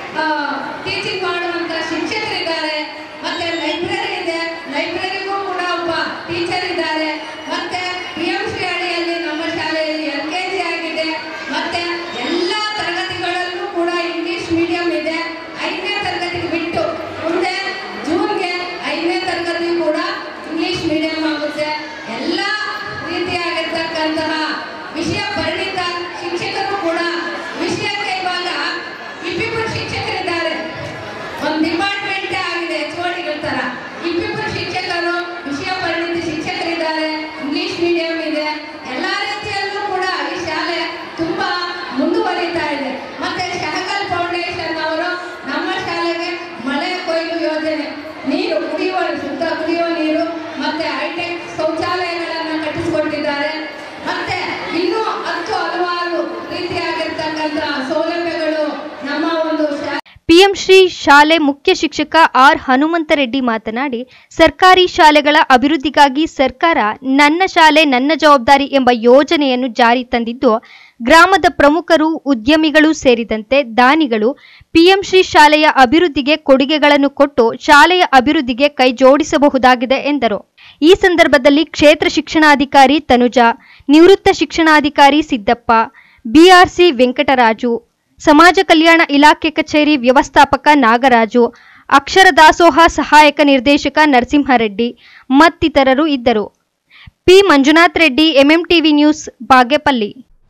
ಟೀಚಿಂಗ್ ಮಾಡುವಂತ ಶಿಕ್ಷಕರಿದ್ದಾರೆ ಮತ್ತೆ ಲೈಬ್ರರಿ ಇದೆ ಲೈಬ್ರರಿಗೂ ಕೂಡ ಒಬ್ಬ ಟೀಚರ್ ಇದ್ದಾರೆ ಮತ್ತೆ ಪಿ ಎಂ ಶ್ರೀ ಅಡಿಯಲ್ಲಿ ನಮ್ಮ ಶಾಲೆಯಲ್ಲಿ ಎಲ್ ಕೆ ಜಿ ಆಗಿದೆ ಮತ್ತೆ ಎಲ್ಲ ತರಗತಿಗಳಲ್ಲೂ ಕೂಡ ಇಂಗ್ಲಿಷ್ ಮೀಡಿಯಂ ಇದೆ ಐದನೇ ತರಗತಿಗೆ ಬಿಟ್ಟು ಮುಂದೆ ಜೂನ್ಗೆ ಐದನೇ ತರಗತಿ ಕೂಡ ಇಂಗ್ಲಿಷ್ ಮೀಡಿಯಂ ಆಗುತ್ತೆ ಎಲ್ಲ ರೀತಿಯಾಗಿರ್ತಕ್ಕಂತಹ ವಿಷಯ ಪರಿಣಿತ ಶಿಕ್ಷಕರು ಕೂಡ ವಿಷಯಕ್ಕೆ ಇವಾಗ ಇಬ್ಬಿಬ್ಬರು ಶಿಕ್ಷಕರಿದ್ದಾರೆ ಒಂದು ಡಿಪಾರ್ಟ್ಮೆಂಟೇ ಆಗಿದೆ ಎಚ್ ತರ ಇಬ್ಬಿಬ್ಬರು ಶಿಕ್ಷಕರು ವಿಷಯ ಪರಿಣಿತ ಶಿಕ್ಷಕರಿದ್ದಾರೆ ಇಂಗ್ಲಿಷ್ ಮೀಡಿಯಂ ಇದೆ ಎಲ್ಲ ರೀತಿಯಲ್ಲೂ ಕೂಡ ಈ ಶಾಲೆ ತುಂಬಾ ಮುಂದುವರಿತಾ ಇದೆ ಮತ್ತೆ ಶಹಕಲ್ ಫೌಂಡೇಶನ್ ಅವರು ನಮ್ಮ ಶಾಲೆಗೆ ಮಳೆ ಕೊಯ್ಲು ಯೋಜನೆ ನೀರು ಕುಡಿಯುವ ಶುದ್ಧ ಕುಡಿಯುವ ನೀರು ಮತ್ತೆ ಹೈಟೆಕ್ ಶೌಚಾಲಯಗಳನ್ನು ಕಟ್ಟಿಸಿಕೊಟ್ಟಿದ್ದಾರೆ ಮತ್ತೆ ಇನ್ನೂ ಹತ್ತು ಹಲವಾರು ರೀತಿಯಾಗಿರ್ತಕ್ಕಂತಹ ಸೌಲಭ್ಯಗಳು ನಮ್ಮ ಒಂದು ಶಾ ಪಿಎಂ ಶ್ರೀ ಶಾಲೆ ಮುಖ್ಯ ಶಿಕ್ಷಕ ಆರ್ ಹನುಮಂತರೆಡ್ಡಿ ಮಾತನಾಡಿ ಸರ್ಕಾರಿ ಶಾಲೆಗಳ ಅಭಿವೃದ್ಧಿಗಾಗಿ ಸರ್ಕಾರ ನನ್ನ ಶಾಲೆ ನನ್ನ ಜವಾಬ್ದಾರಿ ಎಂಬ ಯೋಜನೆಯನ್ನು ಜಾರಿ ತಂದಿದ್ದು ಗ್ರಾಮದ ಪ್ರಮುಖರು ಉದ್ಯಮಿಗಳು ಸೇರಿದಂತೆ ದಾನಿಗಳು ಪಿಎಂ ಶ್ರೀ ಶಾಲೆಯ ಅಭಿವೃದ್ಧಿಗೆ ಕೊಡುಗೆಗಳನ್ನು ಕೊಟ್ಟು ಶಾಲೆಯ ಅಭಿವೃದ್ಧಿಗೆ ಕೈ ಜೋಡಿಸಬಹುದಾಗಿದೆ ಎಂದರು ಈ ಸಂದರ್ಭದಲ್ಲಿ ಕ್ಷೇತ್ರ ಶಿಕ್ಷಣಾಧಿಕಾರಿ ತನುಜಾ ನಿವೃತ್ತ ಶಿಕ್ಷಣಾಧಿಕಾರಿ ಸಿದ್ದಪ್ಪ ಬಿಆರ್ಸಿ ವೆಂಕಟರಾಜು ಸಮಾಜ ಕಲ್ಯಾಣ ಇಲಾಖೆ ಕಚೇರಿ ವ್ಯವಸ್ಥಾಪಕ ನಾಗರಾಜು ಅಕ್ಷರ ದಾಸೋಹ ಸಹಾಯಕ ನಿರ್ದೇಶಕ ನರಸಿಂಹರೆಡ್ಡಿ ಮತ್ತಿತರರು ಇದ್ದರು P Manjunath Reddy MMTV news Bagepalli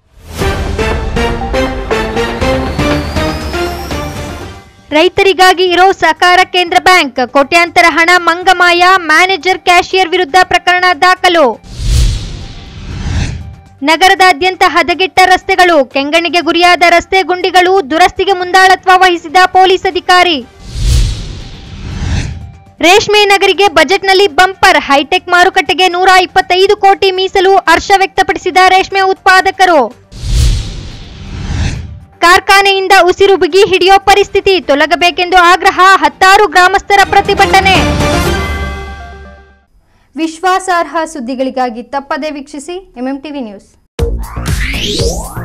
ರೈತರಿಗಾಗಿ ಇರೋ ಸಹಕಾರ ಕೇಂದ್ರ ಬ್ಯಾಂಕ್ ಕೋಟ್ಯಾಂತರ ಹಣ ಮಂಗಮಾಯ ಮ್ಯಾನೇಜರ್ ಕ್ಯಾಶಿಯರ್ ವಿರುದ್ಧ ಪ್ರಕರಣ ದಾಖಲು ನಗರದಾದ್ಯಂತ ಹದಗೆಟ್ಟ ರಸ್ತೆಗಳು ಕೆಂಗಣಿಗೆ ಗುರಿಯಾದ ರಸ್ತೆ ಗುಂಡಿಗಳು ದುರಸ್ತಿಗೆ ಮುಂದಾಳತ್ವ ವಹಿಸಿದ ಪೊಲೀಸ್ ಅಧಿಕಾರಿ ರೇಷ್ಮೆ ನಗರಿಗೆ ಬಜೆಟ್ನಲ್ಲಿ ಬಂಪರ್ ಹೈಟೆಕ್ ಮಾರುಕಟ್ಟೆಗೆ ನೂರ ಇಪ್ಪತ್ತೈದು ಕೋಟಿ ಮೀಸಲು ಹರ್ಷ ವ್ಯಕ್ತಪಡಿಸಿದ ರೇಷ್ಮೆ ಉತ್ಪಾದಕರು ಕಾರ್ಖಾನೆಯಿಂದ ಉಸಿರು ಬಿಗಿ ಹಿಡಿಯೋ ಪರಿಸ್ಥಿತಿ ತೊಲಗಬೇಕೆಂದು ಆಗ್ರಹ ಹತ್ತಾರು ಗ್ರಾಮಸ್ಥರ ಪ್ರತಿಭಟನೆ ವಿಶ್ವಾಸಾರ್ಹ ಸುದ್ದಿಗಳಿಗಾಗಿ ತಪ್ಪದೇ ವೀಕ್ಷಿಸಿ ಎಂಎಂ ಟಿವಿ ನ್ಯೂಸ್